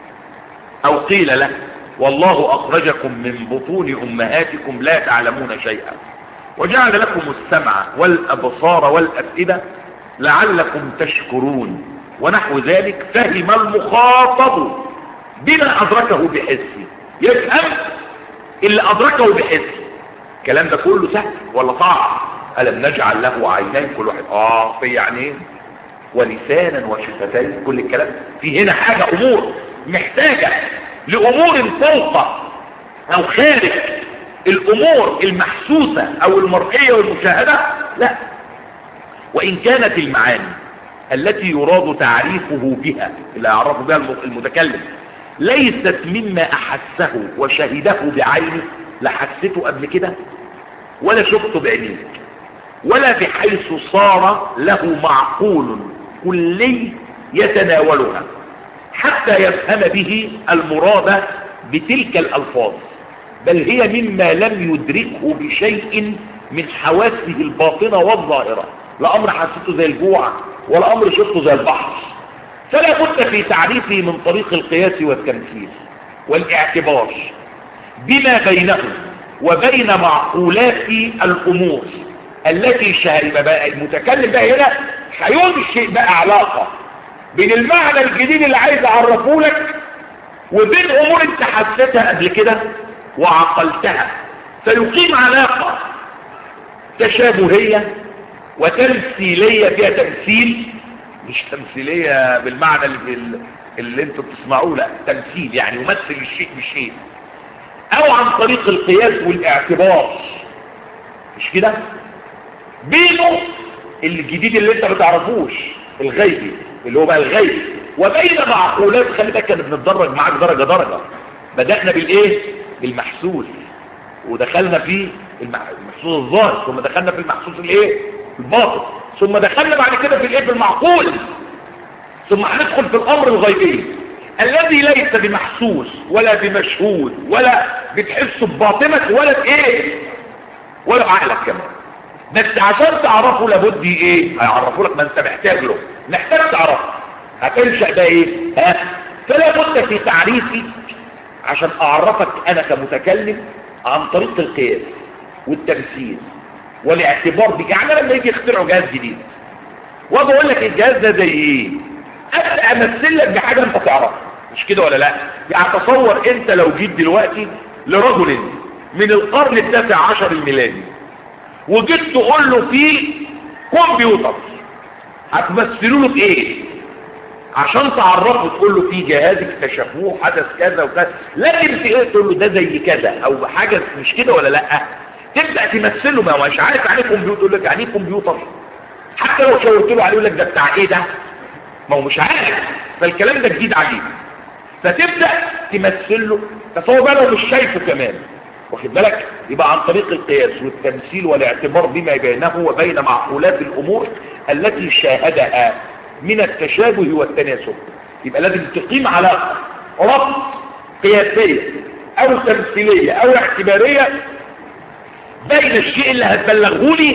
أو قيل له والله أخرجكم من بطون أمهاتكم لا تعلمون شيئا وجعل لكم السمع والأبصار والأفئدة لعلكم تشكرون ونحو ذلك فهم المخاطب بما أدركه بحسه يفهم اللي أدركه بحسه الكلام ده كله سهل ولا صعب ألم نجعل له عينين كل واحد آه في عينين ولسانا وشفتين كل الكلام في هنا حاجة أمور محتاجة لأمور فوق أو خارج الأمور المحسوسة أو المرئية والمشاهدة لا وإن كانت المعاني التي يراد تعريفه بها اللي يعرف بها المتكلم ليست مما أحسه وشهده بعينه لا حسيته قبل كده ولا شفته بعينيك ولا بحيث صار له معقول كلي يتناولها حتى يفهم به المراد بتلك الألفاظ بل هي مما لم يدركه بشيء من حواسه الباطنة والظاهرة لا أمر حسيته زي الجوع ولا أمر شفته زي البحر فلا بد في تعريفه من طريق القياس والتمثيل والاعتبار بما بينه وبين معقولات الأمور التي شهد بقى المتكلم بقى هنا هينشئ بقى علاقة بين المعنى الجديد اللي عايز اعرفه لك وبين امور انت حسيتها قبل كده وعقلتها فيقيم علاقة تشابهية وتمثيلية فيها تمثيل مش تمثيلية بالمعنى اللي, اللي انتوا بتسمعوه لا تمثيل يعني يمثل الشيء بالشيء او عن طريق القياس والاعتبار مش كده بينه الجديد اللي انت ما تعرفوش الغيبي اللي هو بقى الغيب وبين معقولات خلي بالك كنا بنتدرج معاك درجه درجه بدانا بالايه بالمحسوس ودخلنا في المحسوس الظاهر ثم دخلنا في المحسوس الايه الباطن ثم دخلنا بعد كده في الايه في المعقول ثم هندخل في الامر الغيبي الذي ليس بمحسوس ولا بمشهود ولا بتحسه بباطنك ولا بايه ولا بعقلك كمان بس عشان تعرفه لابد ايه هيعرفوا لك ما انت محتاج له محتاج تعرفه هتنشأ ده ايه ها فلا بد في تعريفي عشان اعرفك انا كمتكلم عن طريق القياس والتمثيل والاعتبار بك يعني لما يجي يخترعوا جهاز جديد واجي اقول لك الجهاز ده زي ايه ابدا امثل لك بحاجه انت تعرفها مش كده ولا لا يعني تصور انت لو جيت دلوقتي لرجل من القرن التاسع عشر الميلادي وجيت تقول له في كمبيوتر هتمثلوا له بايه عشان تعرفه تقول له في جهاز اكتشفوه حدث كذا وكذا لكن في ايه تقول له ده زي كذا او حاجه مش كده ولا لا تبدا تمثله ما هو مش عارف يعني كمبيوتر يقول لك يعني ايه كمبيوتر حتى لو شاورت له عليه يقول لك ده بتاع ايه ده ما هو مش عارف فالكلام ده جديد عليه فتبدا تمثل له بس هو بقى لو مش شايفه كمان واخد بالك يبقى عن طريق القياس والتمثيل والاعتبار بما بينه وبين معقولات الامور التي شاهدها من التشابه والتناسب يبقى لازم تقيم علاقه ربط قياسيه او تمثيليه او اعتباريه بين الشيء اللي هتبلغه لي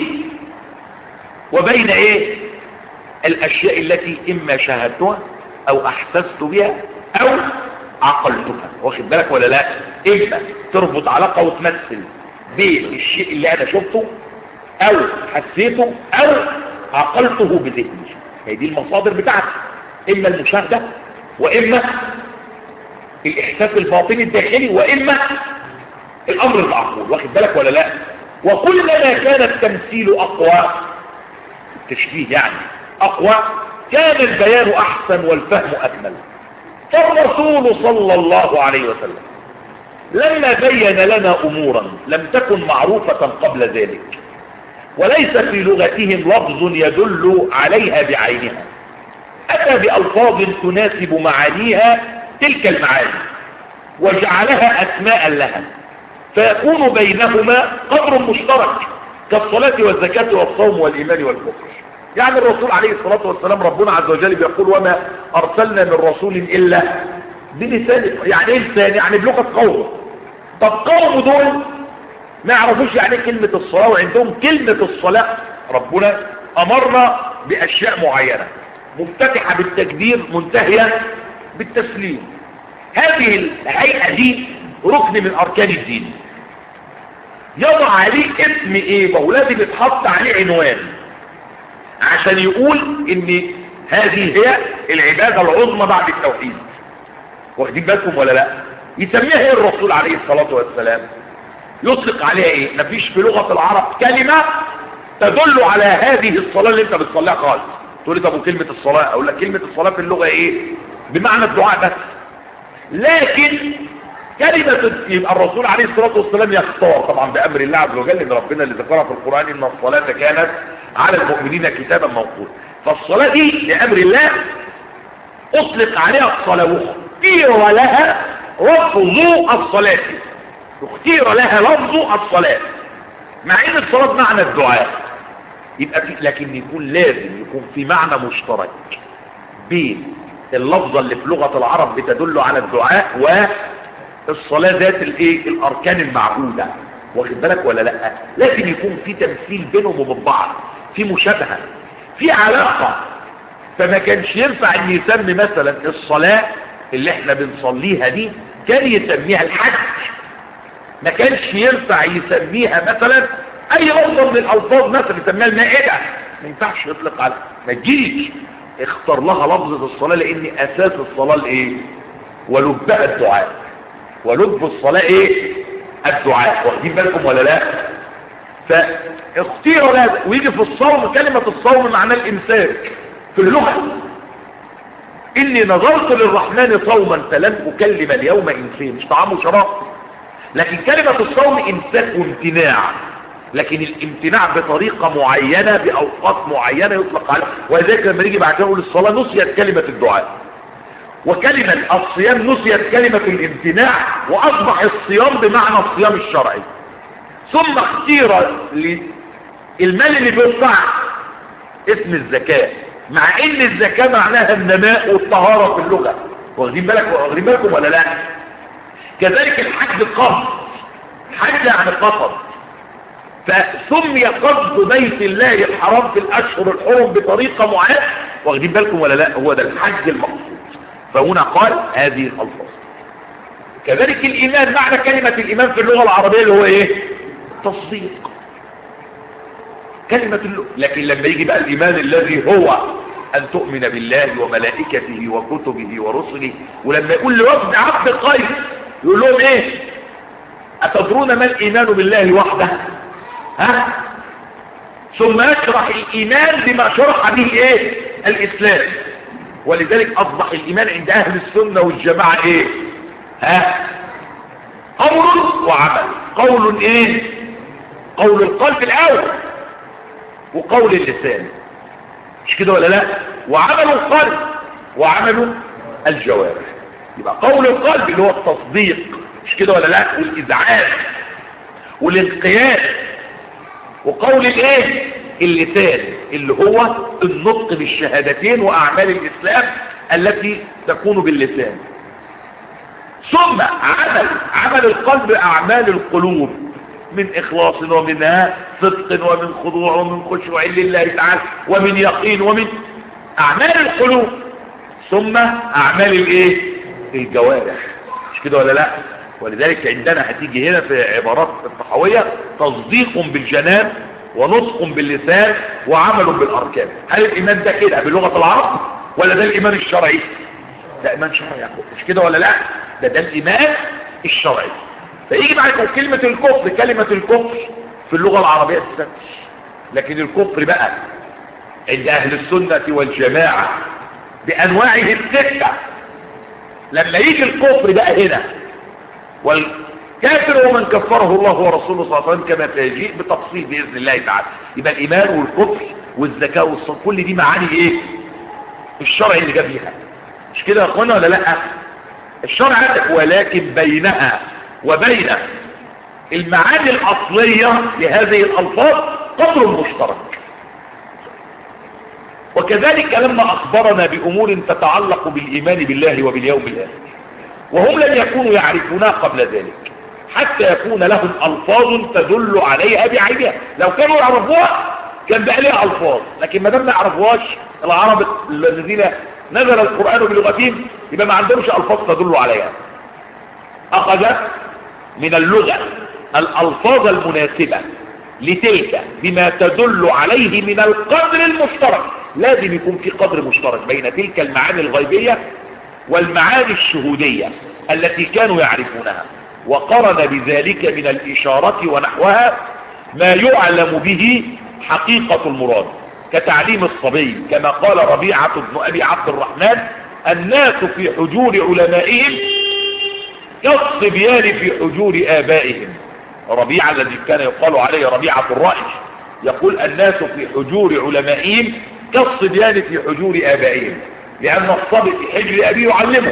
وبين ايه الاشياء التي اما شاهدتها او احسست بها او عقلتها واخد بالك ولا لا اما تربط علاقه وتمثل بين الشيء اللي انا شفته او حسيته او عقلته بذهني هي دي المصادر بتاعتي اما المشاهده واما الاحساس الباطني الداخلي واما الامر المعقول واخد بالك ولا لا وكلما كان التمثيل اقوى التشبيه يعني اقوى كان البيان احسن والفهم اكمل فالرسول صلى الله عليه وسلم لما بين لنا امورا لم تكن معروفة قبل ذلك وليس في لغتهم لفظ يدل عليها بعينها اتى بالفاظ تناسب معانيها تلك المعاني وجعلها أسماء لها فيكون بينهما قدر مشترك كالصلاة والزكاة والصوم والإيمان والكفر يعني الرسول عليه الصلاة والسلام ربنا عز وجل بيقول وما أرسلنا من رسول إلا بلسان يعني إيه لسان يعني بلغة قوم طب قوم دول ما يعرفوش يعني إيه كلمة الصلاة وعندهم كلمة الصلاة ربنا أمرنا بأشياء معينة مفتتحة بالتكبير منتهية بالتسليم هذه الهيئة دي ركن من أركان الدين يضع عليه اسم ايه ما هو لازم يتحط عليه عنوان عشان يقول ان هذه هي العبادة العظمى بعد التوحيد واخدين بالكم ولا لا يسميها ايه الرسول عليه الصلاة والسلام يطلق عليها ايه مفيش في لغة العرب كلمة تدل على هذه الصلاة اللي انت بتصليها خالص تقول لي طب وكلمة الصلاة اقول لك كلمة الصلاة في اللغة ايه بمعنى الدعاء بس لكن كلمة يبقى الرسول عليه الصلاة والسلام يختار طبعا بأمر الله عز وجل ان ربنا اللي ذكرها في القرآن ان الصلاة كانت على المؤمنين كتابا موقوتا فالصلاة دي لأمر الله اطلق عليها الصلاة واختير لها لفظ الصلاة اختير لها لفظ الصلاة مع ان الصلاة معنى الدعاء يبقى في لكن يكون لازم يكون في معنى مشترك بين اللفظة اللي في لغة العرب بتدل على الدعاء والصلاة ذات الايه الاركان المعهودة واخد بالك ولا لا لكن يكون في تمثيل بينهم وبين بعض في مشابهة في علاقة فما كانش ينفع ان يسمي مثلا الصلاة اللي احنا بنصليها دي كان يسميها الحج ما كانش ينفع يسميها مثلا اي لفظه من الالفاظ مثلا يسميها المائده ما ينفعش يطلق عليها ما تجيش اختار لها لفظه الصلاه لان اساس الصلاه الايه ولبها الدعاء ولب الصلاه ايه الدعاء واخدين بالكم ولا لا فاختير لها ويجي في الصوم كلمه الصوم معناه الامساك في اللغه اني نظرت للرحمن صوما فلن اكلم اليوم انسان مش طعام وشراب لكن كلمة الصوم امساك وامتناع لكن الامتناع بطريقة معينة بأوقات معينة يطلق عليها ولذلك لما نيجي بعد كده نقول الصلاة نسيت كلمة الدعاء وكلمة الصيام نسيت كلمة الامتناع وأصبح الصيام بمعنى الصيام الشرعي ثم اختير المال اللي بيدفع اسم الزكاة مع ان الزكاة معناها النماء والطهارة في اللغة واخدين بالك واخدين بالكم ولا لا كذلك الحج قصد حج يعني قصد فسمي قصد بيت الله الحرام في الاشهر الحرم بطريقة معينة واخدين بالكم ولا لا هو ده الحج المقصود فهنا قال هذه الالفاظ كذلك الايمان معنى كلمة الايمان في اللغة العربية اللي هو ايه تصديق كلمة اللغة لكن لما يجي بقى الايمان الذي هو ان تؤمن بالله وملائكته وكتبه ورسله ولما يقول لوفد عبد القيس يقول لهم ايه اتدرون ما الايمان بالله وحده ها ثم يشرح الايمان بما شرح به ايه الاسلام ولذلك اصبح الايمان عند اهل السنة والجماعة ايه ها قول وعمل قول ايه قول القلب الاول وقول اللسان مش كده ولا لا وعمل القلب وعمل الجوارح يبقى قول القلب اللي هو التصديق مش كده ولا لا والإذعان والانقياد وقول الايه اللسان اللي هو النطق بالشهادتين وأعمال الإسلام التي تكون باللسان ثم عمل عمل القلب أعمال القلوب من إخلاص ومن صدق ومن خضوع ومن خشوع لله تعالى ومن يقين ومن أعمال القلوب ثم أعمال الإيه الجوارح مش كده ولا لا ولذلك عندنا هتيجي هنا في عبارات الطحوية تصديق بالجنان ونطق باللسان وعمل بالأركان هل الإيمان ده كده بلغة العرب ولا ده الإيمان الشرعي ده إيمان شرعي يا مش كده ولا لا ده ده الإيمان الشرعي فيجي بعد كلمة الكفر كلمة الكفر في اللغة العربية السنة لكن الكفر بقى عند أهل السنة والجماعة بأنواعه الستة لما يجي الكفر بقى هنا والكافر ومن كفره الله ورسوله صلى الله عليه وسلم كما سيجيء بتفصيل بإذن الله تعالى يبقى الإيمان والكفر والزكاة والصلاة كل دي معاني إيه الشرع اللي جاب فيها مش كده يا أخوانا ولا لأ الشرع عندك ولكن بينها وبين المعاني الأصلية لهذه الألفاظ قدر مشترك وكذلك لما أخبرنا بأمور تتعلق بالإيمان بالله وباليوم الآخر وهم لم يكونوا يعرفونها قبل ذلك حتى يكون لهم ألفاظ تدل عليها بعينها لو كانوا يعرفوها كان بقى ليها ألفاظ لكن ما دام ما يعرفوهاش العرب الذين نزل القرآن بلغتهم يبقى ما عندهمش ألفاظ تدل عليها أخذ من اللغة الألفاظ المناسبة لتلك بما تدل عليه من القدر المشترك لازم يكون في قدر مشترك بين تلك المعاني الغيبية والمعاني الشهودية التي كانوا يعرفونها وقرن بذلك من الإشارة ونحوها ما يعلم به حقيقة المراد كتعليم الصبي كما قال ربيعة بن أبي عبد الرحمن الناس في حجور علمائهم كالصبيان في حجور آبائهم ربيعة الذي كان يقال عليه ربيعة الرأي يقول الناس في حجور علمائهم كالصبيان في حجور آبائهم لأن الصبي في حجر أبيه يعلمه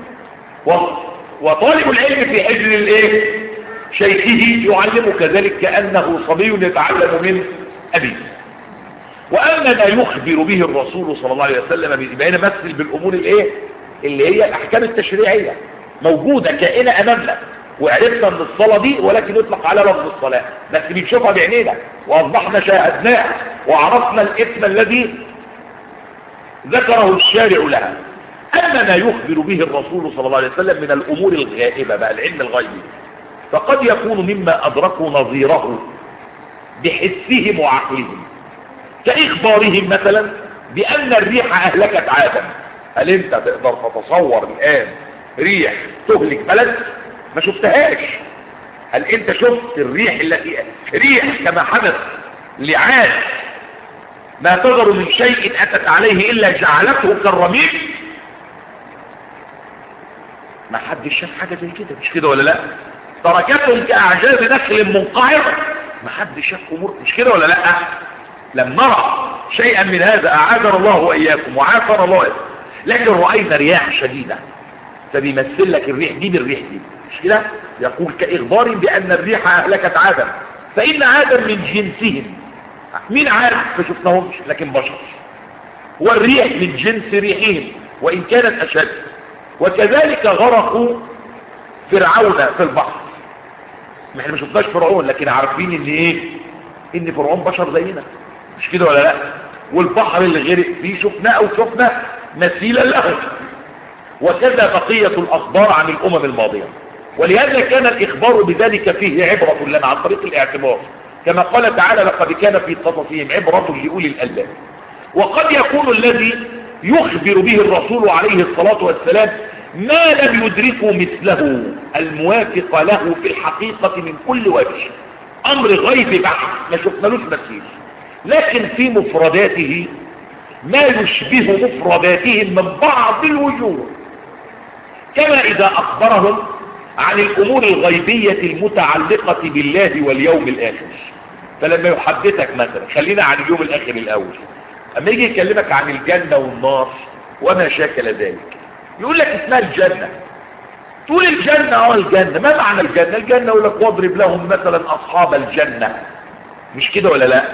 وطالب العلم في حجر الايه شيخه يعلمه كذلك كأنه صبي يتعلم من أبيه وأما ما يخبر به الرسول صلى الله عليه وسلم يبقى مثل بالأمور الايه اللي هي الأحكام التشريعية موجودة كائنة أمامنا وعرفنا ان الصلاة دي ولكن يطلق على لفظ الصلاة بس بنشوفها بعينينا واصبحنا شاهدناها وعرفنا الاسم الذي ذكره الشارع لها اما ما يخبر به الرسول صلى الله عليه وسلم من الامور الغائبة بقى العلم الغيبي فقد يكون مما ادركوا نظيره بحسهم وعقلهم كاخبارهم مثلا بان الريح اهلكت عادا هل انت تقدر تتصور الان ريح تهلك بلد ما شفتهاش هل انت شفت الريح التي ريح كما حدث لعاد ما تذر من شيء اتت عليه الا جعلته كالرميم ما حدش شاف حاجة زي كده مش كده ولا لا تركتهم كأعجاز نخل منقعر ما حدش شاف امور مش كده ولا لا لم نرى شيئا من هذا اعاذنا الله واياكم وعافنا الله وإياكم. لكن رأينا رياح شديدة فبيمثل لك الريح دي بالريح دي مش كده يقول كإخبار بأن الريح أهلكت عادا فإن عادا من جنسهم مين عارف فشفناهمش لكن بشر والريح من جنس ريحهم وإن كانت أشد وكذلك غرقوا فرعون في البحر ما احنا ما شفناش فرعون لكن عارفين ان ايه ان فرعون بشر زينا مش كده ولا لا والبحر اللي غرق فيه شفناه وشفنا مثيلا له وكذا بقية الأخبار عن الأمم الماضية ولهذا كان الإخبار بذلك فيه عبرة لنا عن طريق الاعتبار كما قال تعالى لقد كان في قصصهم عبرة لأولي الألباب وقد يكون الذي يخبر به الرسول عليه الصلاة والسلام ما لم يدركه مثله الموافق له في الحقيقة من كل وجه أمر غيب بحث ما شفنالوش مثيل لكن في مفرداته ما يشبه مفرداتهم من بعض الوجوه كما إذا أخبرهم عن الأمور الغيبية المتعلقة بالله واليوم الآخر فلما يحدثك مثلا خلينا عن اليوم الآخر الأول أما يجي يكلمك عن الجنة والنار وما شاكل ذلك يقول لك اسمها الجنة تقول الجنة اه الجنة ما معنى الجنة الجنة يقول لك واضرب لهم مثلا أصحاب الجنة مش كده ولا لا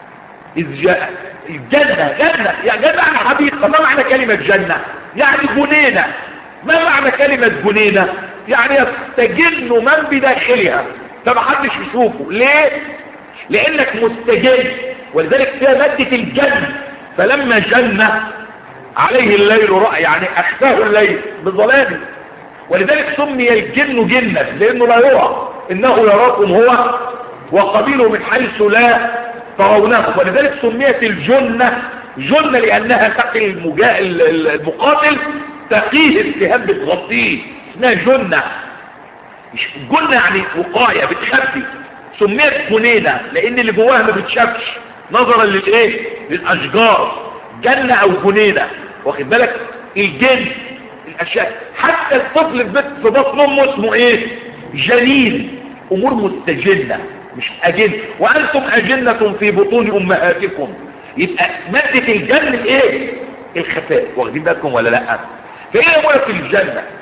إذ جاء الجنة جنة يعني جنة معنى حقيقة ما معنى كلمة جنة يعني جنينة ما معنى كلمة جنينة يعني يستجن من بداخلها فما حدش يشوفه ليه لانك مستجن ولذلك فيها مادة الجن فلما جن عليه الليل رأى يعني اخفاه الليل بظلامه ولذلك سمي الجن جنا لانه لا يرى انه يراكم هو وقبيله من حيث لا ترونه ولذلك سميت الجنة جنة لانها تقي المجا... المقاتل تقيه التهاب بتغطيه اسمها جنة مش جنة يعني وقاية بتخبي سميت جنينة لان اللي جواها ما بتشافش نظرا للايه للاشجار جنة او جنينة واخد بالك الجن الاشياء حتى الطفل في بيت في بطن امه اسمه ايه جنين امور مستجنة مش اجن وانتم اجنة في بطون امهاتكم يبقى مادة الجن ايه الخفاء واخدين بالكم ولا لا فايه امورك في الجنة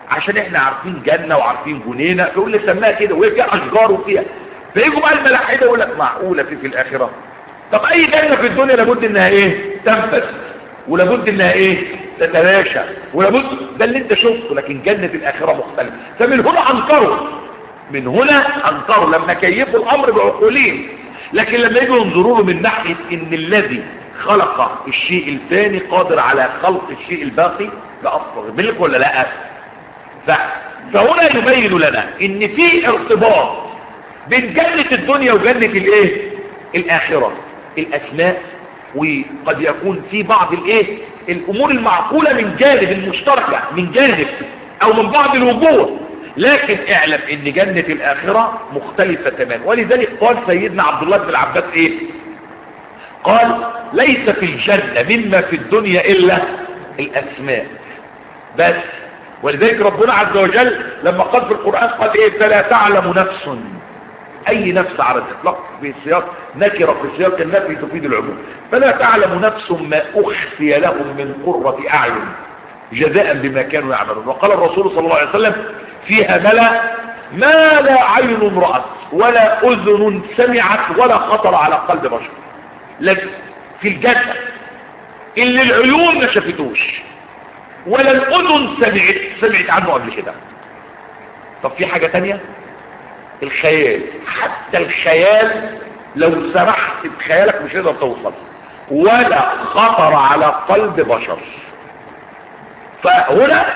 عشان احنا عارفين جنة وعارفين جنينة فيقول لي سماها كده وهي فيها اشجار وفيها فيجوا بقى الملاحدة يقول لك معقولة في في الاخرة طب اي جنة في الدنيا لابد انها ايه تنفس ولابد انها ايه تتلاشى ولابد ده اللي انت شفته لكن جنة الاخرة مختلفة فمن هنا انكروا من هنا انكروا لما كيفوا الامر بعقولهم لكن لما يجوا ينظروا له من ناحية ان الذي خلق الشيء الفاني قادر على خلق الشيء الباقي ده اصلا ملك ولا لا ف... فهنا يبين لنا ان في ارتباط بين جنة الدنيا وجنة الايه الاخرة الاسماء وقد يكون في بعض الايه الامور المعقولة من جانب المشتركة من جانب او من بعض الوجوه لكن اعلم ان جنة الاخرة مختلفة تماما ولذلك قال سيدنا عبد الله بن العباس ايه قال ليس في الجنة مما في الدنيا الا الاسماء بس ولذلك ربنا عز وجل لما قال في القرآن قال ايه فلا تعلم نفس اي نفس على الاطلاق في سياق نكرة في سياق النفي تفيد العموم فلا تعلم نفس ما اخفي لهم من قرة اعين جزاء بما كانوا يعملون وقال الرسول صلى الله عليه وسلم فيها ملا ما لا عين رأت ولا اذن سمعت ولا خطر على قلب بشر لكن في الجنة اللي العيون ما شافتوش ولا الاذن سمعت سمعت عنه قبل كده طب في حاجة تانية الخيال حتى الخيال لو سرحت بخيالك مش هتقدر توصل ولا خطر على قلب بشر فهنا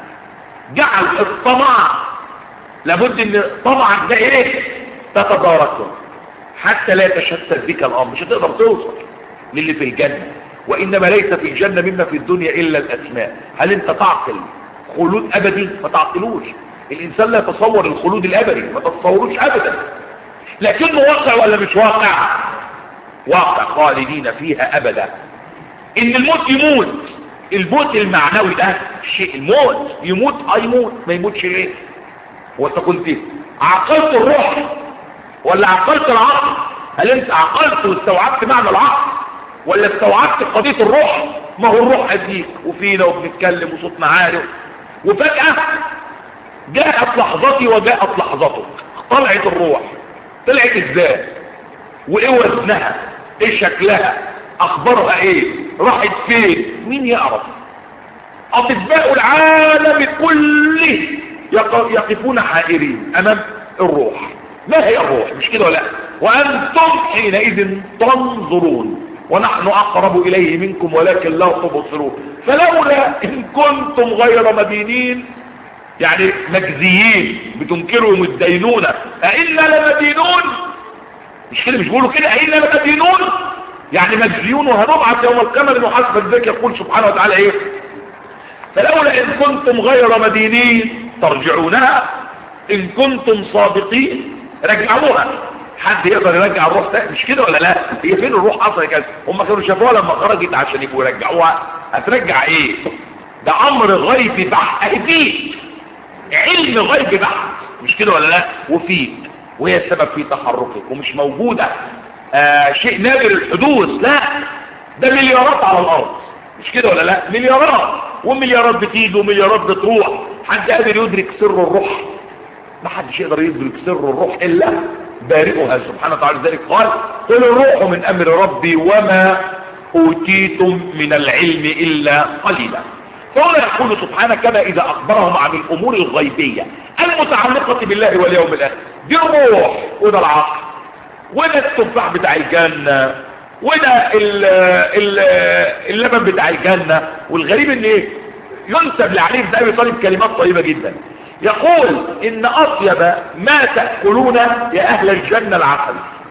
جعل الطمع لابد ان طمعك ده ايه تتداركه حتى لا يتشتت بك الامر مش هتقدر توصل للي في الجنة وانما ليس في الجنة مما في الدنيا الا الاسماء هل انت تعقل خلود ابدي ما تعقلوش الانسان لا يتصور الخلود الابدي ما تتصوروش ابدا لكنه واقع ولا مش واقع واقع خالدين فيها ابدا ان الموت يموت الموت المعنوي ده شيء الموت يموت اه يموت ما يموتش ليه هو انت كنت عقلت الروح ولا عقلت العقل هل انت عقلت واستوعبت معنى العقل ولا استوعبت قضية الروح ما هو الروح اديك وفينا وبنتكلم وصوتنا عالي وفجأة جاءت لحظتي وجاءت لحظتك طلعت الروح طلعت ازاي وايه وزنها ايه شكلها اخبارها ايه راحت فين مين يعرف اطباء العالم كله يقفون حائرين امام الروح ما هي الروح مش كده ولا وانتم حينئذ تنظرون ونحن اقرب اليه منكم ولكن لا تبصرون فلولا ان كنتم غير مدينين يعني مجزيين بتنكروا الدينونة أئنا لمدينون مش كده مش بيقولوا كده أئنا لمدينون يعني مجزيون وهنبعث يوم القيامة لنحاسب الذكر يقول سبحانه وتعالى ايه فلولا ان كنتم غير مدينين ترجعونها ان كنتم صادقين رجعوها حد يقدر يرجع الروح ده مش كده ولا لا هي فين الروح اصلا كده هم كانوا شافوها لما خرجت عشان يبقوا يرجعوها هترجع ايه ده امر غيبي بحت فيه علم غيب بحت مش كده ولا لا وفيك وهي السبب في تحركك ومش موجودة آه شيء نادر الحدوث لا ده مليارات على الارض مش كده ولا لا مليارات ومليارات بتيجي ومليارات بتروح حد قادر يدرك سر الروح ما حدش يقدر يدرك سر الروح الا بارئها سبحانه وتعالى ذلك قال قل الروح من امر ربي وما اوتيتم من العلم الا قليلا فهنا يقول سبحانه كما إذا أخبرهم عن الأمور الغيبية المتعلقة بالله واليوم الآخر دي الروح وده العقل وده التفاح بتاع الجنة وده ال ال اللبن بتاع الجنة والغريب ان ايه ينسب لعلي بن ابي طالب كلمات طيبة جدا يقول ان اطيب ما تأكلون يا اهل الجنة العسل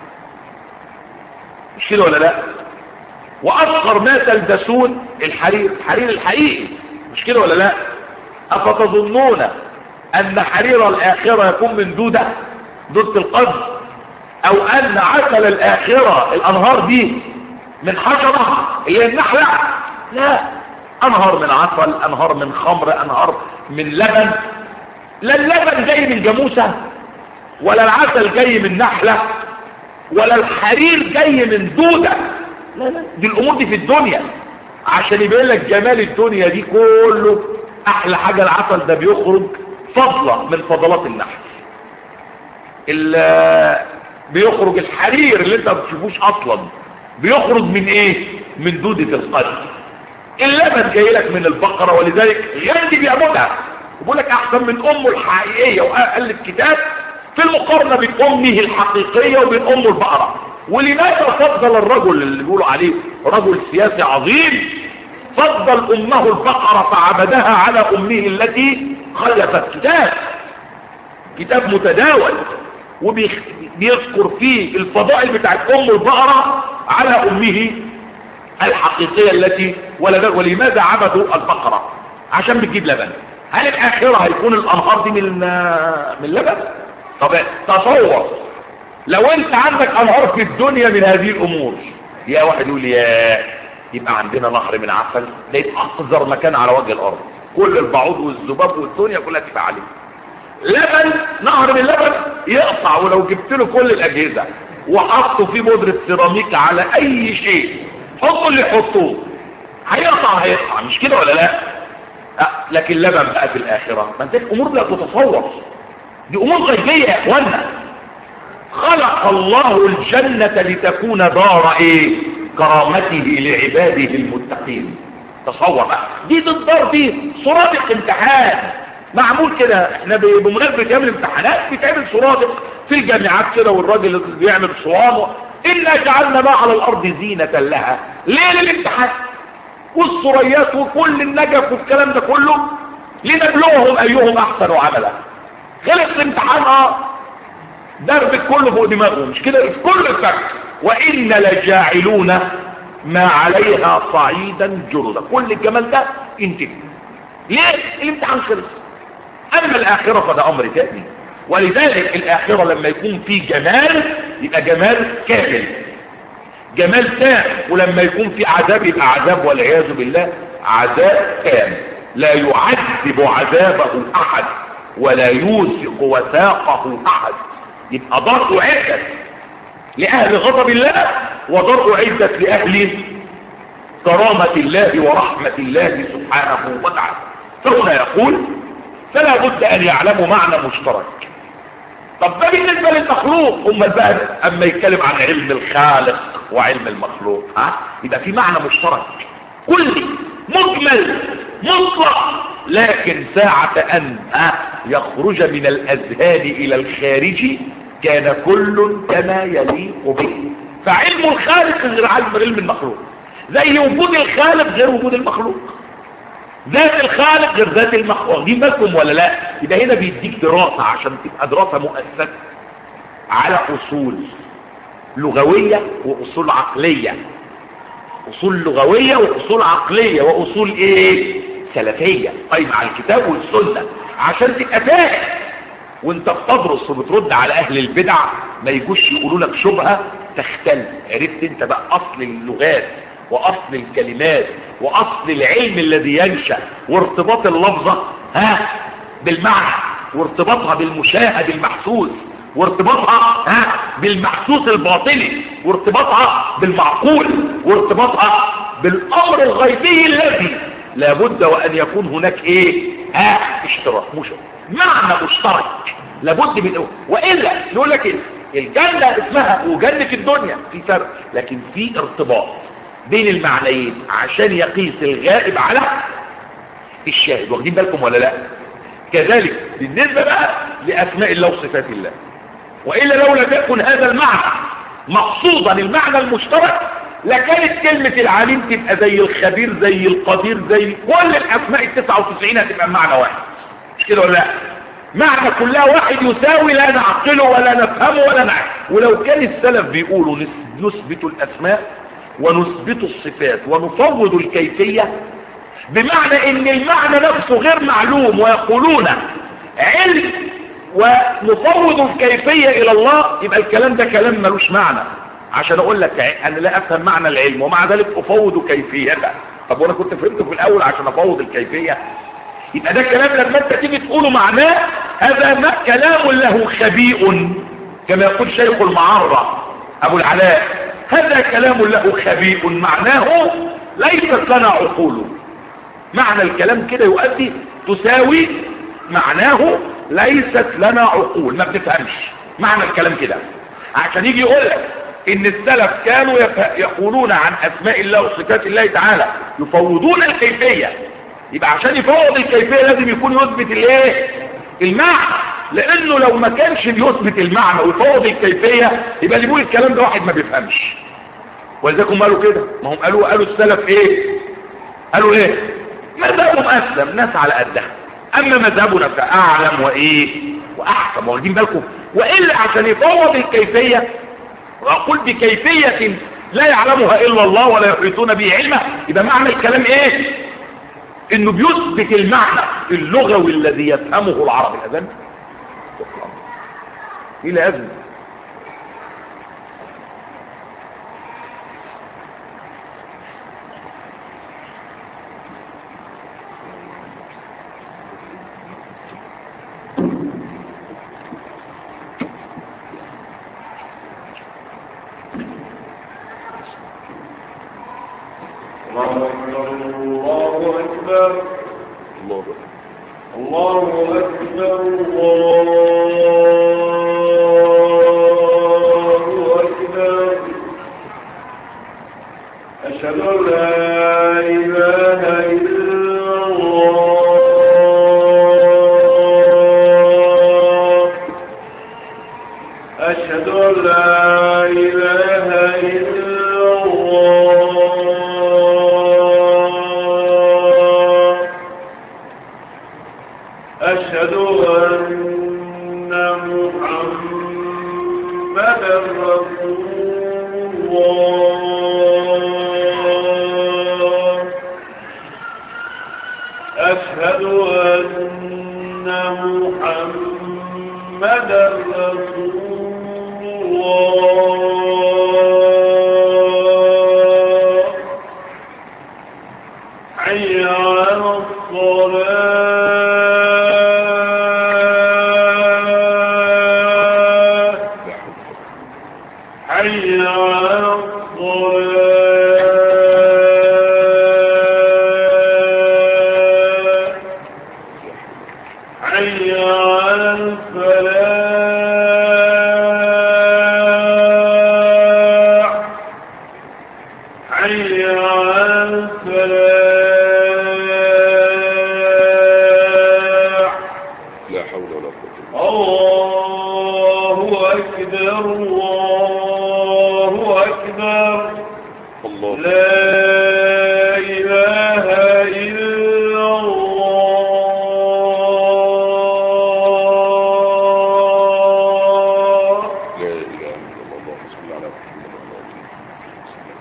مش كده ولا لا واصغر ما تلبسون الحرير الحرير الحقيقي مش كده ولا لا افتظنون ان حرير الاخرة يكون من دودة دودة القدر او ان عسل الاخرة الانهار دي من حشرة هي النحلة لا انهار من عسل انهار من خمر انهار من لبن لا اللبن جاي من جاموسة ولا العسل جاي من نحلة ولا الحرير جاي من دودة لا لا دي الامور دي في الدنيا عشان يبين لك جمال الدنيا دي كله احلى حاجة العسل ده بيخرج فضلة من فضلات النحل ال- بيخرج الحرير اللي انت ما بتشوفوش اصلا بيخرج من ايه من دودة القلب اللبن جاي لك من البقرة ولذلك غاندي بيعبدها وبيقول لك احسن من امه الحقيقية والف كتاب في المقارنة بين امه الحقيقية وبين امه البقرة ولماذا فضل الرجل اللي بيقولوا عليه رجل سياسي عظيم فضل امه البقرة فعبدها على امه التي خلفت كتاب كتاب متداول وبيذكر فيه الفضائل بتاعت ام البقرة على امه الحقيقية التي ولد ولماذا عبدوا البقرة عشان بتجيب لبن هل الاخرة هيكون الانهار دي من من لبن طب تصور لو انت عندك انهار في الدنيا من هذه الامور يا واحد يقول يا يبقى عندنا نهر من عسل ده يبقى اقذر مكان على وجه الارض كل البعوض والذباب والدنيا كلها تبقى عليه لبن نهر من اللبن يقطع ولو جبت له كل الاجهزه وحطوا فيه بودره سيراميك على اي شيء حطوا اللي يحطوه هيقطع هيقطع مش كده ولا لا أه لكن لبن بقى في الاخره ما انت الامور لا تتصور دي امور غيبيه يا اخوانا خلق الله الجنه لتكون دار ايه كرامته لعباده المتقين تصور بقى دي الدار دي سرادق امتحان معمول كده احنا ب- بمناسبه ايام الامتحانات بيتعمل سرادق في الجامعات كده والراجل اللي بيعمل صوان انا جعلنا ما على الارض زينه لها ليه للامتحان والثريات وكل النجف والكلام ده كله لنبلوهم ايهم احسن عملا خلص الامتحان اه درب كله فوق دماغهم مش كده كل الفرق وان لجاعلون ما عليها صعيدا جردا كل الجمال ده انتهى ليه الامتحان خلص اما الاخره فده امر ثاني ولذلك الاخره لما يكون في جمال يبقى جمال كامل جمال تام ولما يكون في عذاب يبقى عذاب والعياذ بالله عذاب تام لا يعذب عذابه احد ولا يوثق وثاقه احد يبقى ضرب عدة لأهل غضب الله وضرب عدة لأهل كرامة الله ورحمة الله سبحانه وتعالى فهنا يقول فلا بد أن يعلموا معنى مشترك طب ده بالنسبة للمخلوق هم بقى أما يتكلم عن علم الخالق وعلم المخلوق ها يبقى في معنى مشترك كلي مجمل مطلق لكن ساعة أن ها يخرج من الأذهان إلى الخارج كان كل كما يليق به فعلم الخالق غير علم علم المخلوق زي وجود الخالق غير وجود المخلوق ذات الخالق غير ذات المخلوق دي بالكم ولا لا يبقى هنا بيديك دراسة عشان تبقى دراسة مؤسسة على أصول لغوية وأصول عقلية أصول لغوية وأصول عقلية وأصول إيه سلفية قايمة على الكتاب والسنة عشان تبقى فاهم وانت بتدرس وبترد على اهل البدع ما يجوش يقولوا لك شبهة تختل عرفت انت بقى اصل اللغات واصل الكلمات واصل العلم الذي ينشأ وارتباط اللفظة ها بالمعنى وارتباطها بالمشاهد المحسوس وارتباطها ها بالمحسوس الباطني وارتباطها بالمعقول وارتباطها بالامر الغيبي الذي لابد وان يكون هناك ايه ها اشتراك مش معنى مشترك لابد من والا نقول لك ايه الجنه اسمها وجنه الدنيا في فرق لكن في ارتباط بين المعنيين عشان يقيس الغائب على الشاهد واخدين بالكم ولا لا كذلك بالنسبه بقى لاسماء الله وصفات الله والا لو لم يكن هذا المعنى مقصودا المعنى المشترك لكانت كلمة العليم تبقى زي الخبير زي القدير زي كل الأسماء التسعة وتسعين هتبقى معنى واحد مش كده ولا لا معنى كلها واحد يساوي لا نعقله ولا نفهمه ولا نعرف ولو كان السلف بيقولوا نس- نثبت الأسماء ونثبت الصفات ونفوض الكيفية بمعنى ان المعنى نفسه غير معلوم ويقولون علم ونفوض الكيفية الى الله يبقى الكلام ده كلام ملوش معنى عشان اقول لك ع- انا لا افهم معنى العلم ومع ذلك افوض كيفيته طب وانا كنت فهمته في الاول عشان افوض الكيفية يبقى ده كلام لما انت تيجي تقوله معناه هذا ما كلام له خبيء كما يقول شيخ المعارة ابو العلاء هذا كلام له خبيء معناه ليست لنا عقول معنى الكلام كده يؤدي تساوي معناه ليست لنا عقول ما بنفهمش معنى الكلام كده عشان يجي يقول لك ان السلف كانوا يف- يقولون عن اسماء الله وصفات الله تعالى يفوضون الكيفيه يبقى عشان يفوض الكيفيه لازم يكون يثبت الايه المعنى لانه لو ما كانش بيثبت المعنى ويفوض الكيفيه يبقى اللي بيقول الكلام ده واحد ما بيفهمش ولذلك هم قالوا كده ما هم قالوا قالوا السلف ايه قالوا ايه مذهبهم اسلم ناس على قدها اما مذهبنا فاعلم وايه واحكم واخدين بالكم والا عشان يفوض الكيفيه واقول بكيفيه لا يعلمها الا الله ولا يحيطون به علما يبقى معنى الكلام ايه انه بيثبت المعنى اللغوي الذي يفهمه العربي اذن ايه لازم الله أكبر الله أكبر الله الله أكبر الله أكبر أشهد أن لا إله إلا الله أشهد أن لا إله إلا الله أشهد أن محمدا رسول الله أشهد أن محمدا رسول الله حي على الصلاة حي على الصلاة حي على الفلاح حي على الفلاح لا حول ولا قوه الله أكبر الله أكبر الله لا إله إلا الله لا اله الا الله اللهم صل على محمد وعلى اله وصحبه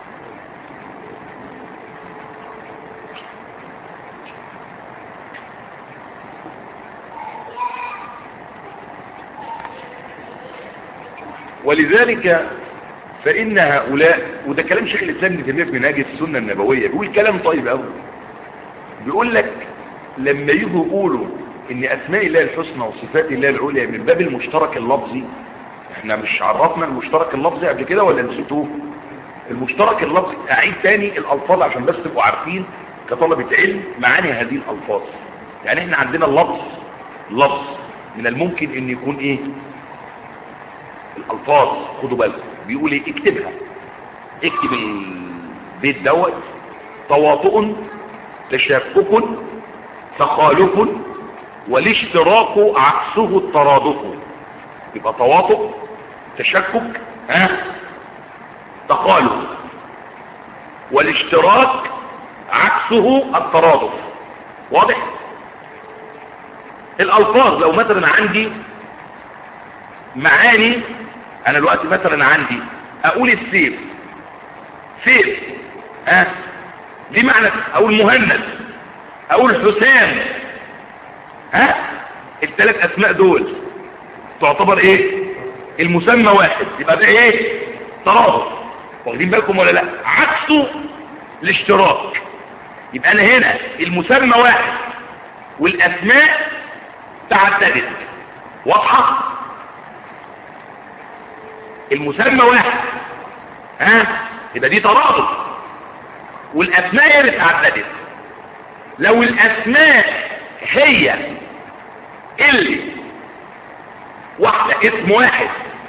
ولذلك فإن هؤلاء وده كلام شيخ الإسلام ابن تيمية في منهاج السنة النبوية بيقول كلام طيب قوي بيقول لك لما يجوا يقولوا ان اسماء الله الحسنى وصفات الله العليا من باب المشترك اللفظي احنا مش عرفنا المشترك اللفظي قبل كده ولا نسيتوه المشترك اللفظي اعيد تاني الالفاظ عشان بس تبقوا عارفين كطلبة علم معاني هذه الالفاظ يعني احنا عندنا اللفظ لفظ من الممكن ان يكون ايه الالفاظ خدوا بالكم بيقول ايه اكتبها اكتب البيت دوت تواطؤ تشابك تخالف والاشتراك عكسه الترادف يبقى تواطؤ تشكك ها تخالف والاشتراك عكسه الترادف واضح الالفاظ لو مثلا عندي معاني انا دلوقتي مثلا عندي اقول السيف سيف ها دي معنى اقول مهند اقول حسام ها الثلاث اسماء دول تعتبر ايه المسمى واحد يبقى ده ايه ترابط واخدين بالكم ولا لا عكسه الاشتراك يبقى انا هنا المسمى واحد والاسماء تعددت واضحه المسمى واحد ها يبقى دي ترابط والاسماء هي اللي اتعددت لو الاسماء هي اللي واحدة اسم واحد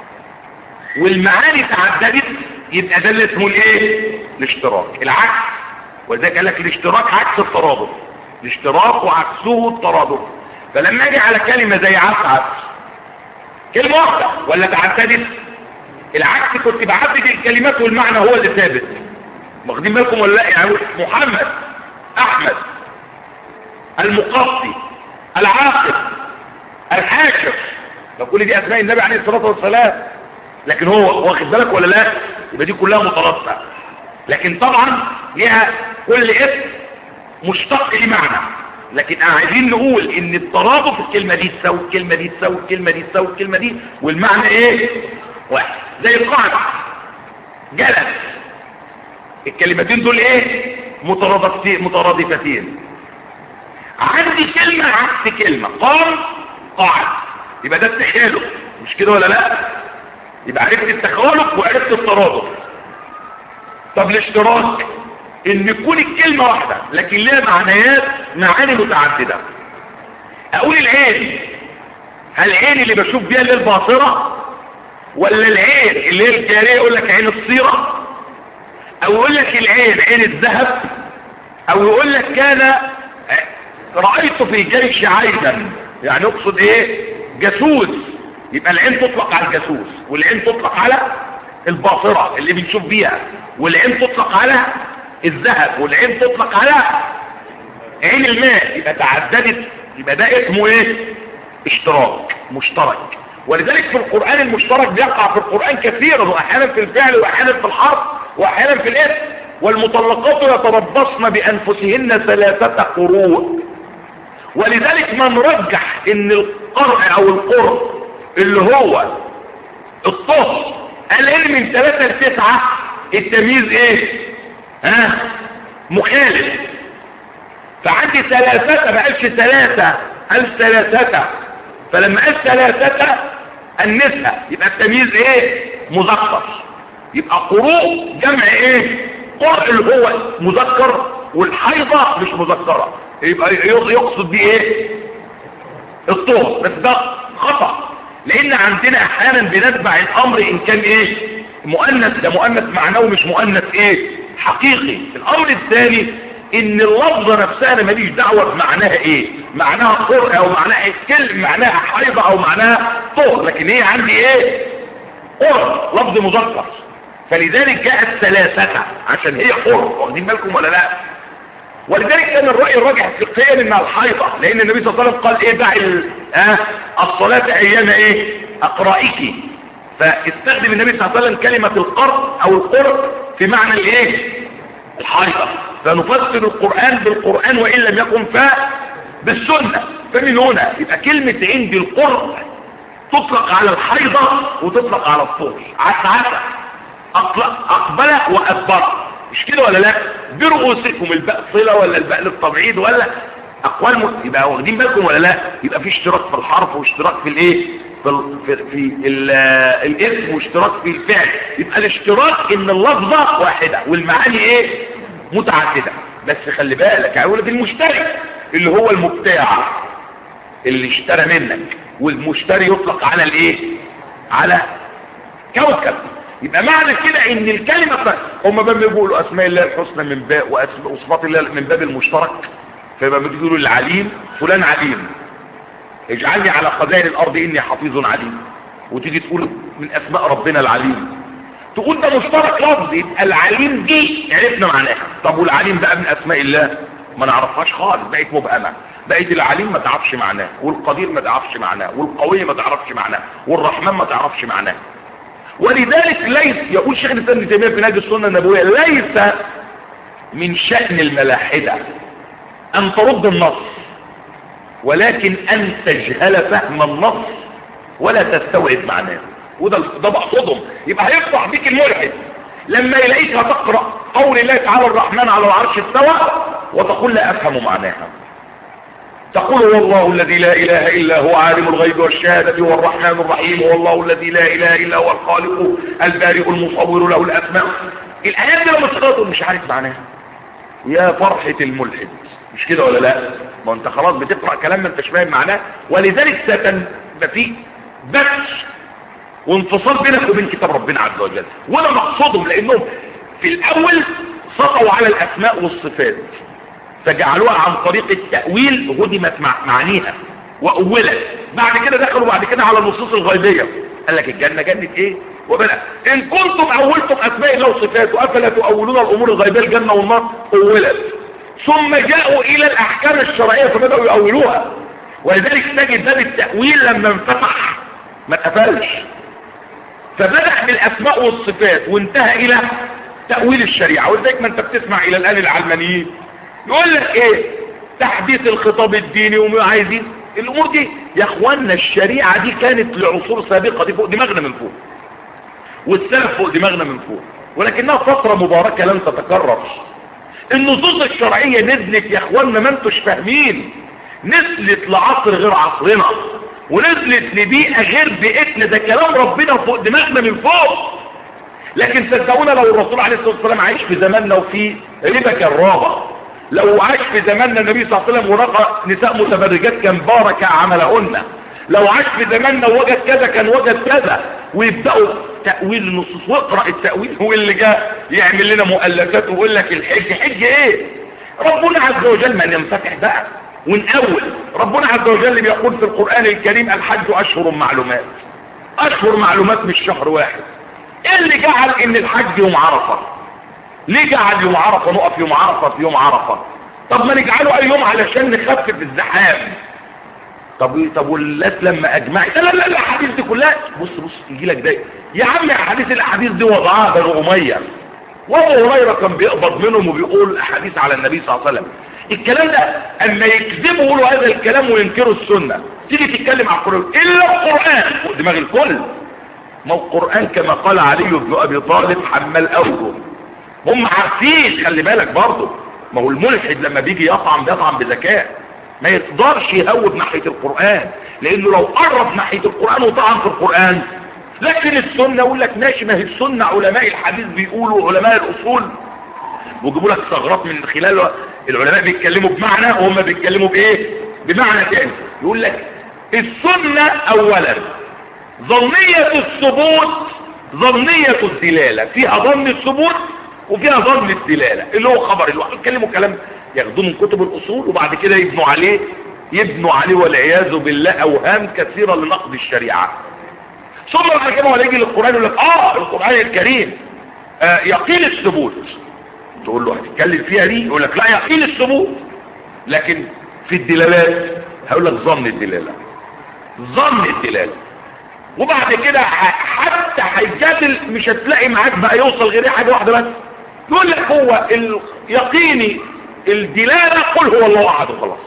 والمعاني تعددت يبقى ده اللي اسمه الايه الاشتراك العكس ولذلك قال لك الاشتراك عكس الترادف الاشتراك وعكسه الترادف فلما اجي على كلمة زي عسعس كلمة واحدة ولا تعددت العكس كنت بعدد الكلمات والمعنى هو اللي ثابت واخدين بالكم ولا لا يعني محمد احمد المقصي العاقب الحاشر فكل دي اسماء النبي عليه الصلاه والسلام لكن هو واخد بالك ولا لا يبقى دي كلها مترادفه لكن طبعا ليها كل اسم مشتق لمعنى لكن عايزين نقول ان الترادف الكلمه دي تساوي الكلمه دي تساوي الكلمه دي تساوي الكلمه دي والمعنى ايه واحد زي القاعده جلس الكلمتين دول ايه مترادفتين مترادفتين عندي كلمة عكس كلمة قام قعد يبقى ده التخالف مش كده ولا لا يبقى عرفت التخالف وعرفت الترادف طب الاشتراك ان يكون الكلمة واحدة لكن لها معنيات معاني متعددة اقول العين هل العين اللي بشوف بيها اللي الباصرة ولا العين اللي هي الجارية يقول لك عين الصيرة او يقول لك العين عين الذهب او يقول لك كان رأيت في الجيش عيدا يعني يقصد ايه جاسوس يبقى العين تطلق على الجاسوس والعين تطلق على الباصرة اللي بنشوف بيها والعين تطلق على الذهب والعين تطلق على عين الماء يبقى تعددت يبقى ده اسمه ايه اشتراك مشترك ولذلك في القرآن المشترك بيقع في القرآن كثيرا واحيانا في الفعل واحيانا في الحرف واحيانا في الاسم والمطلقات يتربصن بانفسهن ثلاثة قروء ولذلك من رجح ان القرء او القرء اللي هو الطهر قال ان من ثلاثة لتسعة التمييز ايه ها مخالف فعندي ثلاثة ما قالش ثلاثة قال ثلاثة فلما قال ثلاثة النساء يبقى التمييز ايه مذكر يبقى قروء جمع ايه قرء اللي هو مذكر والحيضة مش مذكرة يبقى يقصد بيه ايه الطهر بس ده خطأ لان عندنا احيانا بنتبع الامر ان كان ايه مؤنث ده مؤنث معنوي مش مؤنث ايه حقيقي الامر الثاني ان اللفظة نفسها انا ماليش دعوة بمعناها ايه معناها قرء او معناها كلمة معناها حيضة او معناها طهر لكن هي عندي ايه قرء لفظ مذكر فلذلك جاءت ثلاثة عشان هي قرء واخدين بالكم ولا لا ولذلك كان الرأي الراجح فقهيا انها الحيضة لان النبي صلى الله عليه وسلم قال ايه دعي آه الصلاة ايام ايه اقرائك فاستخدم النبي صلى الله عليه وسلم كلمة القرء او القرء في معنى الايه الحيضة فنفسر القرآن بالقرآن وإن لم يكن ف بالسنة فمن هنا يبقى كلمة عندي القرء تطلق على الحيضة وتطلق على الطهر عسعسة أقبل وأدبر مش كده ولا لا برؤوسكم الباء صلة ولا الباء للتبعيد ولا أقوال م... يبقى واخدين بالكم ولا لا يبقى في اشتراك في الحرف واشتراك في الايه في, ال... في, في ال... الاسم واشتراك في الفعل يبقى الاشتراك ان اللفظة واحدة والمعاني ايه متعددة بس خلي بالك هقول لك المشتري اللي هو المبتاع اللي اشترى منك والمشتري يطلق على الايه على كوكب يبقى معنى كده ان الكلمة هم بقى بيقولوا اسماء الله الحسنى من باب وصفات الله من باب المشترك فيبقى بيقولوا العليم فلان عليم اجعلني على خزائن الارض اني حفيظ عليم وتيجي تقول من اسماء ربنا العليم تقول ده مشترك لفظ يبقى العليم دي عرفنا معناها طب والعليم بقى من اسماء الله ما نعرفهاش خالص بقت مبهمه بقت العليم ما تعرفش معناه والقدير ما تعرفش معناه والقوي ما تعرفش معناه والرحمن ما تعرفش معناه ولذلك ليس يقول شيخ الاسلام ابن تيميه في نهج السنه النبويه ليس من شان الملاحده ان ترد النص ولكن ان تجهل فهم النص ولا تستوعب معناه وده ده مقصودهم يبقى هيفرح بيك الملحد لما يلاقيك هتقرا قول الله تعالى الرحمن على العرش استوى وتقول لا افهم معناها تقول هو الله الذي لا اله الا هو عالم الغيب والشهاده هو الرحمن الرحيم هو الله الذي لا اله الا هو الخالق البارئ المصور له الاسماء الايات دي لما تقرا مش عارف معناها يا فرحة الملحد مش كده ولا لا ما انت خلاص بتقرأ كلام ما انتش فاهم معناه ولذلك ستنبقى فيه بس وانفصال بينك وبين كتاب ربنا عز وجل ولا مقصودهم لانهم في الاول سطوا على الاسماء والصفات فجعلوها عن طريق التأويل هدمت مع معانيها وأولت بعد كده دخلوا بعد كده على النصوص الغيبية قال لك الجنة جنة ايه وبلا ان كنتم اولتم اسماء الله وصفاته افلا تؤولون الامور الغيبية الجنة والنار اولت ثم جاءوا الى الاحكام الشرعية فبدأوا يؤولوها ولذلك تجد باب التأويل لما انفتح ما اتقفلش فبدأ بالاسماء والصفات وانتهى الى تأويل الشريعة ولذلك ما انت بتسمع الى الان العلمانيين يقول لك ايه تحديث الخطاب الديني وعايزين الامور دي يا اخوانا الشريعة دي كانت لعصور سابقة دي فوق دماغنا من فوق والسلف فوق دماغنا من فوق ولكنها فترة مباركة لن تتكرر النصوص الشرعية نزلت يا اخوانا ما انتوش فاهمين نزلت لعصر غير عصرنا ونزلت لبيئة غير بيئتنا ده كلام ربنا فوق دماغنا من فوق لكن صدقونا لو الرسول عليه الصلاة والسلام عايش في زماننا وفي ربا كرابة لو عاش في زماننا النبي صلى الله عليه وسلم ورقى نساء متبرجات كان بارك عملهن لو عاش في زماننا ووجد كذا كان وجد كذا ويبدأوا تأويل النصوص واقرأ التأويل هو اللي جاء يعمل لنا مؤلفات ويقول لك الحج حج ايه ربنا عز وجل ما ننفتح بقى ونأول ربنا عز وجل بيقول في القرآن الكريم الحج أشهر معلومات أشهر معلومات مش شهر واحد ايه اللي جعل ان الحج يوم عرفة ليه جعل يوم عرفة نقف يوم عرفة في يوم عرفة طب ما نجعله اي يوم علشان نخفف الزحام طب طب والناس لما اجمعت لا لا لا الاحاديث دي كلها بص بص يجي لك ده يا عم احاديث الاحاديث دي وضعها بنو اميه وابو هريره كان بيقبض منهم وبيقول احاديث على النبي صلى الله عليه وسلم الكلام ده اما يكذبوا يقولوا هذا الكلام وينكروا السنه تيجي تتكلم عن القران الا القران فوق دماغ الكل ما هو القرآن كما قال علي بن أبي طالب حمال أوجه هم عارفين خلي بالك برضه ما هو الملحد لما بيجي يطعم بيطعم بذكاء ما يقدرش يهوب ناحية القرآن لأنه لو قرب ناحية القرآن وطعن في القرآن لكن السنة يقول لك ماشي ما هي السنة علماء الحديث بيقولوا علماء الأصول ويجيبوا لك ثغرات من خلال العلماء بيتكلموا بمعنى وهم بيتكلموا بإيه بمعنى تاني يقول لك السنة أولا ظنية الثبوت ظنية الدلالة فيها ظن الثبوت وفيها ظن الدلالة اللي هو خبر الواحد يتكلموا كلام ياخدوه من كتب الأصول وبعد كده يبنوا عليه يبنوا عليه والعياذ بالله أوهام كثيرة لنقد الشريعة ثم بعد كده ولا يجي للقرآن يقول لك اه القرآن الكريم آه يقين الثبوت تقول له هتتكلم فيها دي يقول لك لا يقين الثبوت لكن في الدلالات هقول لك ظن الدلالة ظن الدلالة وبعد كده حتى هيجادل مش هتلاقي معاك بقى يوصل غير حاجه واحده بس يقول لك هو اليقيني الدلاله قل هو الله احد وخلاص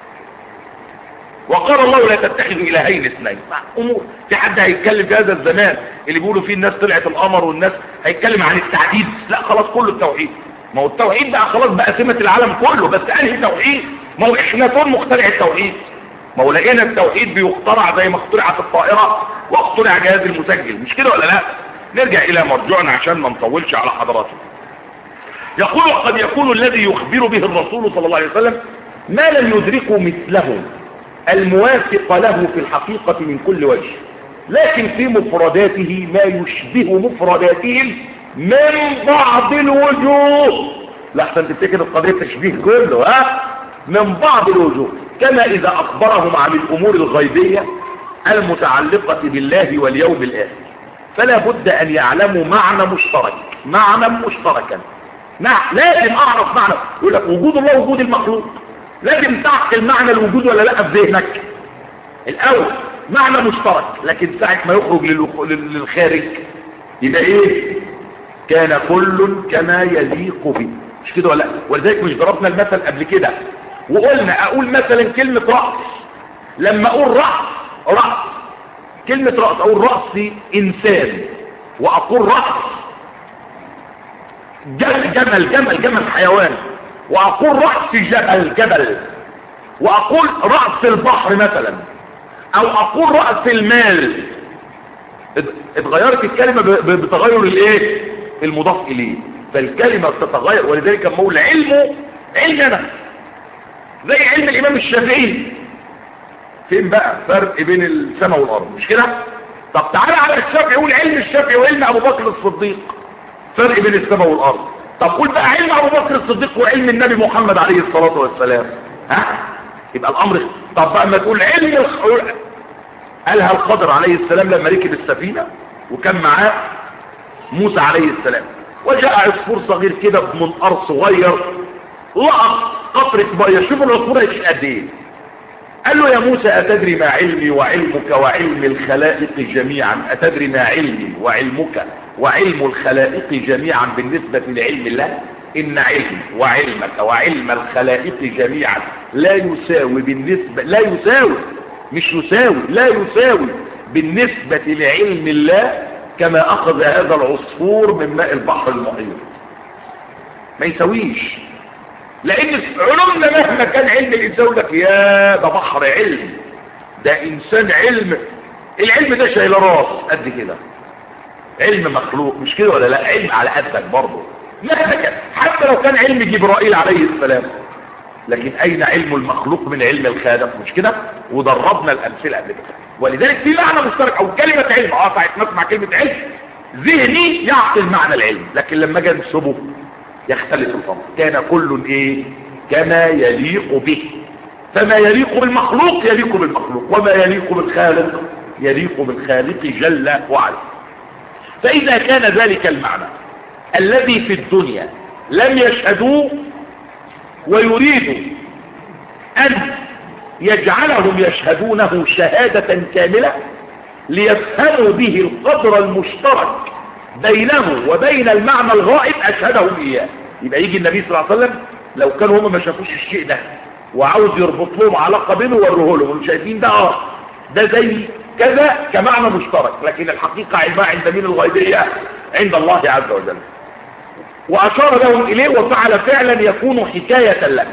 وقال الله لا تتخذوا الهين اثنين امور في حد هيتكلم في هذا الزمان اللي بيقولوا فيه الناس طلعت القمر والناس هيتكلم عن التعديد لا خلاص كله التوحيد ما هو التوحيد بقى خلاص بقى سمه العالم كله بس انهي توحيد ما هو اخناتون مخترع التوحيد ما هو لقينا التوحيد بيخترع زي ما اخترعت الطائرة واخترع جهاز المسجل مش كده ولا لا نرجع الى مرجوعنا عشان ما نطولش على حضراته يقول قد يكون الذي يخبر به الرسول صلى الله عليه وسلم ما لم يدركه مثله الموافق له في الحقيقة من كل وجه لكن في مفرداته ما يشبه مفرداتهم من بعض الوجوه لحسن تفتكر القضية تشبيه كله ها من بعض الوجوه كما إذا أخبرهم عن الأمور الغيبية المتعلقة بالله واليوم الآخر فلا بد أن يعلموا معنى مشترك معنى مشتركا نعم لازم أعرف معنى يقول لك وجود الله وجود المخلوق لازم تعقل معنى الوجود ولا لا في ذهنك الأول معنى مشترك لكن ساعة ما يخرج للخارج يبقى إيه كان كل كما يليق به مش كده ولا ولذلك مش ضربنا المثل قبل كده وقلنا اقول مثلا كلمة رأس لما اقول رأس رأس كلمة رأس اقول رأس انسان واقول رأس جمل جمل جمل جمل حيوان واقول رأس جبل جبل واقول رأس البحر مثلا او اقول رأس المال اتغيرت الكلمة بتغير الايه المضاف اليه فالكلمة بتتغير ولذلك مولى علمه علمي انا زي علم الامام الشافعي فين بقى فرق بين السماء والارض مش كده طب تعالى على الشافعي قول علم الشافعي وعلم ابو بكر الصديق فرق بين السماء والارض طب قول بقى علم ابو بكر الصديق وعلم النبي محمد عليه الصلاه والسلام ها يبقى الامر طب بقى ما تقول علم الخ... قالها الخضر عليه السلام لما ركب السفينه وكان معاه موسى عليه السلام وجاء عصفور صغير كده بمنقار صغير لقط قطرة ميه شوف العصفور هيشيل قد ايه قال له يا موسى أتدري ما علمي وعلمك وعلم الخلائق جميعا أتدري ما علمي وعلمك وعلم الخلائق جميعا بالنسبة لعلم الله إن علمي وعلمك وعلم الخلائق جميعا لا يساوي بالنسبة لا يساوي مش يساوي لا يساوي بالنسبة لعلم الله كما أخذ هذا العصفور من ماء البحر المحيط ما يساويش لان علومنا مهما كان علم الانسان يقول لك يا ده بحر علم ده انسان علم العلم ده شايل راس قد كده علم مخلوق مش كده ولا لا علم على قدك برضه مهما كان حتى لو كان علم جبرائيل عليه السلام لكن اين علم المخلوق من علم الخالق مش كده وضربنا الامثله قبل كده ولذلك في معنى مشترك او كلمه علم اه ساعه ما اسمع كلمه علم ذهني يعقل معنى العلم لكن لما اجي انسبه يختلف الامر كان كل ايه كما يليق به فما يليق بالمخلوق يليق بالمخلوق وما يليق بالخالق يليق بالخالق جل وعلا فاذا كان ذلك المعنى الذي في الدنيا لم يشهدوه ويريدوا ان يجعلهم يشهدونه شهادة كاملة ليفهموا به القدر المشترك بينه وبين المعنى الغائب أشهدهم إياه يبقى يجي النبي صلى الله عليه وسلم لو كانوا هم ما شافوش الشيء ده وعاوز يربط لهم علاقة بينه ويوريه لهم شايفين ده اه ده زي كذا كمعنى مشترك لكن الحقيقة علمها عند مين الغيبية عند الله عز وجل وأشار لهم إليه وفعل فعلا يكون حكاية له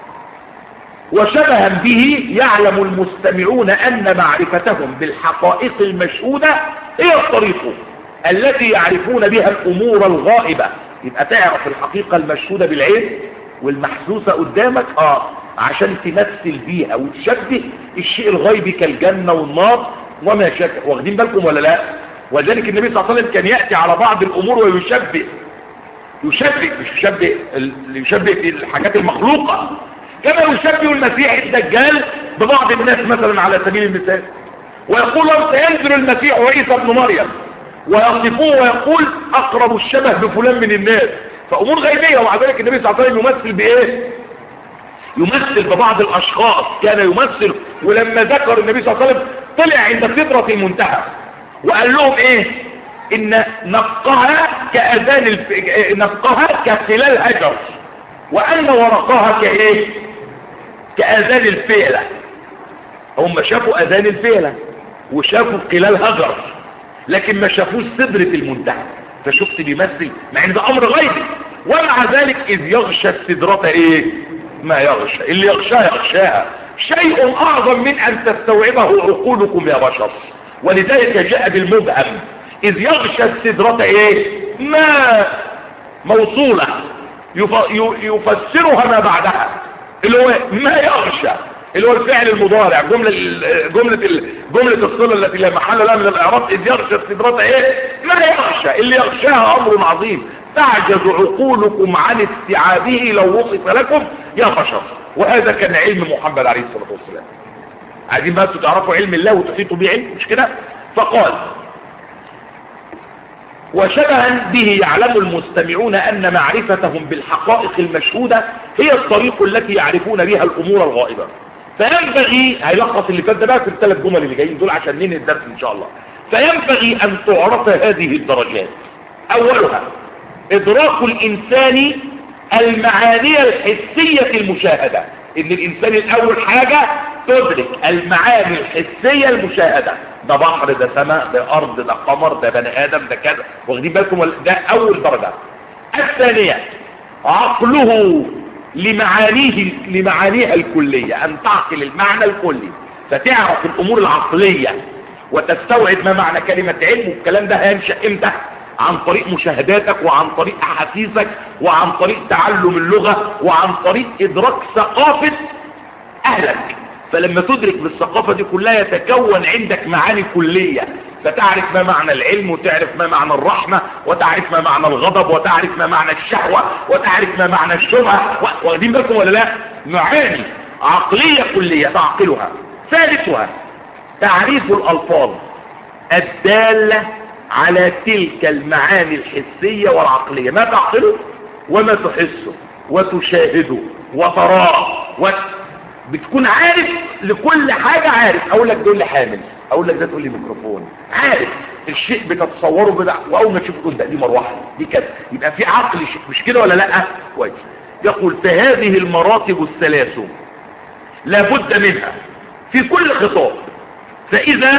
وشبها به يعلم المستمعون أن معرفتهم بالحقائق المشهودة هي الطريق التي يعرفون بها الأمور الغائبة يبقى تعرف الحقيقة المشهودة بالعين والمحسوسة قدامك آه عشان تمثل بيها وتشبه الشيء الغيبي كالجنة والنار وما شك واخدين بالكم ولا لا وذلك النبي صلى الله عليه وسلم كان يأتي على بعض الأمور ويشبه يشبه مش يشبه يشبه في الحاجات المخلوقة كما يشبه المسيح الدجال ببعض الناس مثلا على سبيل المثال ويقول لهم سينزل المسيح وعيسى ابن مريم ويصفوه ويقول اقرب الشبه بفلان من الناس فامور غيبيه ومع ذلك النبي صلى الله عليه وسلم يمثل بايه يمثل ببعض الاشخاص كان يمثل ولما ذكر النبي صلى الله عليه وسلم طلع عند فطره المنتهى وقال لهم ايه ان نفقها كاذان الف... نفقها كخلال هجر وان ورقها كايه كاذان الفيله هم شافوا اذان الفيله وشافوا خلال هجر لكن ما شافوش سدرة المنتهى فشفت بيمثل مع ان ده امر غيبي ومع ذلك اذ يغشى السدرة ايه ما يغشى اللي يغشاها يغشاها شيء اعظم من ان تستوعبه عقولكم يا بشر ولذلك جاء بالمبهم اذ يغشى السدرة ايه ما موصولة يف... يفسرها ما بعدها اللي هو ما يغشى اللي هو الفعل المضارع جملة جملة جملة الصلة التي لا محل لها من الإعراب إذ يغشى السدرة إيه؟ ما يغشى اللي يغشاها أمر عظيم تعجز عقولكم عن استيعابه لو وصف لكم يا بشر وهذا كان علم محمد عليه الصلاة والسلام عايزين بس تعرفوا علم الله وتحيطوا به علم مش كده فقال وشبها به يعلم المستمعون أن معرفتهم بالحقائق المشهودة هي الطريق التي يعرفون بها الأمور الغائبة فينبغي هيلخص اللي فات ده بقى في الثلاث جمل اللي جايين دول عشان ننهي الدرس ان شاء الله فينبغي ان تعرف هذه الدرجات اولها ادراك الانسان المعاني الحسية المشاهدة ان الانسان الاول حاجة تدرك المعاني الحسية المشاهدة ده بحر ده سماء ده ارض ده قمر ده بني ادم ده كذا واخدين بالكم ده اول درجة الثانية عقله لمعانيه لمعانيها الكلية أن تعقل المعنى الكلي فتعرف الأمور العقلية وتستوعب ما معنى كلمة علم والكلام ده هينشأ إمتى عن طريق مشاهداتك وعن طريق احاسيسك وعن طريق تعلم اللغة وعن طريق ادراك ثقافة اهلك فلما تدرك بالثقافة دي كلها يتكون عندك معاني كلية فتعرف ما معنى العلم وتعرف ما معنى الرحمة وتعرف ما معنى الغضب وتعرف ما معنى الشهوة وتعرف ما معنى الشبهة و- واخدين بالكم ولا لا معاني عقلية كلية تعقلها ثالثها تعريف الألفاظ الدالة على تلك المعاني الحسية والعقلية ما تعقله وما تحسه وتشاهده وتراه وت... بتكون عارف لكل حاجة عارف اقول لك دول لي حامل اقول لك ده تقول لي ميكروفون عارف الشيء بتتصوره بدع واول ما تشوفه تقول ده دي مروحه دي كذا يبقى في عقل شيء مش كده ولا لا كويس يقول فهذه المراتب الثلاث لابد منها في كل خطاب فاذا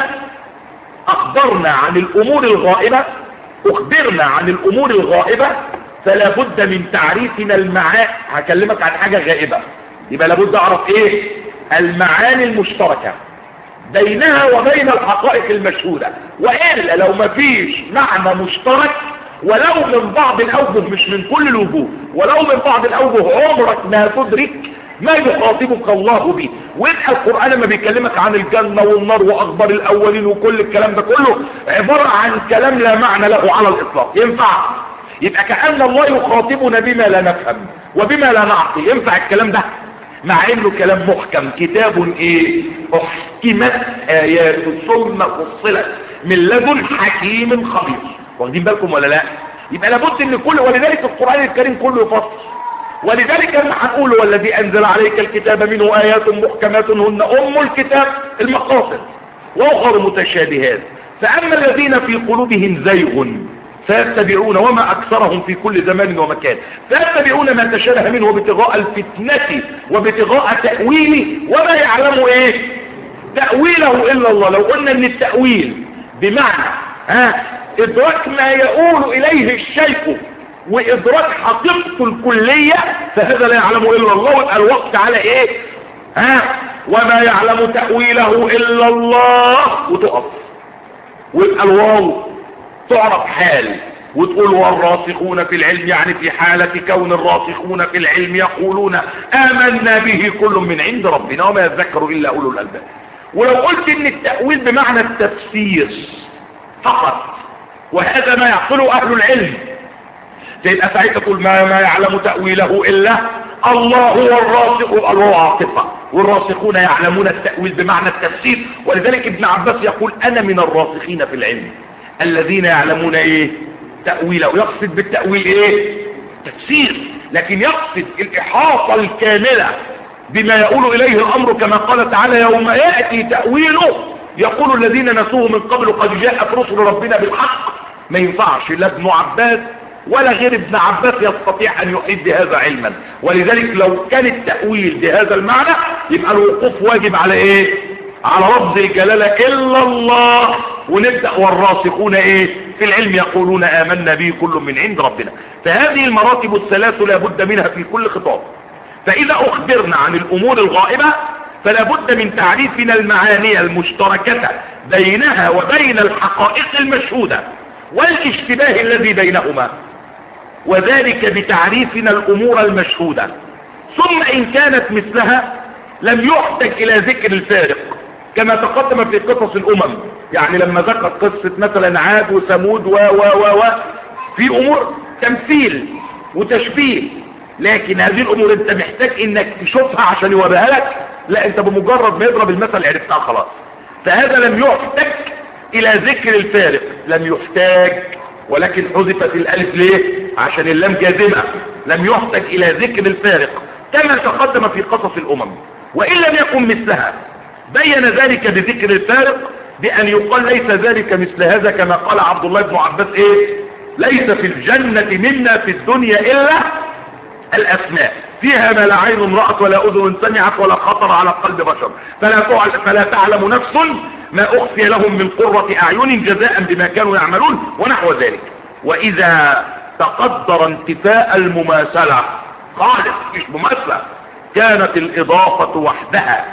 اخبرنا عن الامور الغائبة اخبرنا عن الامور الغائبة فلا بد من تعريفنا المعاني هكلمك عن حاجة غائبة يبقى لابد اعرف ايه المعاني المشتركة بينها وبين الحقائق المشهودة وإلا لو ما فيش معنى مشترك ولو من بعض الأوجه مش من كل الوجوه ولو من بعض الأوجه عمرك ما تدرك ما يخاطبك الله به ويبقى القرآن لما بيكلمك عن الجنة والنار وأخبار الأولين وكل الكلام ده كله عبارة عن كلام لا معنى له على الإطلاق ينفع يبقى كأن الله يخاطبنا بما لا نفهم وبما لا نعقل ينفع الكلام ده مع انه كلام محكم كتاب ايه احكمت ايات ثم فصلت من لدن حكيم خبير واخدين بالكم ولا لا يبقى لابد ان كل ولذلك القران الكريم كله يفصل ولذلك احنا هنقول والذي انزل عليك الكتاب منه ايات محكمات هن ام الكتاب المقاصد واخر متشابهات فاما الذين في قلوبهم زيغ فيتبعون وما أكثرهم في كل زمان ومكان فيتبعون ما تشابه منه ابتغاء الفتنة وابتغاء تأويله وما يعلم ايه تأويله إلا الله لو قلنا ان التأويل بمعنى ها إدراك ما يقول إليه الشيخ وإدراك حقيقته الكلية فهذا لا يعلمه إلا الله ويبقى الوقت على إيه ها وما يعلم تأويله إلا الله وتقف ويبقى الواو تعرف حال وتقول والراسخون في العلم يعني في حالة كون الراسخون في العلم يقولون آمنا به كل من عند ربنا وما يذكر إلا أولو الألباب ولو قلت ان التأويل بمعنى التفسير فقط وهذا ما يعقله أهل العلم تبقى ساعتها تقول ما ما يعلم تأويله إلا الله هو الراسخ الله عاطفة والراسخون يعلمون التأويل بمعنى التفسير ولذلك ابن عباس يقول أنا من الراسخين في العلم الذين يعلمون ايه تأويله يقصد بالتأويل ايه تفسير لكن يقصد الإحاطة الكاملة بما يقول إليه الأمر كما قال تعالى يوم يأتي تأويله يقول الذين نسوه من قبل قد جاءت رسل ربنا بالحق ما ينفعش لا ابن عباس ولا غير ابن عباس يستطيع أن يحيد بهذا علما ولذلك لو كان التأويل بهذا المعنى يبقى الوقوف واجب على ايه على لفظ الجلالة إلا الله ونبدأ والراسخون ايه في العلم يقولون آمنا به كل من عند ربنا فهذه المراتب الثلاث لا بد منها في كل خطاب فإذا أخبرنا عن الأمور الغائبة فلا بد من تعريفنا المعاني المشتركة بينها وبين الحقائق المشهودة والاشتباه الذي بينهما وذلك بتعريفنا الأمور المشهودة ثم إن كانت مثلها لم يحتج إلى ذكر الفارق كما تقدم في قصص الأمم يعني لما ذكر قصة مثلا عاد وثمود و و و و في أمور تمثيل وتشبيه لكن هذه الأمور أنت محتاج إنك تشوفها عشان يوريها لك لا أنت بمجرد ما يضرب المثل عرفتها خلاص فهذا لم يحتج إلى ذكر الفارق لم يحتاج ولكن حذفت الألف ليه عشان اللام جازمة لم يحتج إلى ذكر الفارق كما تقدم في قصص الأمم وإن لم يكن مثلها بين ذلك بذكر الفارق بأن يقال ليس ذلك مثل هذا كما قال عبد الله بن عباس إيه ليس في الجنة منا في الدنيا إلا الأسماء فيها ما لا عين رأت ولا أذن سمعت ولا خطر على قلب بشر فلا, تعل فلا تعلم نفس ما أخفي لهم من قرة أعين جزاء بما كانوا يعملون ونحو ذلك وإذا تقدر انتفاء المماثلة خالص مش مماثلة كانت الإضافة وحدها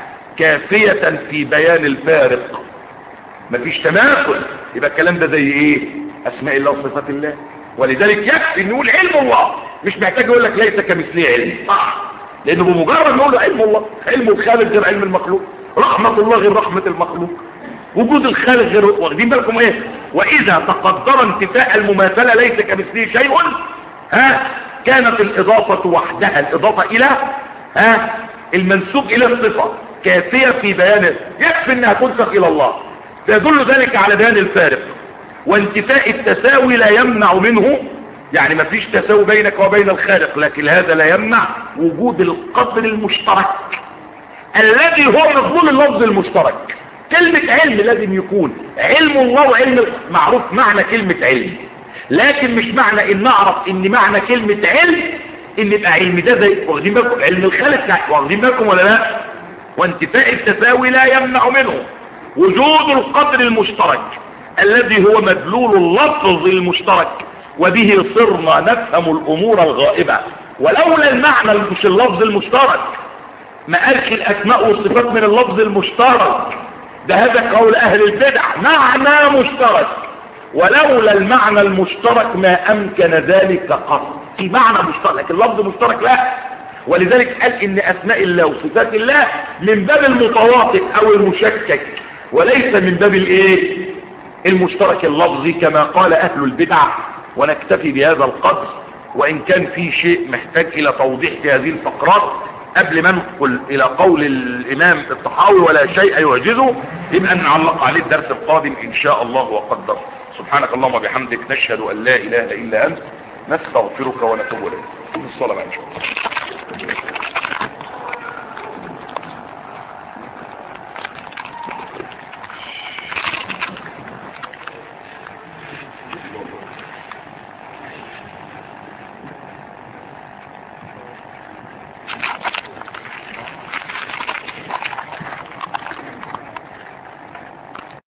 كافية في بيان الفارق مفيش تماثل يبقى الكلام ده زي ايه اسماء الله وصفات الله ولذلك يكفي ان نقول علم الله مش محتاج يقول لك ليس كمثله علم صح لانه بمجرد نقول علم الله علم الخالق غير علم المخلوق رحمة الله غير رحمة المخلوق وجود الخالق غير واخدين بالكم ايه واذا تقدر انتفاء المماثلة ليس كمثله شيء ها كانت الاضافة وحدها الاضافة الى ها المنسوب الى الصفة كافية في بيان يكفي انها تنسخ الى الله فيدل ذلك على بيان الفارق وانتفاء التساوي لا يمنع منه يعني ما فيش تساوي بينك وبين الخالق لكن هذا لا يمنع وجود القدر المشترك الذي هو مضمون اللفظ المشترك كلمة علم لازم يكون علم الله وعلم معروف معنى كلمة علم لكن مش معنى ان نعرف ان معنى كلمة علم ان يبقى علم ده زي واخدين بالكم علم الخالق واخدين بالكم ولا لا وانتفاء التساوي لا يمنع منه وجود القدر المشترك الذي هو مدلول اللفظ المشترك وبه صرنا نفهم الامور الغائبة ولولا المعنى مش اللفظ المشترك ما قالش الاسماء والصفات من اللفظ المشترك ده هذا قول اهل البدع معنى مشترك ولولا المعنى المشترك ما امكن ذلك قط في معنى مشترك لكن اللفظ مشترك لا ولذلك قال ان اسماء الله وصفات الله من باب المتواطئ او المشكك وليس من باب الايه المشترك اللفظي كما قال اهل البدع ونكتفي بهذا القدر وان كان في شيء محتاج الى توضيح في هذه الفقرات قبل ما ندخل الى قول الامام الطحاوي ولا شيء يعجزه يبقى نعلق عليه الدرس القادم ان شاء الله وقدر سبحانك اللهم وبحمدك نشهد ان لا اله الا انت نستغفرك ونتوب اليك الصلاه ان شاء الله